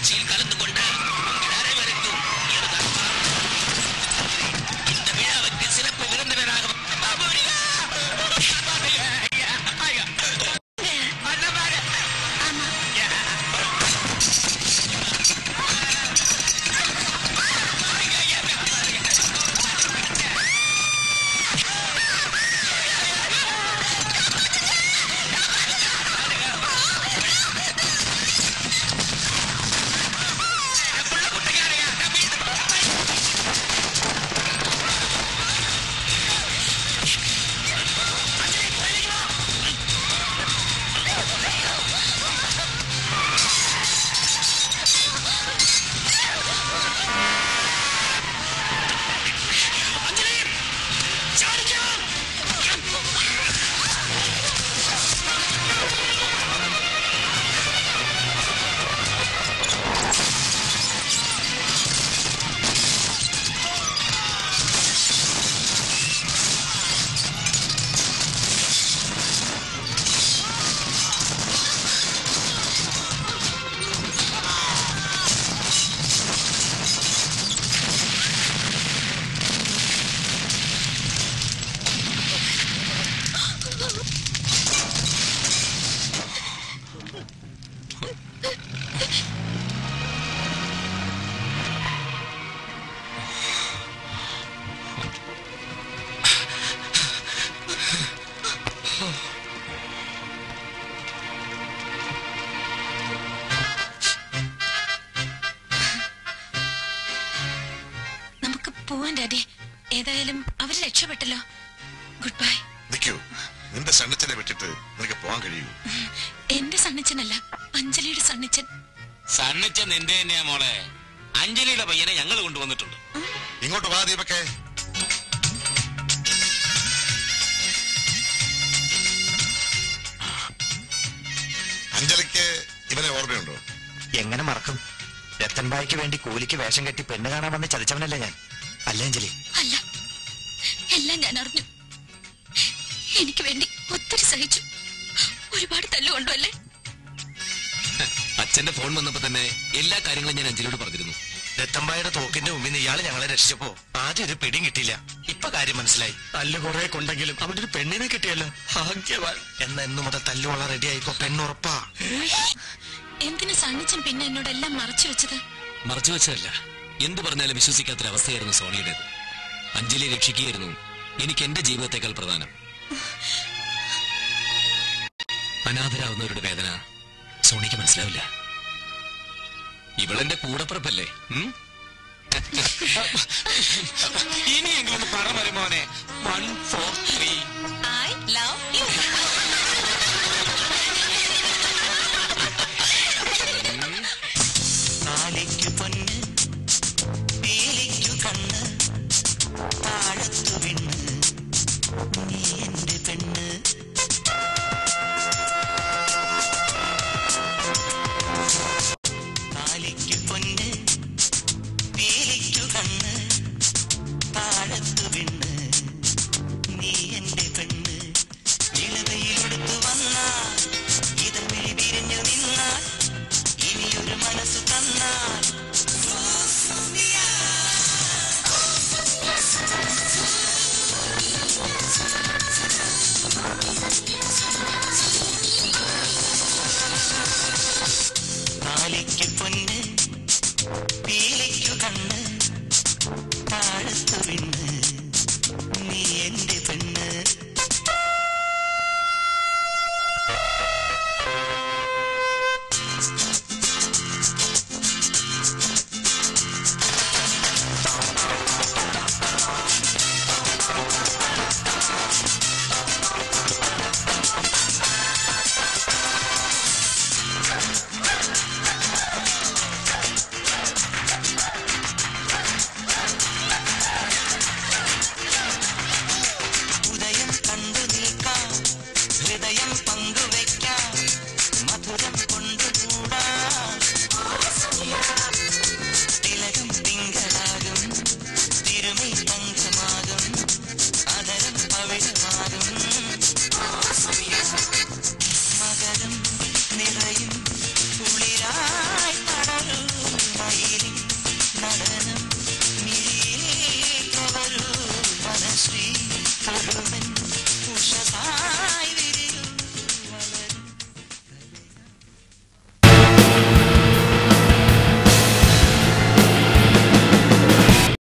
நிகழ்ச்சியில் கலந்து கொண்ட உங்கள் அனைவருக்கும் எனது அன்பார்ந்த இந்த விழாவுக்கு சிறப்பு விருந்தினராக அபூரிகா! ஐயா, ஐயா. அண்ணா பாரு. നമുക്ക് പോവാൻ ഡാഡി ഏതായാലും അവര് രക്ഷപ്പെട്ടല്ലോ ഗുഡ് ബൈ നിൽക്കൂ നിന്റെ സണ്ണച്ചനെ വിട്ടിട്ട് നിനക്ക് പോകാൻ കഴിയൂ എന്റെ സണ്ണിച്ചനല്ല അഞ്ജലിയുടെ സണ്ണിച്ചൻ സണ്ണിച്ച നിന്റെ തന്നെയാ മോളെ അഞ്ജലിയുടെ പയ്യനെ ഞങ്ങൾ കൊണ്ടുവന്നിട്ടുണ്ട് ഇങ്ങോട്ട് വാ ദീപക്കെ അഞ്ജലിക്ക് ഇവനെ ഓർമ്മയുണ്ടോ എങ്ങനെ മറക്കും രത്തൻബായിക്ക് വേണ്ടി കൂലിക്ക് വേഷം കെട്ടി പെണ്ണ് കാണാൻ വന്ന് ചതിച്ചവനല്ലേ ഞാൻ അല്ലേ അഞ്ജലി അല്ല എല്ലാം ഞാൻ അറിഞ്ഞു എനിക്ക് വേണ്ടി ഒത്തിരി സഹിച്ചു ഒരുപാട് തല്ലുകൊണ്ടു അല്ലേ അച്ഛന്റെ ഫോൺ വന്നപ്പോ തന്നെ എല്ലാ കാര്യങ്ങളും ഞാൻ അഞ്ജലിയോട് പറഞ്ഞിരുന്നു രത്തമ്പായുടെ തോക്കിന്റെ മുമ്പിൽ നിന്ന് ഇയാള് ഞങ്ങളെ രക്ഷിച്ചപ്പോ ആദ്യം ഒരു പിടിയും കിട്ടിയില്ല ഇപ്പൊ കാര്യം മനസ്സിലായി തല്ല് കുറെ കൊണ്ടെങ്കിലും അവിടെ ഒരു പെണ്ണിനെ കിട്ടിയല്ലോ ഭാഗ്യവാൻ എന്ന എന്നു മുതൽ തല്ലുകൊള്ള റെഡി ആയിക്കോ പെണ്ണുറപ്പാ എന്തിനു സണ്ണിച്ചൻ പിന്നെ എന്നോട് എല്ലാം മറച്ചു വെച്ചത് മറച്ചു വെച്ചതല്ല എന്ത് പറഞ്ഞാലും വിശ്വസിക്കാത്തൊരവസ്ഥയായിരുന്നു സോണിയുടേത് അഞ്ജലിയെ രക്ഷിക്കുകയായിരുന്നു എനിക്ക് എന്റെ ജീവിതത്തെക്കാൾ പ്രധാനം അനാഥരാവുന്നവരുടെ വേദന സോണിക്ക് മനസ്സിലാവില്ല ഇവളെന്റെ കൂടപ്പിറപ്പല്ലേ ഉം? ഇനിയെങ്കിലും ഒന്ന് പറ മരുമോനെ one four three I love you താലിക്കു പൊന്ന് പീലിക്കു കണ്ണ് താഴത്തു വിണ്ണ് നീ എന്റെ പെണ്ണ് താലിക്കു പൊന്ന് പീലിക്കു കണ്ണ് താഴത്തു വിണ്ണ് നീ എന്റെ പെണ്ണ് ഇളവയിലെടുത്തു വന്നാൽ ഇതൾ വിഴി വിരിഞ്ഞു നിന്നാൽ ഇനിയൊരു മനസ്സ് തന്നാൽ താലിക്കു പൊന്ന് പീലിക്കു കണ്ണ് താഴത്തു വിണ്ണ്